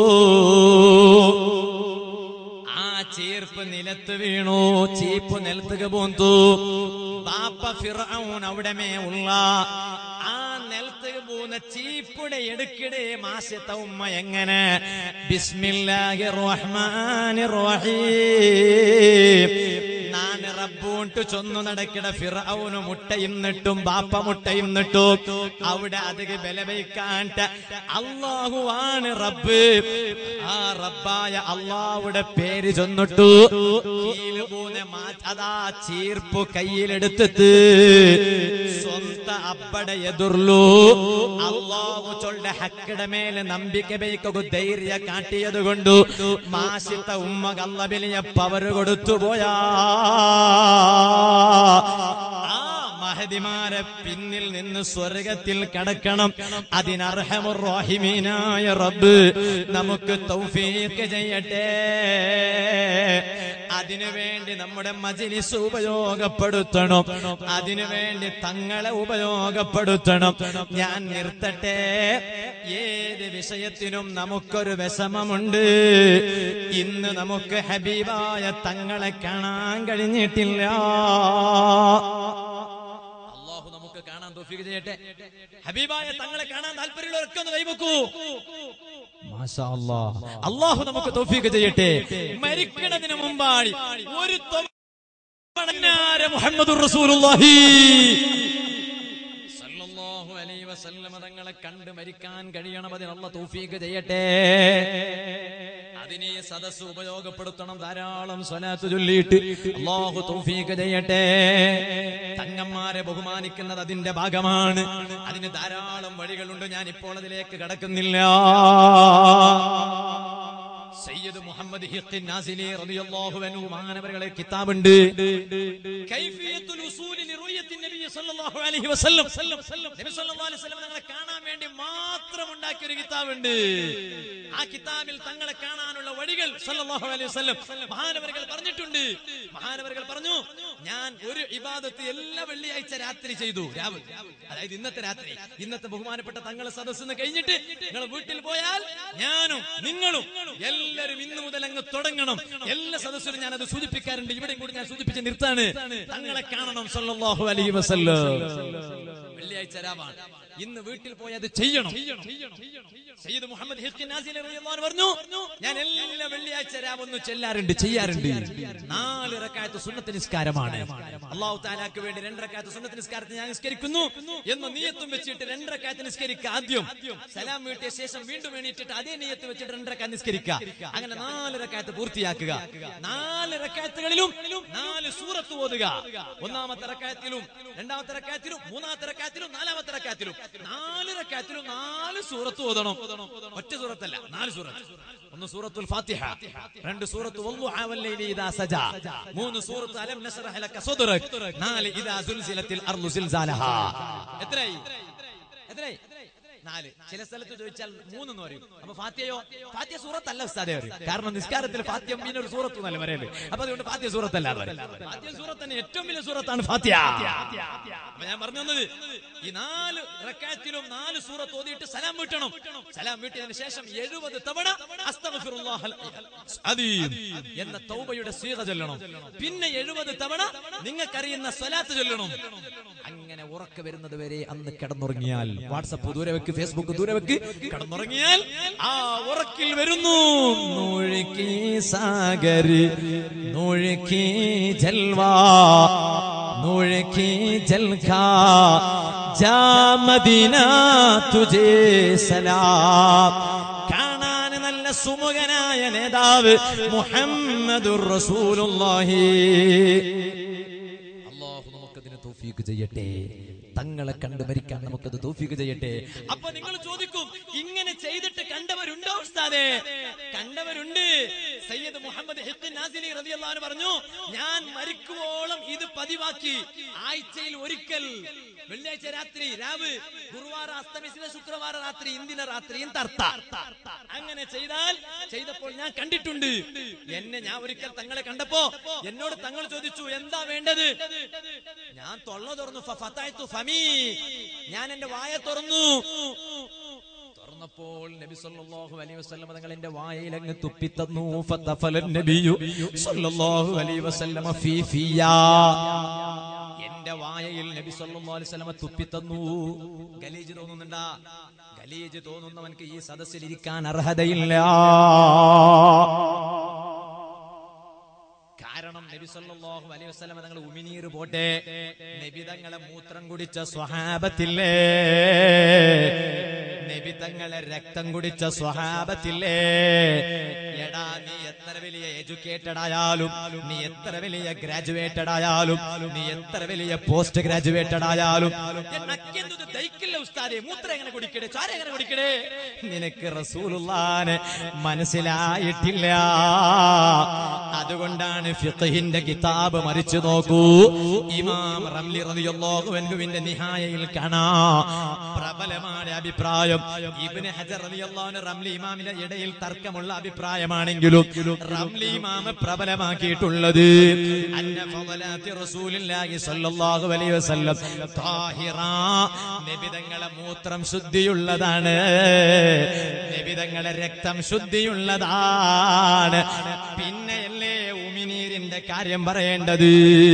ആ ചീർപ്പ് നിലത്ത് വീണു ചീപ്പ് നിലത്തുക പൂന്തു ബാപ്പ ഫിറൌൻ അവിടമേ ഉള്ള ആ നിലത്തുക പൂന്ന ചീപ്പുടെ എടുക്കിടെ മാസത്തെ ഉമ്മ എങ്ങനെ ബിസ്മില്ലാഹിർ റഹ്മാനിർ റഹീം നാൻ അബൂട്ട് ചൊന്നു നടക്കണ ഫിറൌന് മുട്ടയും നിട്ടും ബാപ്പ മുട്ടയും നിട്ടും അവിടെ അധിക ബലവയ്ക്കാണ്ട അള്ളാഹുവാണ് റബ്ബ് ആ റബ്ബായ അള്ളാഹുടെ പേര് ചൊന്നിട്ടു കീല് മൂന്ന് മാറ്റതാ ചീർപ്പു കയ്യിലെടുത്തിട്ട് സ്വന്ത അപ്പട എതിർലു അള്ളാഹു ചൊല്ല ഹക്കട മേലെ നമ്പിക്ക ബൈക്കൊക്കെ ധൈര്യ കാട്ടിയത് കൊണ്ടു മാസിത്ത ഉമ്മ കള്ളബലിയ പവര് കൊടുത്തു പോയാ ആ മഹതിമാരെ പിന്നിൽ നിന്ന് സ്വർഗത്തിൽ കടക്കണം അതിനർഹമുറാഹിമീനായ റബ്ബ് നമുക്ക് തൗഫീഖ് ചെയ്യട്ടെ അതിനുവേണ്ടി നമ്മുടെ മജിലിസ് ഉപയോഗപ്പെടുത്തണം അതിനുവേണ്ടി തങ്ങളെ ഉപയോഗപ്പെടുത്തണം ഞാൻ നിർത്തട്ടെ ഏത് വിഷയത്തിനും നമുക്കൊരു വിഷമമുണ്ട് ഇന്ന് നമുക്ക് ഹബീബായ തങ്ങളെ കാണാൻ കഴിഞ്ഞിട്ടില്ല അള്ളാഹു നമുക്ക് കാണാൻ തോഫിക്ക് ചെയ്യട്ടെ ഹബീബായ തങ്ങളെ കാണാൻ താല്പര്യമുള്ളവരൊക്കെ ഒന്ന് കൈവക്കൂ അള്ളാഹു നമുക്ക് തോഫിക്ക് ചെയ്യട്ടെ മരിക്കണതിന് മുമ്പാണ് ഒരു തൊമ്മണഞ്ഞാര മുഹമ്മദുർ റസൂലുള്ളാഹി സല്ലല്ലാഹു അലൈഹി വസല്ലമ തങ്ങളെ കണ്ട് മരിക്കാൻ കഴിയണം അതിന് അള്ള തൗഫീഖ് ചെയ്യട്ടെ അതിനെ സദസ്സ് ഉപയോഗപ്പെടുത്തണം ധാരാളം സ്വലാത്ത് ചൊല്ലിയിട്ട് അള്ളാഹു തൗഫീഖ് ചെയ്യട്ടെ തങ്ങന്മാരെ ബഹുമാനിക്കുന്നത് അതിന്റെ ഭാഗമാണ് അതിന് ധാരാളം വഴികളുണ്ട് ഞാൻ ഇപ്പോൾ അതിലേക്ക് കടക്കുന്നില്ല സയ്യിദ് മുഹമ്മദ് ഹിഖിൻ നാസിലി റളിയല്ലാഹു അൻഹു മഹാനവറുകളെ കിതാബുണ്ട് കൈഫിയത്തുൽ ഉസൂലി ലിറുയത്തി നബി സല്ലല്ലാഹു അലൈഹി വസല്ലം നബി സല്ലല്ലാഹു അലൈഹി വസല്ലം തങ്ങളെ കാണാൻ വേണ്ടി മാത്രം ഉണ്ടാക്കിയ ഒരു കിതാബുണ്ട് ആ കിതാബിൽ തങ്ങളെ കാണാനുള്ള വഴികൾ സല്ലല്ലാഹു അലൈഹി വസല്ലം മഹാനവറുകൾ പറഞ്ഞിട്ടുണ്ട് മഹാനവറുകൾ പറഞ്ഞു ഞാൻ ഒരു ഇബാദത്ത് എല്ലാ വെള്ളിയാഴ്ച രാത്രി ചെയ്തു രാവ് അതായത് ഇന്നത്തെ രാത്രി ഇന്നത്തെ ബഹുമാനപ്പെട്ട തങ്ങളെ സദസ്സിന്ന് കഴിഞ്ഞിട്ട് നിങ്ങൾ വീട്ടിൽ പോയാൽ ഞാനും നിങ്ങളും എല്ലാവരും ഇന്നു മുതൽ അങ്ങ് തുടങ്ങണം എല്ലാ സദസ്സിലും ഞാൻ അത് സൂചിപ്പിക്കാറുണ്ട് ഇവിടെയും കൂടി ഞാൻ സൂചിപ്പിച്ച് നിർത്താണ് തങ്ങളെ കാണണം സല്ലല്ലാഹു അലൈഹി വസല്ലം വെള്ളിയാഴ്ച രാവാണ് ഇന്ന് വീട്ടിൽ പോയി അത് ചെയ്യണം സയ്യിദ് മുഹമ്മദ് ഹിഖിൻ നാസിലി റളിയല്ലാഹു അൻഹു പറഞ്ഞു ഞാൻ എല്ലാ വെള്ളിയാഴ്ച രാവൊന്ന് ചെല്ലാറുണ്ട് ചെയ്യാറുണ്ട് നാല് റക്കായത്ത് സുന്നത്ത് നിസ്കാരമാണ് അള്ളാഹു താലാക്ക് വേണ്ടി രണ്ട് റക്കായത്ത് സുന്നത്ത് നിസ്കാരത്തിന് ഞാൻ നിസ്കരിക്കുന്നു എന്ന നീയത്തും വെച്ചിട്ട് രണ്ട് റക്കായത്ത് നിസ്കരിക്കുക ആദ്യം സലാം വീട്ടിയ ശേഷം വീണ്ടും എണീറ്റിട്ട് അതേ നീയത്ത് വെച്ചിട്ട് രണ്ട് റക്കായത്ത് നിസ്കരിക്കുക അങ്ങനെ നാല് റക്കായത്ത് പൂർത്തിയാക്കുക നാല് റക്കായത്തുകളിലും നാല് സൂറത്ത് ഓതുക ഒന്നാമത്തെ റക്കായത്തിലും രണ്ടാമത്തെ റക്കായത്തിലും മൂന്നാമത്തെ റക്കായത്തിലും നാലാമത്തെ റക്കായത്തിലും നാല് റക്കായത്തിലും നാല് സൂറത്ത് ഓതണം ഒറ്റ സൂറത്തല്ല നാല് സൂറത്ത് ഒന്ന് സൂറത്തുൽ ഫാത്തിഹ രണ്ട് സൂറത്ത് വല്ലുഹ വല്ലൈലി ഇദാ സജ മൂന്ന് സൂറത്ത് അലം നശ്റഹ ലക സദ്റക് നാല് ഇദാ സുൽസിലത്തിൽ അർളു സിൽസാലഹ എത്രയായി എത്രയായി നാല് ചില സ്ഥലത്ത് ചോദിച്ചാൽ മൂന്നെന്ന് പറയും അപ്പൊ ഫാത്തിയയോ ഫാത്തിയ സൂറത്തല്ല ഉസ്താദെ പറയും കാരണം നിസ്കാരത്തിൽ ഫാത്തിയ പിന്നെ ഒരു സൂറത്ത് എന്നല്ല പറയല് അപ്പൊ അതുകൊണ്ട് ഫാത്തിയ സൂറത്തല്ല എന്ന് പറയും. ഫാത്തിയ സൂറത്ത് തന്നെ ഏറ്റവും വലിയ സൂറത്താണ് ഫാത്തിയ അപ്പൊ ഞാൻ പറഞ്ഞു വന്നത് ഈ നാല് റക്കാത്തിലും നാല് സൂറത്ത് ഓതിയിട്ട് സലാം വീട്ടണം സലാം വീട്ടിയതിനു ശേഷം എഴുപത് തവണ അസ്തഗ്ഫിറുല്ലാഹൽ അദീം എന്ന തൗബയുടെ സ്വീക ചൊല്ലണം പിന്നെ എഴുപത് തവണ നിങ്ങൾക്കറിയുന്ന സ്വലാത്ത് ചൊല്ലണം അങ്ങനെ ഉറക്ക വരുന്നത് വരെ അന്ന് കിടന്നുറങ്ങിയാൽ വാട്സപ്പ് ദൂരെ വെക്ക് ഫേസ്ബുക്ക് ദൂരെ വെക്ക് കിടന്നുറങ്ങിയാൽ ആ ഉറക്കിൽ വരുന്നു നൂഴുക്കി സാഗര് നൂഴുക്കി ജൽവാ നൂഴുക്കി ജൽഖാ ജാ മദീന തുജേ സലാം കാണാൻ നല്ല സുമുഖനായ നേതാവ് മുഹമ്മദുർ റസൂലുള്ളാഹി അള്ളാഹു നമുക്കതിന് തൗഫീഖ് ചെയ്യട്ടെ തങ്ങളെ കണ്ട് മരിക്കാൻ നമുക്കത് തൗഫീഖ് ചെയ്യട്ടെ അപ്പൊ നിങ്ങൾ ചോദിക്കും ഇങ്ങനെ ചെയ്തിട്ട് കണ്ടവരുണ്ടോ ഉസ്താദേ കണ്ടവരുണ്ട് സയ്യിദ് മുഹമ്മദ് ഹിഖ് നാസിലി റളിയല്ലാഹു അൻഹു പറഞ്ഞു ഞാൻ മരിക്കുവോളം ഇത് പതിവാക്കി ആഴ്ചയിൽ ഒരിക്കൽ വെള്ളിയാഴ്ച രാത്രി രാവ് ഗുരുവാര അസ്തമിച്ചിലെ ശുക്രവാര രാത്രി ഇന്ദിന രാത്രി തർത്ത അങ്ങനെ ചെയ്താൽ ചെയ്തപ്പോൾ ഞാൻ കണ്ടിട്ടുണ്ട് എന്നെ ഞാൻ ഒരിക്കൽ തങ്ങളെ കണ്ടപ്പോ എന്നോട് തങ്ങൾ ചോദിച്ചു എന്താ വേണ്ടത് ഞാൻ തൊള്ള തുറന്നു ഫ- ഫതായ്തു ഫമീ ഞാൻ എന്റെ വായ തുറന്നു തുറന്നപ്പോൾ നബി സല്ലല്ലാഹു അലൈഹി വസല്ലം തങ്ങൾ എന്റെ വായയിൽ അങ്ങ് തുപ്പി തന്നു ഫതഫലൻ നബിയു സല്ലല്ലാഹു അലൈഹി വസല്ലം ഫീ ഫിയാ എന്റെ വായയിൽ നബി സല്ലല്ലാഹു അലൈഹി വസല്ലം തുപ്പി തന്നു ഗലീജ് തോന്നുന്നുണ്ടാ ഗലീജ് തോന്നുന്നവൻക്ക് ഈ സദസ്സിൽ ഇരിക്കാൻ അർഹതയില്ല കാരണം നബി നബി സല്ലല്ലാഹു അലൈഹി വസല്ലം തങ്ങൾ ഉമിനീർ പോട്ടെ നബി തങ്ങളെ മൂത്രം കുടിച്ച സ്വഹാബത്തില്ലേ നബി തങ്ങളെ രക്തം കുടിച്ച സ്വഹാബത്തില്ലേ എടാ നീ എത്ര വലിയ എഡ്യൂക്കേറ്റഡ് ആയാലും നീ എത്ര വലിയ ഗ്രാജുവേറ്റഡ് ആയാലും നീ എത്ര വലിയ പോസ്റ്റ് ഗ്രാജുവേറ്റഡ് ആയാലും എന്നക്കെന്തത് ദഹിക്കില്ല ഉസ്താദെ മൂത്രം എങ്ങനെ കുടിക്കടേ ചാര എങ്ങനെ കുടിക്കടേ നിനക്ക് റസൂലുള്ളാനെ മനസ്സിലായിട്ടില്ല അതുകൊണ്ടാണ് ഫിഖഹിന്റെ കിതാബ് മറിച്ചു നോക്കൂ ഇമാം റംലി റളിയല്ലാഹു അൻഹുവിന്റെ നിഹായയിൽ കാണാ പ്രബലമായ അഭിപ്രായം ഇബ്നു ഹജർ റളിയല്ലാഹു അൻഹു റംലി ഇമാമിന്റെ ഇടയിൽ തർക്കമുള്ള അഭിപ്രായമാണെങ്കിലും റംലി ഇമാം പ്രബലമാക്കിയിട്ടുള്ളത് അന്ന ഫളലാത്തി റസൂലില്ലാഹി സ്വല്ലല്ലാഹു അലൈഹി വസല്ലം താഹിറ നബിതങ്ങളെ മൂത്രം ശുദ്ധിയുള്ളതാണ് നബിതങ്ങളെ രക്തം ശുദ്ധിയുള്ളതാണ് പിന്നെയല്ലേ ഉമിനീരിന്റെ കാര്യം പറയേണ്ടത്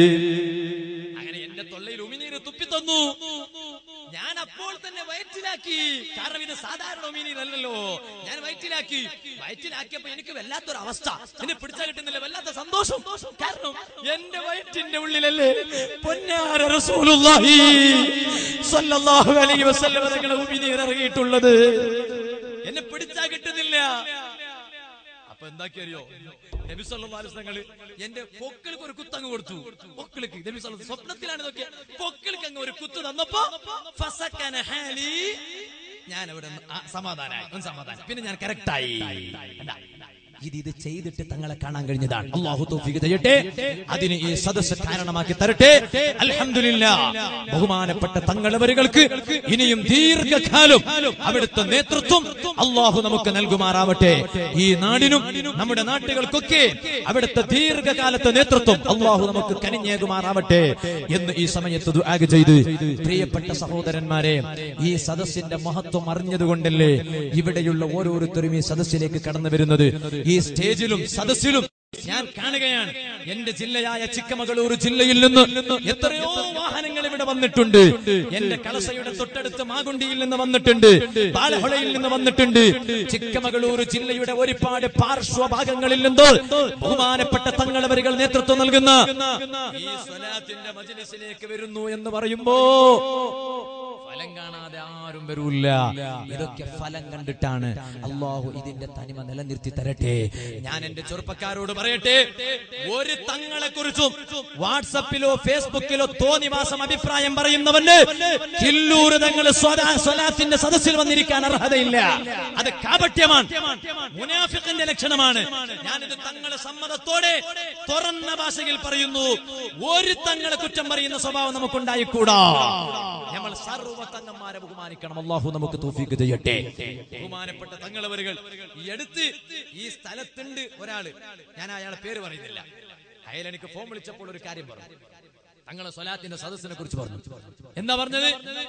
അങ്ങനെ എന്റെ തൊള്ളയിൽ ഉമിനീര് തുപ്പിത്തന്നു ഞാൻ അപ്പോൾ തന്നെ വയറ്റിലാക്കി കാരണം ഇത് സാധാരണ ഉമിനീരല്ലല്ലോ ഞാൻ വയറ്റിലാക്കി വയറ്റിലാക്കിയപ്പോ എനിക്ക് വല്ലാത്തൊരു അവസ്ഥ എന്നെ പിടിച്ചാൽ കിട്ടുന്നില്ല വല്ലാത്ത സന്തോഷം കാരണം എന്റെ വയറ്റിന്റെ ഉള്ളിലല്ലേ പൊന്നാര റസൂലുള്ളാഹി സ്വല്ലല്ലാഹു അലൈഹി വസല്ലം തങ്ങളുടെ ഉമിനീർ ഇറങ്ങിയിട്ടുള്ളത് എന്നെ പിടിച്ചാൽ കിട്ടുന്നില്ല അപ്പൊ എന്താക്കി അറിയോ നബി സല്ലല്ലാഹു അലൈഹി വസല്ലം എന്റെ പൊക്കിൾക്ക് ഒരു കുത്തങ്ങ് കൊടുത്തു പൊക്കിൾക്ക് നബി സല്ലല്ലാഹു സ്വപ്നത്തിലാണ് ഇതൊക്കെ പൊക്കിൾക്ക് അങ്ങ് ഒരു കുത്ത് തന്നപ്പോ ഫസക്കന ഹാലി ഞാൻ അവിടെ നിന്ന് ആ സമാധാനായി ഒന്ന് സമാധാനം പിന്നെ ഞാൻ കറക്റ്റായി ഇത് ഇത് ചെയ്തിട്ട് തങ്ങളെ കാണാൻ കഴിഞ്ഞതാണ് അള്ളാഹു തൗഫീഖ് ചെയ്യട്ടെ അതിന് ഈ സദസ്സ് കാരണമാക്കി തരട്ടെ അൽഹംദുലില്ലാ ബഹുമാനപ്പെട്ട തങ്ങളവരുകൾക്ക് ഇനിയും ദീർഘകാലം അവിടുത്തെ നേതൃത്വം അള്ളാഹു നമുക്ക് നൽകുമാറാവട്ടെ ഈ നാടിനും നമ്മുടെ നാട്ടുകൾക്കൊക്കെ അവിടുത്തെ ദീർഘകാലത്തെ നേതൃത്വം അള്ളാഹു നമുക്ക് കനിഞ്ഞേകുമാറാവട്ടെ എന്ന് ഈ സമയത്ത് ദുആ ചെയ്ത് പ്രിയപ്പെട്ട സഹോദരന്മാരെ ഈ സദസ്സിന്റെ മഹത്വം അറിഞ്ഞതുകൊണ്ടല്ലേ ഇവിടെയുള്ള ഓരോരുത്തരും ഈ സദസ്സിലേക്ക് കടന്നു വരുന്നത് ഈ സ്റ്റേജിലും സദസ്സിലും ഞാൻ കാണുകയാണ് എന്റെ ജില്ലയായ ചിക്കമകളൂർ ജില്ലയിൽ നിന്ന് എത്രയോ വാഹനങ്ങൾ ഇവിടെ വന്നിട്ടുണ്ട് എന്റെ കളസയുടെ തൊട്ടടുത്ത് മാകുണ്ടിയിൽ നിന്ന് വന്നിട്ടുണ്ട് പാലഹൊളയിൽ നിന്ന് വന്നിട്ടുണ്ട് ചിക്കമകളൂർ ജില്ലയുടെ ഒരുപാട് പാർശ്വഭാഗങ്ങളിൽ നിന്ന് ബഹുമാനപ്പെട്ട തങ്ങളവരികൾ നേതൃത്വം നൽകുന്ന ഈ സ്വലാത്തിന്റെ മജ്ലിസിലേക്ക് വരുന്നു എന്ന് പറയുമ്പോ ഫലം കാണാതെ ആരും വരൂല്ല ഇതൊക്കെ ഫലം കണ്ടിട്ടാണ് അള്ളാഹു ഇതിന്റെ തനിമ നിലനിർത്തി തരട്ടെ ഞാൻ എന്റെ ചെറുപ്പക്കാരോട് പറയട്ടെ ഒരു തങ്ങളെ കുറിച്ചും വാട്സപ്പിലോ ഫേസ്ബുക്കിലോ തോന്നിവാസം അഭിപ്രായം പറയുന്നവന് കില്ലൂർ തങ്ങൾ സ്വലാത്തിന്റെ സദസ്സിൽ വന്നിരിക്കാൻ അർഹതയില്ല അത് കാപട്യമാണ് മുനാഫിഖിന്റെ ലക്ഷണമാണ് ഞാനിത് തങ്ങളെ സമ്മതത്തോടെ തുറന്ന ഭാഷയിൽ പറയുന്നു ഒരു തങ്ങളെ കുറ്റം പറയുന്ന സ്വഭാവം നമുക്കുണ്ടായിക്കൂടാ നമ്മൾ സർവ്വ തങ്ങന്മാരെ ബഹുമാനിക്കണം അള്ളാഹു നമുക്ക് തൗഫീഖ് ചെയ്യട്ടെ ബഹുമാനപ്പെട്ട തങ്ങളവരുകൾ ഈ അടുത്ത് ഈ സ്ഥലത്തുണ്ട് ഒരാള് ഞാൻ അയാളെ പേര് പറയുന്നില്ല അയാൾ എനിക്ക് ഫോൺ വിളിച്ചപ്പോൾ ഒരു കാര്യം പറഞ്ഞു തങ്ങളെ സ്വലാത്തിന്റെ സദസ്സിനെ കുറിച്ച് പറഞ്ഞു എന്താ പറഞ്ഞത്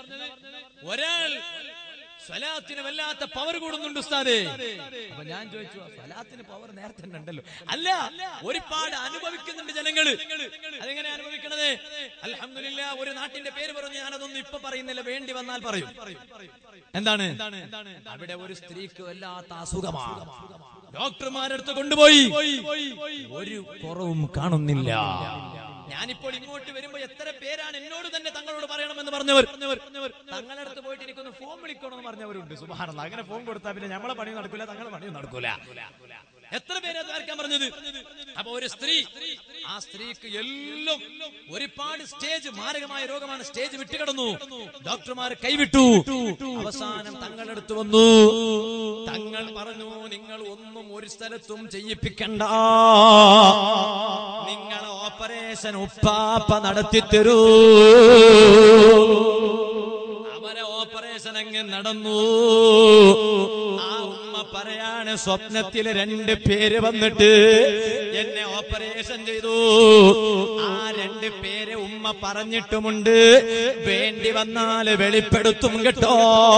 ഒരാൾ സ്വലാത്തിന് വല്ലാത്ത പവർ കൂടുന്നുണ്ട് ഉസ്താദേ അപ്പൊ ഞാൻ ചോദിച്ചു "ആ സ്വലാത്തിന് പവർ നേരത്തെ തന്നെ ഉണ്ടല്ലോ അല്ല ഒരുപാട് അനുഭവിക്കുന്നുണ്ട് ജനങ്ങള് അതെങ്ങനെ അനുഭവിക്കണത് അൽഹംദുലില്ല ഒരു നാട്ടിന്റെ പേര് പറഞ്ഞു ഞാനതൊന്നും ഇപ്പൊ പറയുന്നില്ല വേണ്ടി വന്നാൽ പറയും എന്താണ് അവിടെ ഒരു സ്ത്രീക്ക് വല്ലാത്ത അസുഖമാണ് ഡോക്ടർമാരെടുത്ത് കൊണ്ടുപോയി ഒരു കുറവും കാണുന്നില്ല ഞാനിപ്പോൾ ഇങ്ങോട്ട് വരുമ്പോ എത്ര പേരാണ് എന്നോട് തന്നെ തങ്ങളോട് പറയണമെന്ന് പറഞ്ഞവർ തങ്ങളുടെ അടുത്ത് പോയിട്ട് എനിക്കൊന്ന് ഫോൺ വിളിക്കണമെന്ന് പറഞ്ഞവരുണ്ട് സുബാനുള്ള അങ്ങനെ ഫോൺ കൊടുത്താൽ പിന്നെ നമ്മളെ പണി നടക്കൂല തങ്ങളെ പണിയും നടക്കൂല എത്ര പേരെ ദ്വാരക്കാൻ പറഞ്ഞത് അപ്പൊ ഒരു സ്ത്രീ ആ സ്ത്രീക്ക് എല്ലാം ഒരുപാട് സ്റ്റേജ് മാരകമായ രോഗമാണ് സ്റ്റേജ് വിട്ടുകിടന്നു ഡോക്ടർമാർ കൈവിട്ടു അവസാനം തങ്ങളടുത്ത് വന്നു തങ്ങൾ പറഞ്ഞു നിങ്ങൾ ഒന്നും ഒരു സ്ഥലത്തും ചെയ്യിപ്പിക്കണ്ട നിങ്ങൾ ഓപ്പറേഷൻ ഉപ്പാപ്പ നടത്തിത്തരൂ അവരെ ഓപ്പറേഷൻ അങ്ങ് നടന്നു ആ ഉമ്മ പറയാണ് സ്വപ്നത്തില് രണ്ട് പേര് വന്നിട്ട് എന്നെ ഓപ്പറേഷൻ ചെയ്തു ആ രണ്ട് പേര് ഉമ്മ പറഞ്ഞിട്ടുമുണ്ട് വേണ്ടി വന്നാൽ വെളിപ്പെടുത്തും കേട്ടോ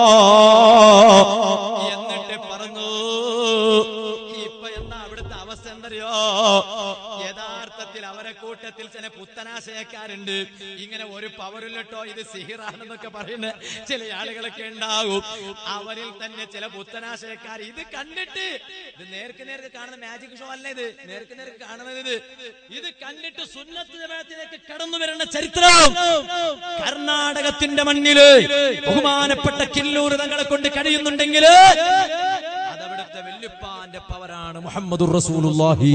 എന്നിട്ട് പറഞ്ഞു ഇപ്പൊ എന്താ അവിടുത്തെ അവസ്ഥ എന്തറിയോ യഥാർത്ഥത്തിൽ അവരെ കൂട്ട കൂട്ടത്തിൽ ചില പുത്തനാശയക്കാരുണ്ട് ഇങ്ങനെ ഒരു പവറില്ലട്ടോ ഇത് സിഹിറാണെന്നൊക്കെ പറയുന്ന ചില ആളുകളൊക്കെ ഉണ്ടാകും അവരിൽ തന്നെ ചില പുത്തനാശയക്കാർ ഇത് കണ്ടിട്ട് ഇത് നേർക്ക് നേർക്ക് കാണുന്ന മാജിക് ഷോ അല്ല ഇത് നേർക്ക് നേർക്ക് കാണുന്നത് ഇത് ഇത് കണ്ടിട്ട് സുന്നത്ത് ജമാഅത്തിലേക്ക് കടന്നു വരേണ്ട ചരിത്രം കർണാടകത്തിന്റെ മണ്ണില് ബഹുമാനപ്പെട്ട കില്ലൂർ തങ്ങളെ കൊണ്ട് കഴിയുന്നുണ്ടെങ്കിൽ അതവിടുത്തെ വെല്ലുപ്പാന്റെ പവറാണ് മുഹമ്മദ് റസൂലുള്ളാഹി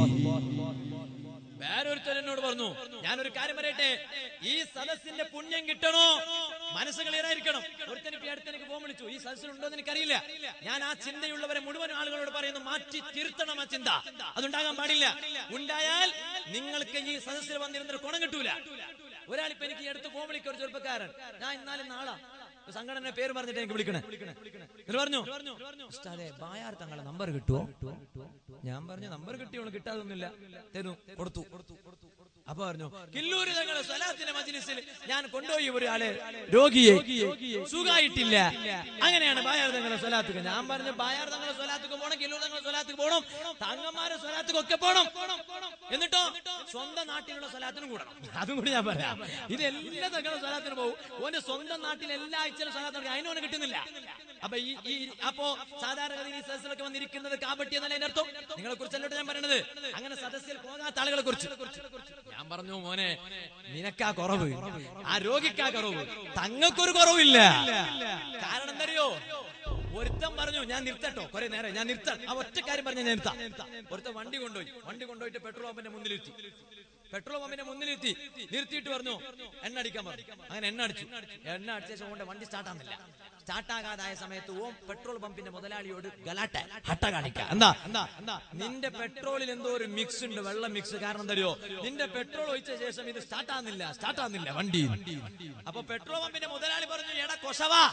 വേറൊരുത്തർ എന്നോട് പറഞ്ഞു ഞാനൊരു കാര്യം പറയട്ടെ ഈ സദസ്സിന്റെ പുണ്യം കിട്ടണോ മനസ്സ് ക്ലിയർ ആയിരിക്കണം ഒരുത്തൻ ഇപ്പൊ അടുത്ത് എനിക്ക് ഫോൺ വിളിച്ചു ഈ സദസ്സിലുണ്ടോ എന്ന് എനിക്കറിയില്ല ഞാൻ ആ ചിന്തയുള്ളവരെ മുഴുവൻ ആളുകളോട് പറയുന്നു മാറ്റി തിരുത്തണം ആ ചിന്ത അതുണ്ടാകാൻ പാടില്ല ഉണ്ടായാൽ നിങ്ങൾക്ക് ഈ സദസ്സിൽ വന്നിരുന്നൊരു ഗുണം കിട്ടൂല ഒരാളിപ്പോ എനിക്ക് ഈ അടുത്ത് ഫോൺ വിളിക്കുക ഒരു ചെറുപ്പക്കാരൻ ഞാൻ ഇന്നാലും നാളാ ഒരു സംഘടന പേര് പറഞ്ഞിട്ട് എനിക്ക് വിളിക്കണേ എന്നിട്ട് പറഞ്ഞു ഉസ്താദേ ബായാർ തങ്ങളെ നമ്പർ കിട്ടുമോ ഞാൻ പറഞ്ഞു നമ്പർ കിട്ടിയോളൂ കിട്ടാതൊന്നുമില്ല തരും കൊടുത്തു അപ്പൊ പറഞ്ഞു കില്ലൂര് തങ്ങളെ സ്വലാത്തിന്റെ മജ്ലിസിൽ ഞാൻ കൊണ്ടുപോയി ഒരാളെ രോഗിയെ സുഖമായിട്ടില്ല അങ്ങനെയാണ് ബായാർ തങ്ങളെ സ്വലാത്തുക്ക് ഞാൻ പറഞ്ഞു ബായാർ തങ്ങളെ സ്വലാത്തുക്ക് പോണം കില്ലൂർ തങ്ങളെ സ്വലാത്തുക്ക് പോണം തങ്ങന്മാരെ സ്വലാത്തുക്ക് ഒക്കെ പോണം എന്നിട്ടോ സ്വന്തം നാട്ടിലുള്ള സ്വലാത്തിനും കൂടണം അതും കൂടി ഞാൻ പറയാം ഇത് എല്ലാ തങ്ങളെ സ്വലാത്തിനും പോകും ഓന്റെ സ്വന്തം നാട്ടിൽ എല്ലാ ആഴ്ചയിലും സ്വലാത്ത് നടക്കും അതിനോന് കിട്ടുന്നില്ല അപ്പൊ ഈ ഈ അപ്പോ സാധാരണഗതിയിൽ ഈ സദസ്സിലൊക്കെ വന്നിരിക്കുന്നത് കാപട്ടി എന്നല്ല അതിന്റെ അർത്ഥം നിങ്ങളെ കുറിച്ചല്ലോട്ട് ഞാൻ പറയണത് അങ്ങനെ സദസ്സിൽ പോകാത്ത ആളുകളെ കുറിച്ച് ഞാൻ പറഞ്ഞു മോനെ നിനക്കാ കുറവ് ആ രോഗിക്കാ കുറവ് തങ്ങൾക്കൊരു കുറവില്ല കാരണം എന്തറിയോ ഒരുത്തൻ പറഞ്ഞു ഞാൻ നിർത്തട്ടോ കുറെ നേരം ഞാൻ നിർത്താം ആ ഒറ്റ കാര്യം പറഞ്ഞ ഞാൻ നിർത്താം ഒരുത്തൻ വണ്ടി കൊണ്ടുപോയി വണ്ടി കൊണ്ടുപോയിട്ട് പെട്രോൾ പമ്പിന്റെ മുന്നിലിരുത്തി പെട്രോൾ പമ്പിന്റെ മുന്നിലിരുത്തി നിർത്തിയിട്ട് പറഞ്ഞു എണ്ണ അടിക്കാൻ പറഞ്ഞു അങ്ങനെ എണ്ണ അടിച്ചു എണ്ണ അടിച്ച ശേഷം കൊണ്ട് വണ്ടി സ്റ്റാർട്ടാകുന്നില്ല സ്റ്റാർട്ടാകാതായ സമയത്ത് ഓം പെട്രോൾ പമ്പിന്റെ മുതലാളിയോട് ഗലാട്ട ഹട്ട കാണിക്ക എന്താ എന്താ എന്താ നിന്റെ പെട്രോളിൽ എന്തോ ഒരു മിക്സ് ഉണ്ട് വെള്ളം മിക്സ് കാരണം തരുമോ നിന്റെ പെട്രോൾ ഒഴിച്ച ശേഷം ഇത് സ്റ്റാർട്ടാകുന്നില്ല സ്റ്റാർട്ടാകുന്നില്ല വണ്ടി അപ്പൊ പെട്രോൾ പമ്പിന്റെ മുതലാളി പറഞ്ഞു എടാ കൊശവാ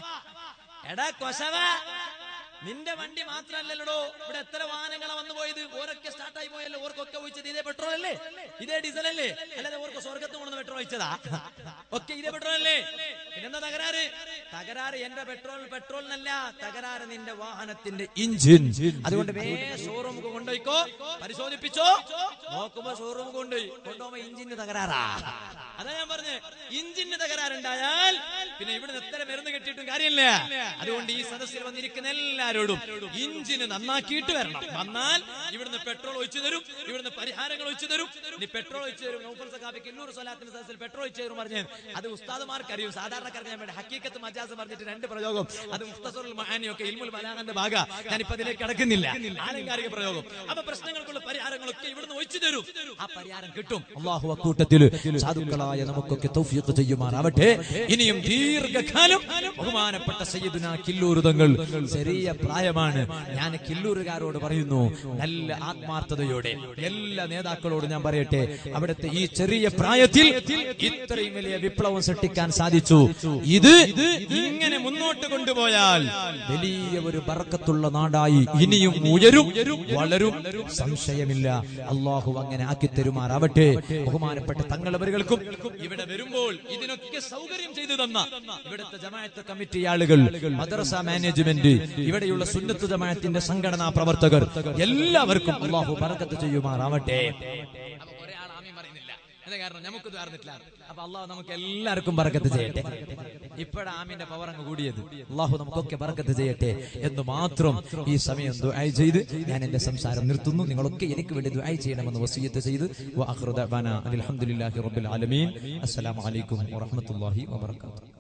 എടാ കൊശവ നിന്റെ വണ്ടി മാത്രല്ലല്ലോ ഇവിടെ എത്ര വാഹനങ്ങളാ വന്നു പോയത് ഓരൊക്കെ സ്റ്റാർട്ടായി പോയല്ലോ ഓർക്കൊക്കെ ഒഴിച്ചത് ഇതേ പെട്രോൾ അല്ലേ ഇതേ ഡീസൽ അല്ലേ അല്ലാതെ ഓർക്ക് സ്വർഗത്ത് കൊണ്ടുവന്ന പെട്രോൾ ഒഴിച്ചതാ ഒക്കെ ഇതേ പെട്രോൾ അല്ലേ പിന്നെന്താ തകരാറ് തകരാറ് എന്റെ പെട്രോൾ പെട്രോളിനല്ല തകരാറ് നിന്റെ വാഹനത്തിന്റെ ഇഞ്ചിൻ അതുകൊണ്ട് വേ ഷോറൂം കൊണ്ടുപോയിക്കോ പരിശോധിപ്പിച്ചോ നോക്കുമ്പോ ഷോറൂം കൊണ്ടുപോയി കൊണ്ടുപോകുമ്പോ ഇഞ്ചിന് തകരാറാ അതാ ഞാൻ പറഞ്ഞ് ഇഞ്ചിന് തകരാറുണ്ടായാൽ പിന്നെ ഇവിടുന്ന് എത്ര മരുന്ന് കെട്ടിയിട്ടും കാര്യമില്ല അതുകൊണ്ട് ഈ സദസ്സിൽ വന്നിരിക്കുന്ന എല്ലാരോടും ഇഞ്ചിന് നന്നാക്കിയിട്ട് വരണം വന്നാൽ ഇവിടുന്ന് പെട്രോൾ ഒഴിച്ചു തരും ഇവിടുന്ന് പരിഹാരങ്ങൾ ഒഴിച്ചു തരും ഇനി പെട്രോൾ ഒഴിച്ചു തരും നൗഫൽ സഖാബി കില്ലൂർ സ്വലാത്തിന്റെ സദസ്സിൽ പെട്രോൾ ഒഴിച്ചു തരും പറഞ്ഞു അത് ഉസ്താദുമാർക്ക് അറിയും സാധാരണക്കാർക്ക് ഞാൻ വേണ്ടി ഹക്കീക്കത്ത് മജാസ് പറഞ്ഞിട്ട് രണ്ട് പ്രയോഗം അത് മുഖ്തസറുൽ മഹാനിയൊക്കെ ഇൽമുൽ ബലാഗന്റെ ഭാഗ ഞാനിപ്പോ അതിലേക്ക് കിടക്കുന്നില്ല ആലങ്കാരിക പ്രയോഗം അപ്പൊ പ്രശ്നങ്ങൾക്കുള്ള പരിഹാരങ്ങളൊക്കെ ഇവിടുന്ന് ഒഴിച്ചു തരും ആ പരിഹാരം കിട്ടും അള്ളാഹു അക്കൂട്ടത്തിൽ സാധുക്കളായ നമുക്കൊക്കെ തൗഫീഖ് ചെയ്യുമാറാവട്ടെ ഇനിയും ദീർഘകാലം ബഹുമാനപ്പെട്ട സയ്യിദുന കില്ലൂരുതങ്ങൾ ചെറിയ പ്രായമാണ് ഞാൻ കില്ലൂരുകാരോട് പറയുന്നു നല്ല ആത്മാർത്ഥതയോടെ എല്ലാ നേതാക്കളോടും ഞാൻ പറയട്ടെ അവിടുത്തെ ഈ ചെറിയ പ്രായത്തിൽ ഇത്രയും വലിയ വിപ്ലവം സൃഷ്ടിക്കാൻ സാധിച്ചു ഇത് ഇങ്ങനെ മുന്നോട്ട് കൊണ്ടുപോയാൽ വലിയ ഒരു ബർക്കത്തുള്ള നാടായി ഇനിയും ഉയരും വളരും സംശയമില്ല അള്ളാഹു അങ്ങനെ ആക്കി തരുമാറാവട്ടെ ബഹുമാനപ്പെട്ട തങ്ങളവരുകൾക്കും ഇവിടെ വരുമ്പോൾ ഇതിനൊക്കെ സൗകര്യം ചെയ്തു തന്ന ഇവിടുത്തെ ജമാഅത്ത് കമ്മിറ്റി ആളുകൾ മദ്രസ മാനേജ്മെന്റ് ഇവിടെയുള്ള സുന്നത്ത് ജമാഅത്തിന്റെ സംഘടനാ പ്രവർത്തകർ എല്ലാവർക്കും അള്ളാഹു ബർക്കത്ത് ചെയ്യുമാറാവട്ടെ അപ്പൊ കുറെ ആൾ ആമീൻ പറയുന്നില്ല എന്താ കാരണം നമുക്ക് ദ്വാർന്നിട്ടില്ല അപ്പൊ അള്ളാഹു നമുക്ക് എല്ലാവർക്കും ബർക്കത്ത് ചെയ്യട്ടെ ഇപ്പോഴാ ആമിന്റെ പവർ അങ്ങ് കൂടിയത് അള്ളാഹു നമുക്കൊക്കെ ബർക്കത്ത് ചെയ്യട്ടെ എന്ന് മാത്രം ഈ സമയം ദുആ ചെയ്ത് ഞാൻ എന്റെ സംസാരം നിർത്തുന്നു നിങ്ങളൊക്കെ എനിക്ക് വേണ്ടി ദുആ ചെയ്യണമെന്ന് വസീയത്ത് ചെയ്ത് വഅഖിറു ദഅവാന അൽഹംദുലില്ലാഹി റബ്ബിൽ ആലമീൻ അസ്സലാമു അലൈക്കും വറഹ്മത്തുള്ളാഹി വബറകാതുഹു